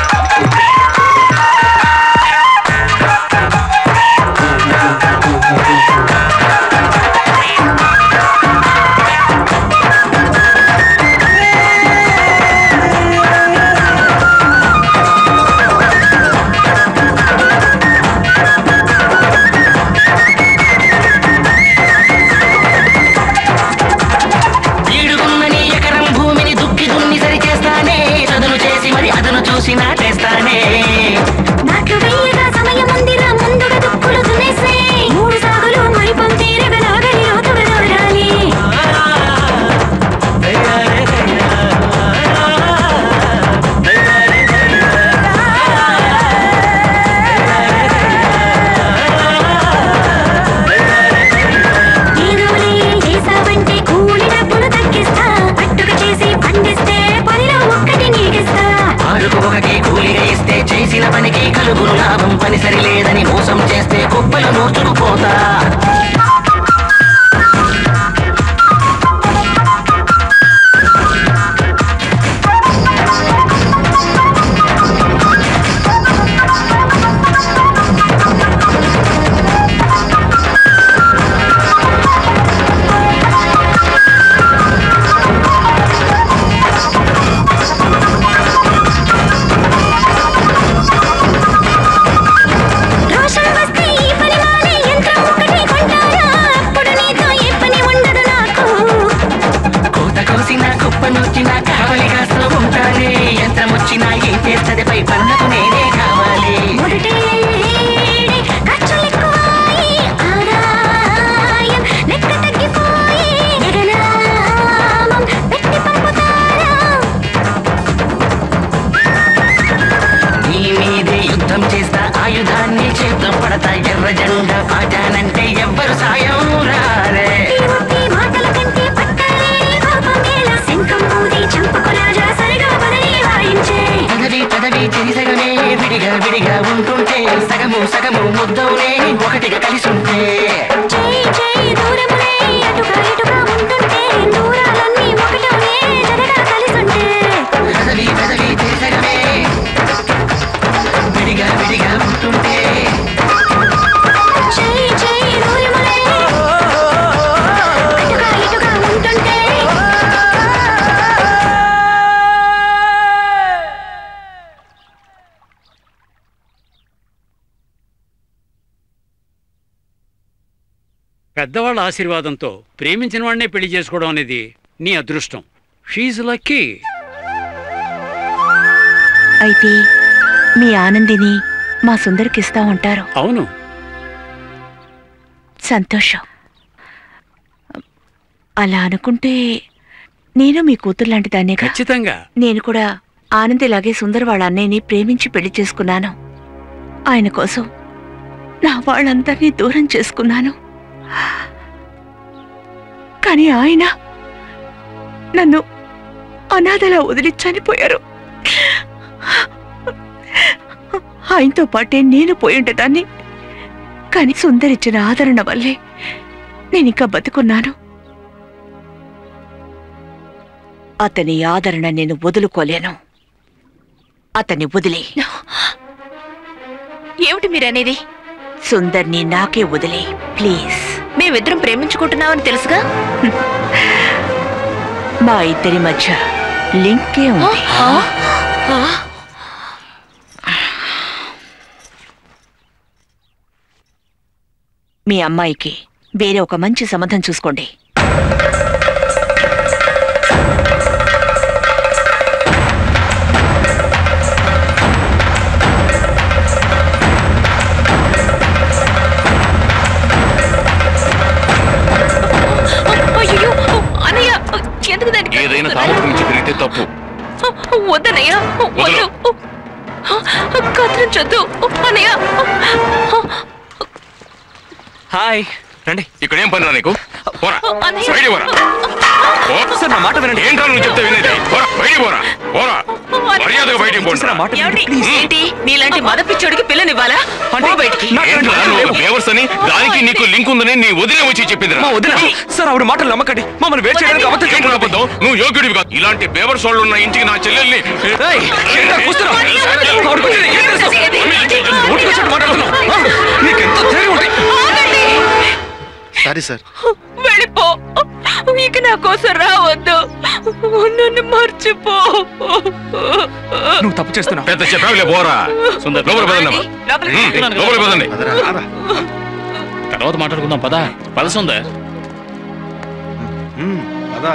ఎవరికి కలుగును లాభం పని సరిలేదని మోసం చేస్తే కుప్పలు నోచుకుపోతా రోషన్ వస్తే ఈ పని మానే యంత్రం ఒకటి కొంటారా అప్పుడు నీతో ఏ పని ఉండదు నాకు కోత కోసిన కుప్ప నొచ్చిన కావలి కాస్తూ ఉంటానే యంత్రం వచ్చినా ఏం చేస్తుంది పై పనులకు నేనే కావాలి మొదటే ఖర్చులెక్కువాయి ఆదాయం లెక్క తగ్గిపోయి జగనామం పెట్టి పంపుతారా నీ మీదే యుద్ధం చేస్తా ఆయుధాన్ని చేతం పడతా ఎర్ర జెండా పాటానంటే ఎవ్వరు సాయం రారే ఈ మాటల కంటే పట్టలేని కోపం వేళ శంఖం ఊది చంపకు రాజా సరిగా బదలి వాయించే పదవి పదవి చెరిసగమే విడిగా విడిగా ఉంటుంటే సగము సగము ముద్దవునే ఒకటిగా కలిసి ఉంటే చేయి చేయి దూరములే అటుగా ఇటుగా ఉంటుంటే దూరాలన్నీ ఒకటోనే జగగా కలిసుంటే పదవి పదవి చెరిసగమే విడిగా విడిగా ఉంటుంటే చేయి చేయి దూరములే అటుగా ఇటుగా ఉంటుంటే పెద్దవాళ్ళ ఆశీర్వాదంతో ప్రేమించిన వాడినే పెళ్లి చేసుకోవడం అనేది నీ అదృష్టం షీజ్ లక్కీ అయితే మీ ఆనందిని మా సుందరికిస్తా ఉంటారు అవును సంతోషం అలా అనుకుంటే నేను మీ కూతురు లాంటి దాన్నే ఖచ్చితంగా నేను కూడా ఆనందిలాగే సుందర్ వాళ్ళ అన్నయ్యని ప్రేమించి పెళ్లి చేసుకున్నాను ఆయన కోసం నా వాళ్ళందరినీ దూరం చేసుకున్నాను కానీ ఆయన నన్ను అనాథలా వదిలి చనిపోయారు ఆయనతో పాటే నేను పోయి ఉండేదాన్ని కానీ సుందరిచ్చిన ఆదరణ వల్లే నేను ఇంకా బతుకున్నాను అతని ఆదరణ నేను వదులుకోలేను అతన్ని వదిలే ఏమిటి మీరనేది సుందర్ని నాకే వదిలే ప్లీజ్ మేమిద్దరం ప్రేమించుకుంటున్నామని తెలుసుగా మా ఇద్దరి మధ్య లింకే ఉంది ఆ? ఆ? మీ అమ్మాయికి వేరే ఒక మంచి సంబంధం చూసుకోండి అయ్యో అన్నయ్య ఎందుకు దానికి ఏదైనా తామకు నుంచి పెరిగితే తప్పు వద్దనయ్య వద్దు కత్తిరించొద్దు అన్నయ్య హాయ్ రండి ఇక్కడ ఏం పని రా నీకు పోరా అన్నయ్య. బయటికి పోరా పో. సార్ నా మాట వినండి ఏంట్రా నువ్వు చెప్తే వినేది పోరా బయటికి పోరా పోరా మర్యాదగా బయటికి పోండి ఏమండి? ఏంటి నీలాంటి మదపిచ్చోడికి పిల్లనివ్వాలా పో బయటికి ఏంట్రా నువ్వు ఒక బేవర్స్ అని దానికి నీకు లింక్ ఉందని నీ వదిలే వచ్చి చెప్పింది మా వదిన సార్ ఆవిడ మాటలు నమ్మకండి మమ్మల్ని వేట్ చేయడానికి అబద్ధం ఏంట్రా అబద్ధం నువ్వు యోగ్యుడివి కాదు ఇలాంటి బేవర్స్ వాళ్ళు ఉన్న ఇంటికి నా చెల్లెల్ని ఏయ్, ఏంట్రా కూస్తున్నావ్? ఆవిడ కూర్చుని ఏం తెలుసు? నోటికొచ్చినట్టు మాట్లాడుతున్నావ్? ఆ, నీకెంత ధైర్యం ఉంటే సారీ సార్ వెళ్ళిపో ఇక నా కోసం రావద్దు నన్ను మర్చిపో నువ్వు తప్పు చేస్తున్నావు పెద్ద చెప్పావులే పోరా సుందర్ లోపల పదండి ఉమ్, లోపల పదండి తర్వాత మాట్లాడుకుందాం పదా పద సుందర్ అదా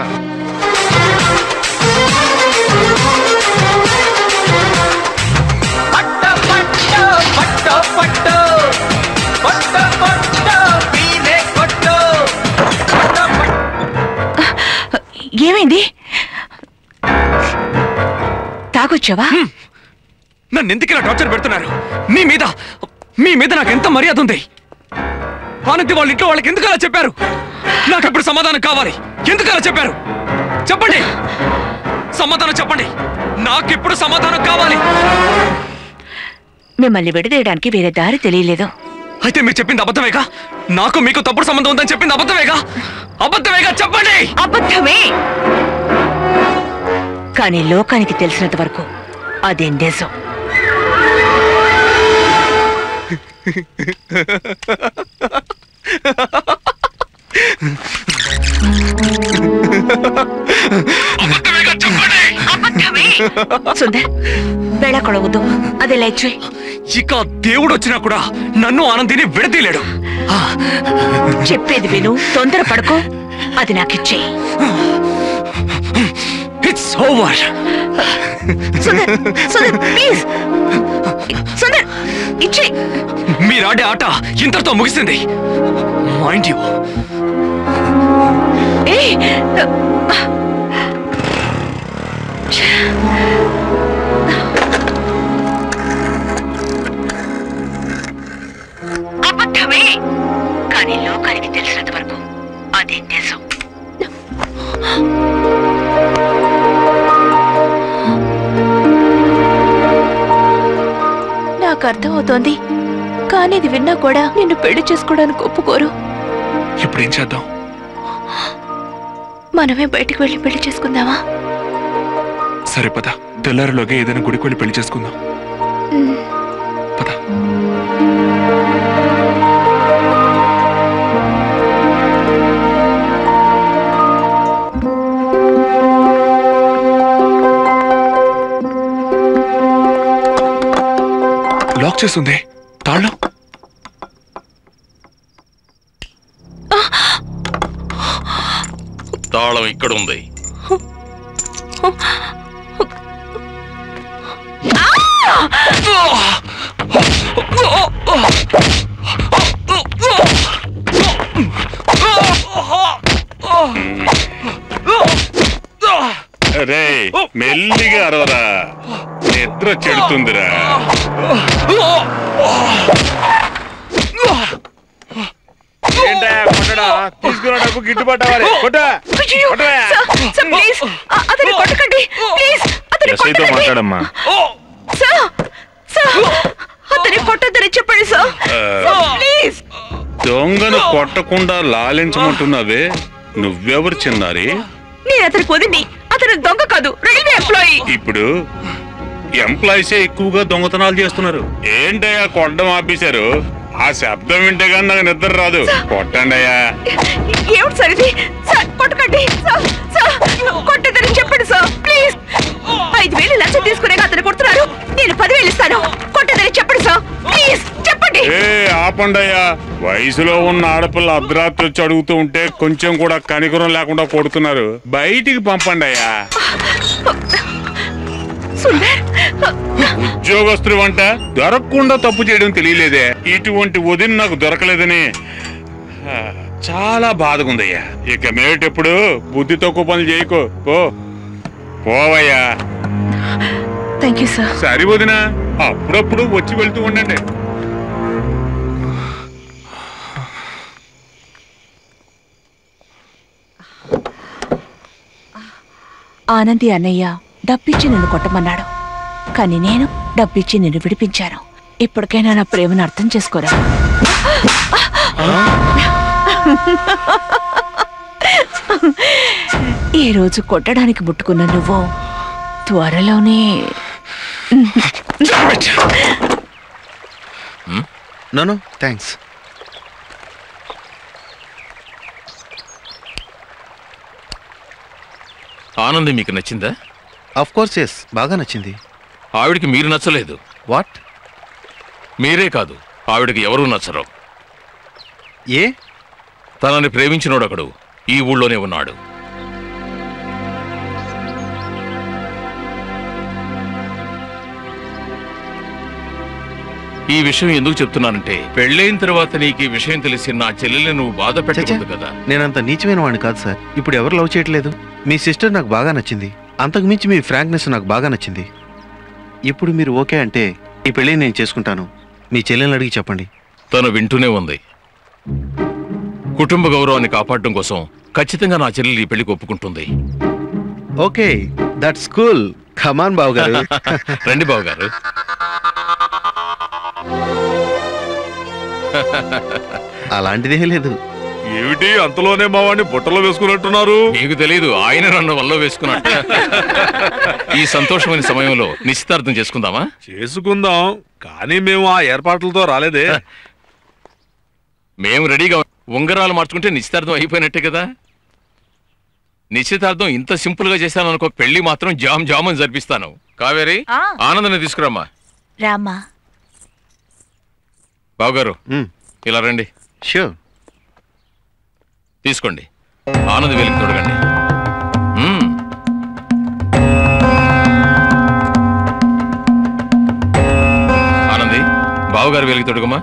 ఏమైంది తాగొచ్చావా నన్ను ఎందుకు ఇలా టార్చర్ పెడుతున్నారు మీ మీద మీ మీద నాకు ఎంత మర్యాద ఉంది ఆనంది వాళ్ళ ఇంట్లో వాళ్ళకి ఎందుకు అలా చెప్పారు నాకు ఇప్పుడు సమాధానం కావాలి ఎందుకు అలా చెప్పారు చెప్పండి సమాధానం చెప్పండి నాకు ఇప్పుడు సమాధానం కావాలి మిమ్మల్ని విడదీయడానికి వేరే దారి తెలియలేదు అయితే మీరు చెప్పింది అబద్ధమేగా నాకు మీకు తప్పుడు సంబంధం ఉందని చెప్పింది అబద్ధమేగా అబద్ధమేగా చెప్పండి అబద్ధమే కానీ లోకానికి తెలిసినంత వరకు అదే నిజం సుందర్ వెళ్ళకూడదు అదే లైట్ చేయి ఇక దేవుడు వచ్చినా కూడా నన్ను ఆనందిని విడదీయలేడు చెప్పేది విను తొందర పడుకో అది నాకిచ్చే it's over Sundar Sundar please Sundar ఇచ్చే మీరు ఆడే ఆట ఇంతటితో ముగిసింది మైండ్ యూ ఏయ్ అబద్ధమే కానీ లోకానికి తెలిసినంత వరకు అదే నిజం నాకు అర్థమవుతోంది కానీ ఇది విన్నా కూడా నిన్ను పెళ్లి చేసుకోవడానికి ఒప్పుకోరు ఇప్పుడు ఏం చేద్దాం మనమే బయటికి వెళ్ళి పెళ్లి చేసుకుందామా సరే పద తెల్లారిలోగా ఏదైనా గుడికి వెళ్ళి పెళ్లి చేసుకుందాం లాక్ చేస్తుంది తాళ్ళం తాళం ఇక్కడ ఉంది రే మెల్లిగా అరవరా నిద్ర చెడుతుందిరా ఏంటా కొట్టడా తీసుకున్న డబ్బు గిట్టుబాటు అవ్వాలి కొట్ట అయ్యో, సార్, సార్, ప్లీజ్ అ- అతన్ని కొట్టకండి ప్లీజ్ అతన్ని ఎస్ఐతో కొట్టకండి మాట్లాడమ్మా సార్ సార్ అతన్ని కొట్టొద్దని చెప్పండి సార్ ఆ. ప్లీజ్ దొంగను కొట్టకుండా లాలించమంటున్నావే నువ్వెవరు చిన్నారి నేను అతనికి వదింది అతను దొంగ కాదు రైల్వే ఎంప్లాయీ ఇప్పుడు ఎంప్లాయీసే ఎక్కువగా దొంగతనాలు చేస్తున్నారు ఏంటయ్యా కొట్టడం ఆపేశారు ఆ శబ్దం వింటే కానీ నాకు నిద్ర రాదు కొట్టండి అయ్యా ఏమిటి సార్ ఇది సార్ కొట్టకండి సార్ సార్ కొట్టదని చెప్పండి సార్ ప్లీజ్ ఐదు వేలు లంచం తీసుకునే అతను కొడుతున్నారు నేను పదివేలు ఇస్తాను కొట్టదని చెప్పండి సార్ ప్లీజ్ చెప్పండి ఏ ఆపండయ్యా వయసులో ఉన్న ఆడపిల్ల అర్ధరాత్రి వచ్చి అడుగుతూ ఉంటే కొంచెం కూడా కనికరం లేకుండా కొడుతున్నారు బయటికి పంపండి అయ్యా సుందర్ ఉద్యోగస్తులు వంట దొరకకుండా తప్పు చేయడం తెలియలేదే ఇటువంటి వదిన నాకు దొరకలేదని ఆ, చాలా బాధగుందయ్యా ఇక మేటెప్పుడు బుద్ధి తక్కువ పనులు చేయకో పో పోవయ్యా థ్యాంక్ యూ సార్ సరి వదిన అప్పుడప్పుడు వచ్చి వెళ్తూ ఉండండి ఆనంది అన్నయ్య డబ్బిచ్చి నిన్ను కొట్టమన్నాడు కానీ నేను డబ్బిచ్చి నిన్ను విడిపించాను ఇప్పటికైనా నా ప్రేమను అర్థం చేసుకోరా ఈ రోజు కొట్టడానికి ముట్టుకున్న నువ్వు త్వరలోనే నో థ్యాంక్స్ ఆనంది మీకు నచ్చిందా ఆఫ్ కోర్స్ ఎస్ బాగా నచ్చింది ఆవిడికి మీరు నచ్చలేదు వాట్ మీరే కాదు ఆవిడకి ఎవరూ నచ్చరు ఏ తనని ప్రేమించినోడొకడు ఈ ఊళ్ళోనే ఉన్నాడు ఈ విషయం ఎందుకు చెప్తున్నానంటే పెళ్ళైన తర్వాత నీకు ఈ విషయం తెలిసి నా చెల్లెల్ని నువ్వు బాధ పెట్టకూడదు కదా నేనంత నీచమైన వాడిని కాదు సార్ ఇప్పుడు ఎవరు లవ్ చేయట్లేదు మీ సిస్టర్ నాకు బాగా నచ్చింది అంతకు మించి మీ ఫ్రాంక్నెస్ నాకు బాగా నచ్చింది ఇప్పుడు మీరు ఓకే అంటే ఈ పెళ్ళి నేను చేసుకుంటాను మీ చెల్లెని అడిగి చెప్పండి తను వింటూనే ఉంది కుటుంబ గౌరవాన్ని కాపాడడం కోసం ఖచ్చితంగా నా చెల్లెలు ఈ పెళ్లికి ఒప్పుకుంటుంది ఓకే దట్స్ కూల్ కమాన్ బాబు గారు రండి బాబు గారు అలాంటిదేం లేదు ఏమిటి అంతలోనే మా వాడిని బుట్టలో వేసుకున్నట్టున్నారు నీకు తెలియదు ఆయన నన్ను వల్ల వేసుకున్నట్టు ఈ సంతోషమైన సమయంలో నిశ్చితార్థం చేసుకుందామా చేసుకుందాం కానీ మేము ఆ ఏర్పాట్లతో రాలేదే మేము రెడీగా ఉంగరాలు మార్చుకుంటే నిశ్చితార్థం అయిపోయినట్టే కదా నిశ్చితార్థం ఇంత సింపుల్ గా చేశాను అనుకో పెళ్లి మాత్రం జామ్ జామ్ అని జరిపిస్తాను కావేరి ఆ. ఆనందని తీసుకురామ్మా రామ్మా బావగారు ఇలా రండి షూర్ తీసుకోండి ఆనంద్ వెలికి తొడగండి మ్మ్. ఆనంది బావగారు వెలికి తొడుగమ్మా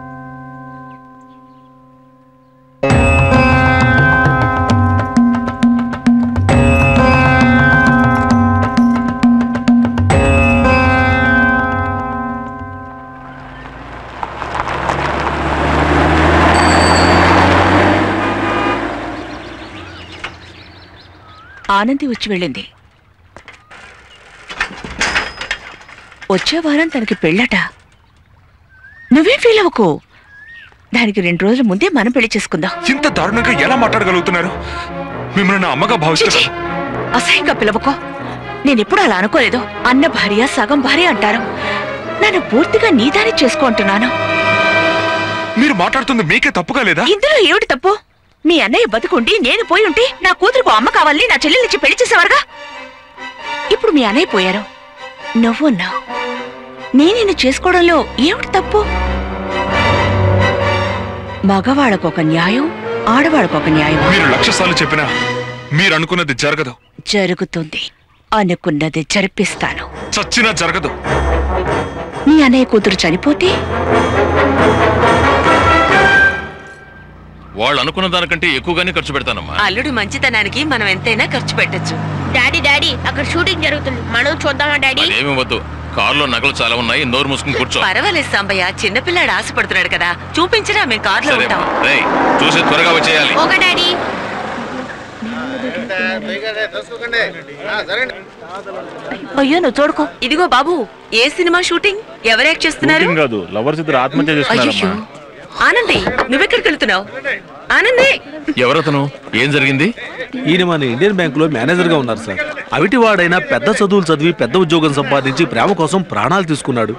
ఆనంది వచ్చి వెళ్ళింది వచ్చే వారం తనకి పెళ్ళట నువ్వేం ఫీల్ అవ్వకు దానికి రెండు రోజుల ముందే మనం పెళ్లి చేసుకుందాం ఇంత దారుణంగా ఎలా మాట్లాడగలుగుతున్నారు మిమ్మల్ని నా అమ్మగా భావిస్తున్నారు అసహ్యంగా పిలవకో నేనెప్పుడు అలా అనుకోలేదు అన్న భార్య సగం భార్య అంటారు నన్ను పూర్తిగా నీదాని చేసుకుంటున్నాను మీరు మాట్లాడుతుంది మీకే తప్పుగా లేదా ఇందులో ఏమిటి తప్పు మీ అన్నయ్య బతుకుండి నేను పోయి ఉంటే నా కూతురుకు అమ్మ కావాలని నా చెల్లెలిచ్చి పెళ్లి చేసేవారుగా ఇప్పుడు మీ అన్నయ్య పోయారు నువ్వున్నావు నేను నిన్ను చేసుకోవడంలో ఏమిటి తప్పు మగవాళ్ళకొక న్యాయం ఆడవాళ్ళకొక న్యాయం మీరు లక్ష సార్లు చెప్పినా మీరు అనుకున్నది జరగదు జరుగుతుంది అనుకున్నది జరిపిస్తాను చచ్చినా జరగదు నీ అన్నయ్య కూతురు చనిపోతే వాళ్ళు అనుకున్న దానికంటే ఎక్కువగానే ఖర్చు పెడతానమ్మా అల్లుడి మంచితనానికి మనం ఎంతైనా ఖర్చు పెట్టచ్చు డాడీ డాడీ అక్కడ షూటింగ్ జరుగుతుంది మనం చూద్దామా డాడీ అదేమి వద్దు కారులో నగలు చాలా ఉన్నాయి నోరు మూసుకుని కూర్చో పర్వాలేదు సాంబయ్య చిన్నపిల్లాడు ఆశపడుతున్నాడు కదా చూపించరా మేము కార్లో సరే ఉంటాం రేయ్ చూసి త్వరగా వచ్చేయాలి ఓకే డాడీ అయ్యో నువ్వు తోడుకో ఇదిగో బాబు ఏ సినిమా షూటింగ్ ఎవరు యాక్ట్ చేస్తున్నారు షూటింగ్ కాదు లవర్స్ ఇద్దరు ఆత్మహత్య చేసుకున్నారమ్మా ఆనంది నువ్వెక్కడికి వెళ్తున్నావు ఆనంది ఎవరతను ఏం జరిగింది ఈయన మన ఇండియన్ బ్యాంక్ లో మేనేజర్ గా ఉన్నారు సార్ అవిటి వాడైనా పెద్ద చదువులు చదివి పెద్ద ఉద్యోగం సంపాదించి ప్రేమ కోసం ప్రాణాలు తీసుకున్నాడు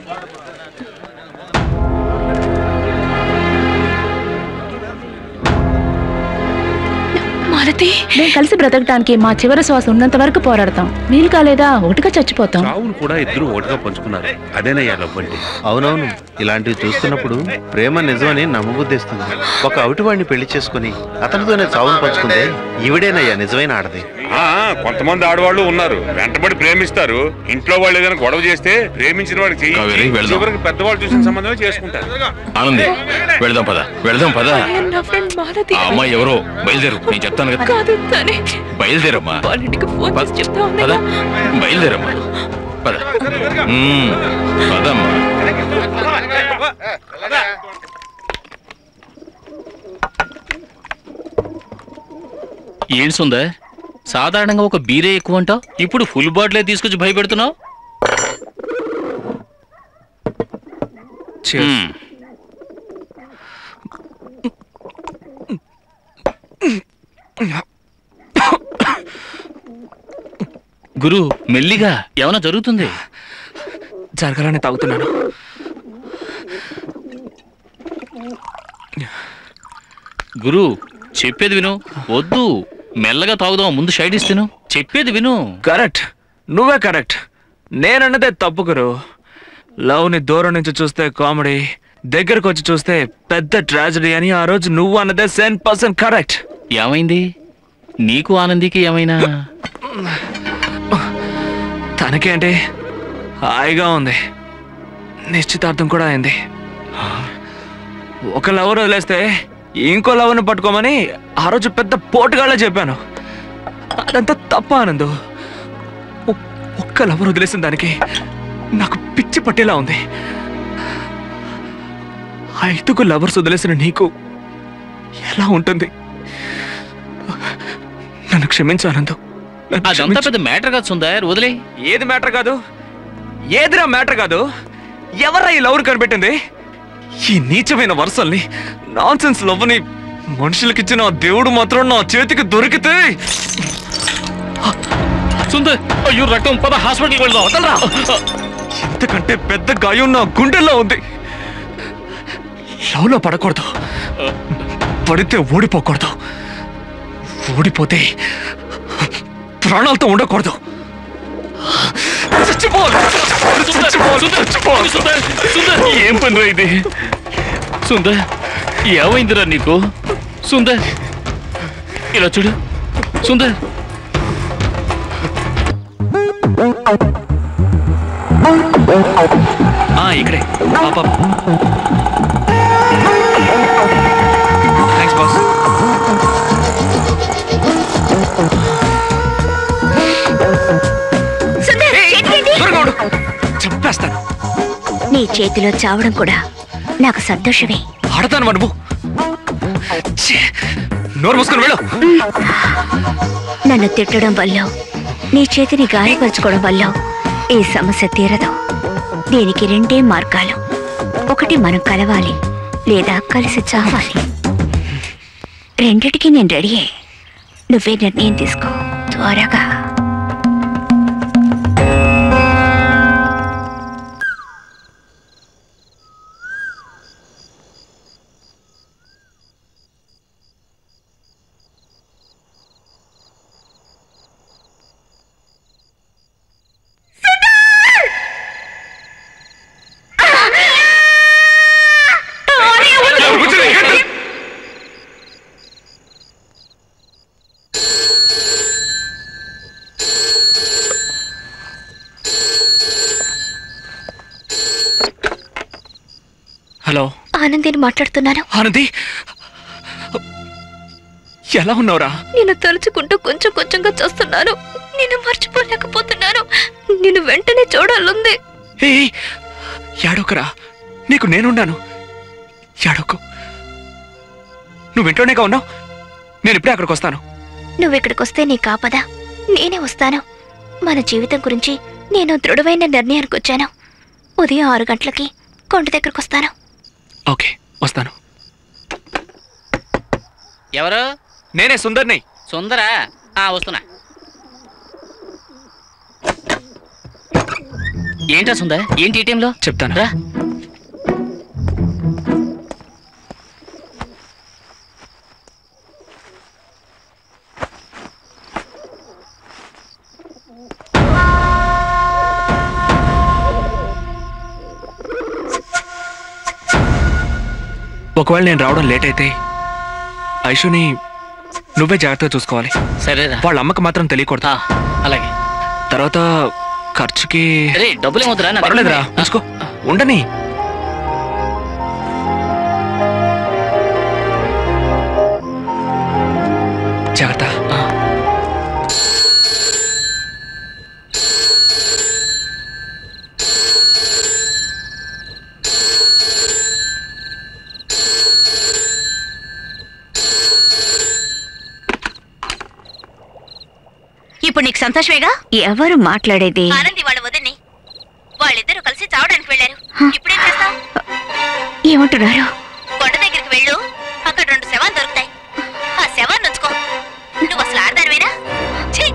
మాలతి మేము కలిసి బ్రతకడానికి మా చివరి శ్వాస ఉన్నంత వరకు పోరాడతాం వీలు కాలేదా ఒకటిగా చచ్చిపోతాం చావును కూడా ఇద్దరు ఒకటిగా పంచుకున్నారు అదేనయ్యా లవ్ అంటే అవునవును ఇలాంటివి చూస్తున్నప్పుడు ప్రేమ నిజమని నమ్మబుద్ధిస్తుంది ఒక అవిటివాడిని పెళ్లి చేసుకుని అతనితోనే చావును పంచుకుందే ఈవిడేనయ్యా నిజమైన ఆడది ఆ కొంతమంది ఆడవాళ్ళు ఉన్నారు వెంటబడి ప్రేమిస్తారు ఇంట్లో వాళ్ళు ఏదైనా గొడవ చేస్తే ప్రేమించిన వాడికి చెయ్యి కావేరి, వెళ్దాం. చివరికి పెద్దవాళ్ళు చూసిన సంబంధమే చేసుకుంటారు ఆనంది వెళదాం పద వెళదాం పద నా ఫ్రెండ్ మాలతి ఆ అమ్మాయి ఎవరో బయలుదేరు నేను చెప్తాను కదా కాదు తనే బయలుదేరమ్మా వాళ్ళింటికి ఫోన్ చేసి చెప్తా ఉంది పద బయలుదేరమ్మా పద మ్మ్. పదమ్మా ఏంటి సుందర్ సాధారణంగా ఒక బీరే ఎక్కువ అంటావు ఇప్పుడు ఫుల్ బాటిలే తీసుకొచ్చి భయపెడుతున్నావు మ్మ్. గురు మెల్లిగా ఏమైనా జరుగుతుంది జరగాలని తాగుతున్నాను గురు చెప్పేది విను వద్దు మెల్లగా తాగుదాం ముందు షైడ్ ఇస్తాను చెప్పేది విను కరెక్ట్ నువ్వే కరెక్ట్ నేనన్నదే తప్పు గురు లవ్ని దూరం నుంచి చూస్తే కామెడీ దగ్గరకు వచ్చి చూస్తే పెద్ద ట్రాజడీ అని ఆ రోజు నువ్వు అన్నదే సెన్ పర్సెంట్ కరెక్ట్ ఏమైంది నీకు ఆనందికి ఏమైనా తనకేంటి హాయిగా ఉంది నిశ్చితార్థం కూడా అయింది ఒక లవర్ వదిలేస్తే ఇంకో లవర్ని పట్టుకోమని ఆ రోజు పెద్ద పోటుగాళ్ళ చెప్పాను అదంతా తప్ప ఆనందు ఒ- ఒక్క లవర్ వదిలేసిన దానికి నాకు పిచ్చి పట్టేలా ఉంది ఐదుగు లవర్స్ వదిలేసిన నీకు ఎలా ఉంటుంది నన్ను క్షమించు ఆనందు నన్ను అదంతా క్షమించు. పెద్ద మ్యాటర్ కాదు సుందర్ వదిలే ఏది మ్యాటర్ కాదు ఏదిరా మ్యాటర్ కాదు ఎవర్రా ఈ లవ్ని కనిపెట్టింది ఈ నీచమైన వరుసల్ని నాన్సెన్స్ లవ్ని మనుషులకిచ్చిన ఆ దేవుడు మాత్రం నా చేతికి దొరికితే సుందర్ అయ్యో రక్తం పద హాస్పిటల్కి వెళ్దాం వదలరా ఇంతకంటే పెద్ద గాయం నా గుండెల్లో ఉంది లవ్లో పడకూడదు పడితే ఓడిపోకూడదు ఓడిపోతే ప్రాణాలతో ఉండకూడదు చచ్చిపోవాలి చచ్చిపోవాలి చచ్చిపోవాలి ఏం పని రా ఇది సుందర్ ఏమైందిరా నీకు సుందర్ ఇలా చూడు సుందర్ ఆ, ఇక్కడే పాప థ్యాంక్స్ బాస్ త్వరగా ఉండు. చంపేస్తాను నీ చేతిలో చావడం కూడా నాకు సంతోషమే ఆడతాను నువ్వు ఛీ, నోరు మూసుకొని వెళ్ళు నన్ను తిట్టడం వల్ల నీ చేతిని గాయపరచుకోవడం వల్ల ఈ సమస్య తీరదు దీనికి రెండే మార్గాలు ఒకటి మనం కలవాలి లేదా కలిసి చావాలి రెండిటికి నేను రెడీయే నువ్వే నిర్ణయం తీసుకో త్వరగా హలో ఆనందిని మాట్లాడుతున్నాను ఆనంది ఎలా ఉన్నావురా నేను తలుచుకుంటూ కొంచెం కొంచెంగా చూస్తున్నాను నేను మర్చిపోలేకపోతున్నాను నేను వెంటనే చూడాలంది ఏ యాడొకరా నీకు నేనున్నాను యాడొకు నువ్వు ఇంట్లోనేగా ఉన్నావు నేను ఇప్పుడే అక్కడికి వస్తాను నువ్వు ఇక్కడికి వస్తే నీ కాపదా నేనే వస్తాను మన జీవితం గురించి నేను దృఢమైన నిర్ణయానికి వచ్చాను ఉదయం ఆరు గంటలకి కొండ దగ్గరకు వస్తాను ఓకే వస్తాను ఎవరు నేనే సుందర్ని సుందరా ఆ వస్తున్నా ఏంటా సుందర్ ఏంటి ఈ టైంలో చెప్తాను రా ఒకవేళ నేను రావడం లేట్ అయితే ఐషుని నువ్వే జాగ్రత్తగా చూసుకోవాలి సరేరా వాళ్ళ అమ్మకి మాత్రం తెలియకూడదు అలాగే తర్వాత ఖర్చుకి రే డబ్బులు ఏమవుతురా నా దగ్గర పర్లేదురా ఉన్నాయి. ఉంచుకో ఉండని జాగ్రత్త ఇప్పుడు నీకు సంతోషమేగా ఎవరు మాట్లాడేది ఆనంది వాళ్ళ వదిని వాళ్ళిద్దరూ కలిసి చావడానికి వెళ్ళారు ఇప్పుడేం చేస్తావు ఏమంటున్నారు కొండ దగ్గరికి వెళ్ళు అక్కడ రెండు శవాలు దొరుకుతాయి ఆ శవాన్ని ఉంచుకో నువ్వు అసలు ఆడదానివేనా ఛీ!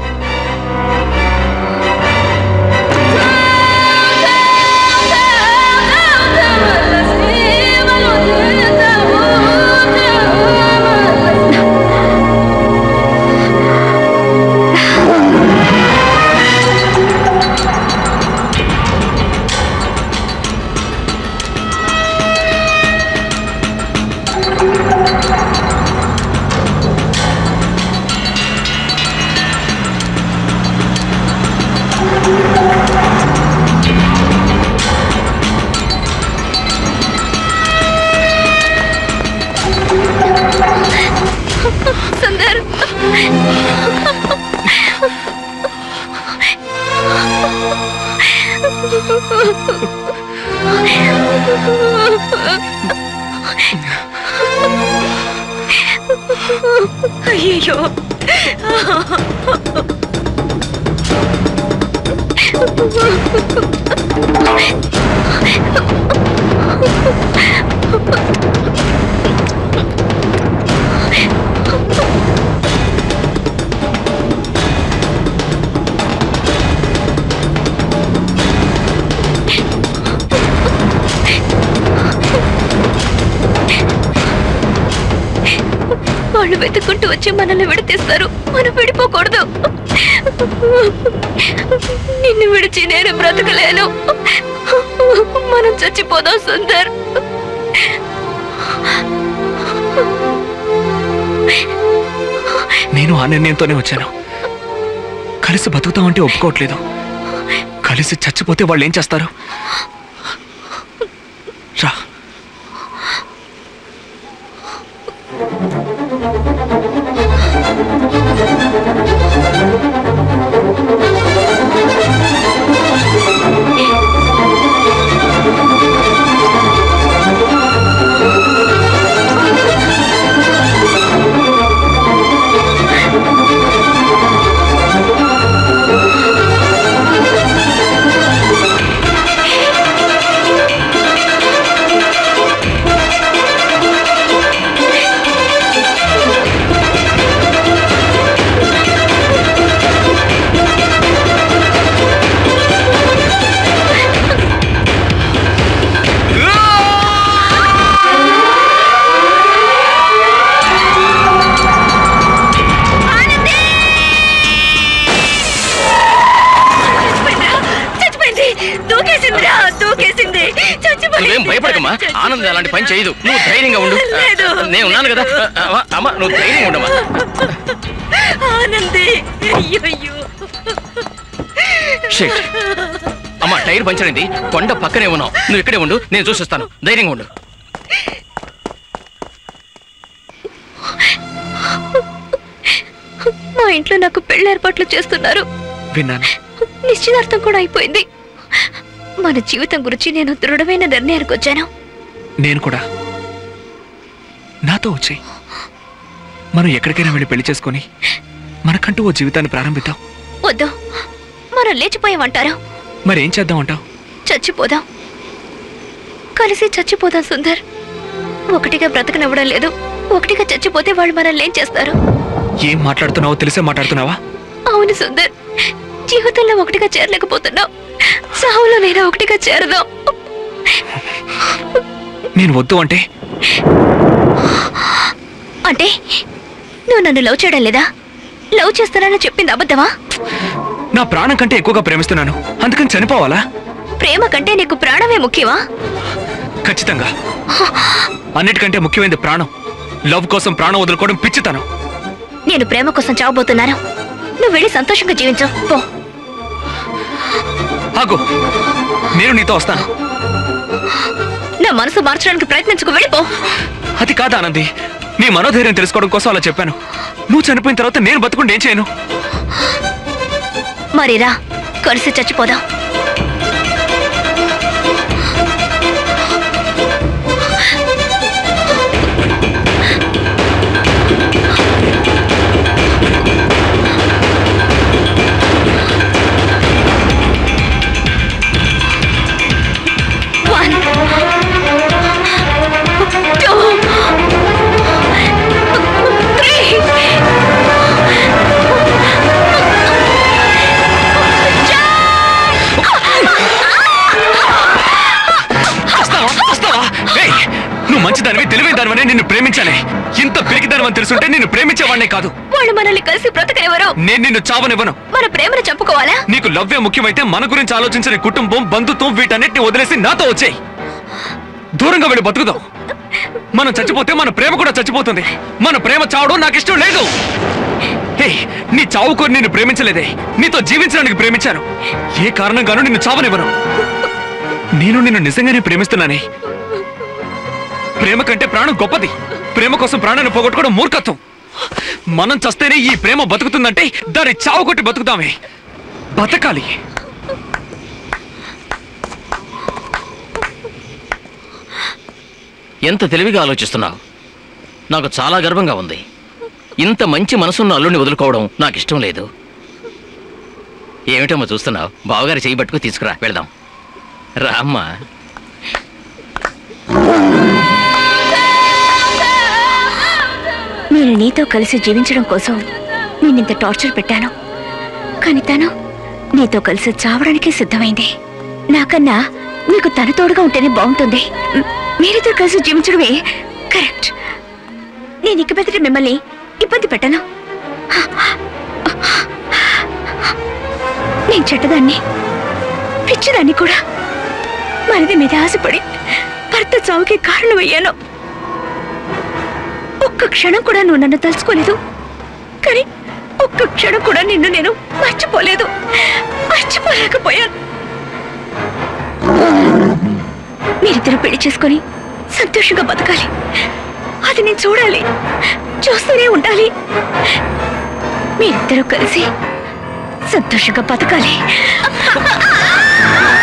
సుందర్ అయ్యో వాళ్ళు వెతుక్కుంటూ వచ్చి మనల్ని విడతీస్తారు మనం విడిపోకూడదు నిన్ను విడిచి నేను బ్రతకలేను మనం చచ్చిపోదాం సుందర్ నేను ఆ నిర్ణయంతోనే వచ్చాను కలిసి బతుకుతామంటే ఒప్పుకోవట్లేదు కలిసి చచ్చిపోతే వాళ్ళు ఏం చేస్తారు రా చచ్చిపోయింది దూకేసిందిరా దూకేసింది చచ్చిపోయింది నువ్వేం భయపడకమ్మా ఆనంద్ అలాంటి పని చేయదు నువ్వు ధైర్యంగా ఉండు లేదు. నేను ఉన్నాను కదా అమ్మా, అమ్మా నువ్వు ధైర్యంగా ఉండమ్మా ఆనంది అయ్యో షిట్ అమ్మా టైర్ పంచర్ అయింది కొండ పక్కనే ఉన్నావు నువ్వు ఇక్కడే ఉండు నేను చూసిస్తాను ధైర్యంగా ఉండు మా ఇంట్లో నాకు పెళ్లి ఏర్పాట్లు చేస్తున్నారు విన్నాను నిశ్చితార్థం కూడా అయిపోయింది మన జీవితం గురించి నేను దృఢమైన నిర్ణయానికి వచ్చాను నేను కూడా నాతో వచ్చాయి మనం ఎక్కడికైనా వెళ్ళి పెళ్లి చేసుకొని మనకంటూ ఓ జీవితాన్ని ప్రారంభిద్దాం వద్దు మనం లేచిపోయామంటారా మరేం చేద్దాం అంటావు చచ్చిపోదాం కలిసి చచ్చిపోదాం సుందర్ ఒకటిగా బ్రతకనివ్వడం లేదు ఒకటిగా చచ్చిపోతే వాళ్ళు మనల్ని ఏం చేస్తారు ఏం మాట్లాడుతున్నావో తెలిసే మాట్లాడుతున్నావా అవును సుందర్ జీవితంలో ఒకటిగా చేరలేకపోతున్నావు సావులో నేను ఒకటిగా చేరదాం నేను వద్దు అంటే అంటే నువ్వు నన్ను లవ్ చేయడం లేదా లవ్ చేస్తానని చెప్పింది అబద్ధమా నా ప్రాణం కంటే ఎక్కువగా ప్రేమిస్తున్నాను అందుకని చనిపోవాలా ప్రేమ కంటే నీకు ప్రాణమే ముఖ్యమా ఖచ్చితంగా అన్నిటికంటే ముఖ్యమైనది ప్రాణం లవ్ కోసం ప్రాణం వదులుకోవడం పిచ్చితనం నేను ప్రేమ కోసం చావబోతున్నాను నువ్వు వెళ్ళి సంతోషంగా జీవించు పో ఆగు నేను నీతో వస్తాను నా మనసు మార్చడానికి ప్రయత్నించుకు వెళ్ళిపో అది కాదు ఆనంది నీ మనోధైర్యం తెలుసుకోవడం కోసం అలా చెప్పాను నువ్వు చనిపోయిన తర్వాత నేను బతుకుంటే ఏం చేయను మరిరా కలిసి చచ్చిపోదాం One, two, three. వస్తావా వస్తావా ఏయ్, నువ్వు మంచిదానివి తెలివైన దానివనే నిన్ను ప్రేమించానే ఇంత పిరికిదానివని తెలుసుంటే నిన్ను ప్రేమించేవాడినే కాదు వాళ్ళు మనల్ని కలిసి బ్రతకనివ్వరు నేను నిన్ను చావనివ్వను మన ప్రేమను చంపుకోవాలా నీకు లవ్వే ముఖ్యమైతే మన గురించి ఆలోచించిన కుటుంబం బంధుత్వం వీటన్నిటిని వదిలేసి నాతో వచ్చేయ్ దూరంగా వెళ్ళి బతుకుదాం మనం చచ్చిపోతే మన ప్రేమ కూడా చచ్చిపోతుంది మన ప్రేమ చావడం నాకు ఇష్టం లేదు హే నీ చావు కోరి నిన్ను ప్రేమించలేదే నీతో జీవించడానికి ప్రేమించాను ఏ కారణంగానూ నిన్ను చావనివ్వను నేను నిన్ను నిజంగానే ప్రేమిస్తున్నానే ప్రేమ కంటే ప్రాణం గొప్పది ప్రేమ కోసం ప్రాణాన్ని పోగొట్టుకోవడం మూర్ఖత్వం మనం చస్తేనే ఈ ప్రేమ బతుకుతుందంటే దాన్ని చావు కొట్టి బతుకుతామే బతకాలి ఎంత తెలివిగా ఆలోచిస్తున్నావు నాకు చాలా గర్వంగా ఉంది ఇంత మంచి మనసున్న అల్లుని వదులుకోవడం నాకు ఇష్టం లేదు ఏమిటమ్మా చూస్తున్నావు బావగారి చేయి పట్టుకు తీసుకురా వెళ్దాం రామ్మా నేను నీతో కలిసి జీవించడం కోసం నేనింత టార్చర్ పెట్టాను కానీ తను నీతో కలిసి చావడానికి సిద్ధమైంది నాకన్నా నీకు తన తోడుగా ఉంటేనే బాగుంటుంది మ్, మీరిద్దరు కలిసి జీవించడమే కరెక్ట్ నేను ఇక మీదట మిమ్మల్ని ఇబ్బంది పెట్టను నేను చెడ్డదాన్ని పిచ్చిదాన్ని కూడా మరిది మీద ఆశపడి భర్త చావుకి కారణమయ్యాను ఒక్క క్షణం కూడా నువ్వు నన్ను తలుచుకోలేదు కానీ ఒక్క క్షణం కూడా నిన్ను నేను మర్చిపోలేదు మర్చిపోలేకపోయాను మీరిద్దరు పెళ్లి చేసుకొని సంతోషంగా బతకాలి అది నేను చూడాలి చూస్తూనే ఉండాలి మీరిద్దరూ కలిసి సంతోషంగా బతకాలి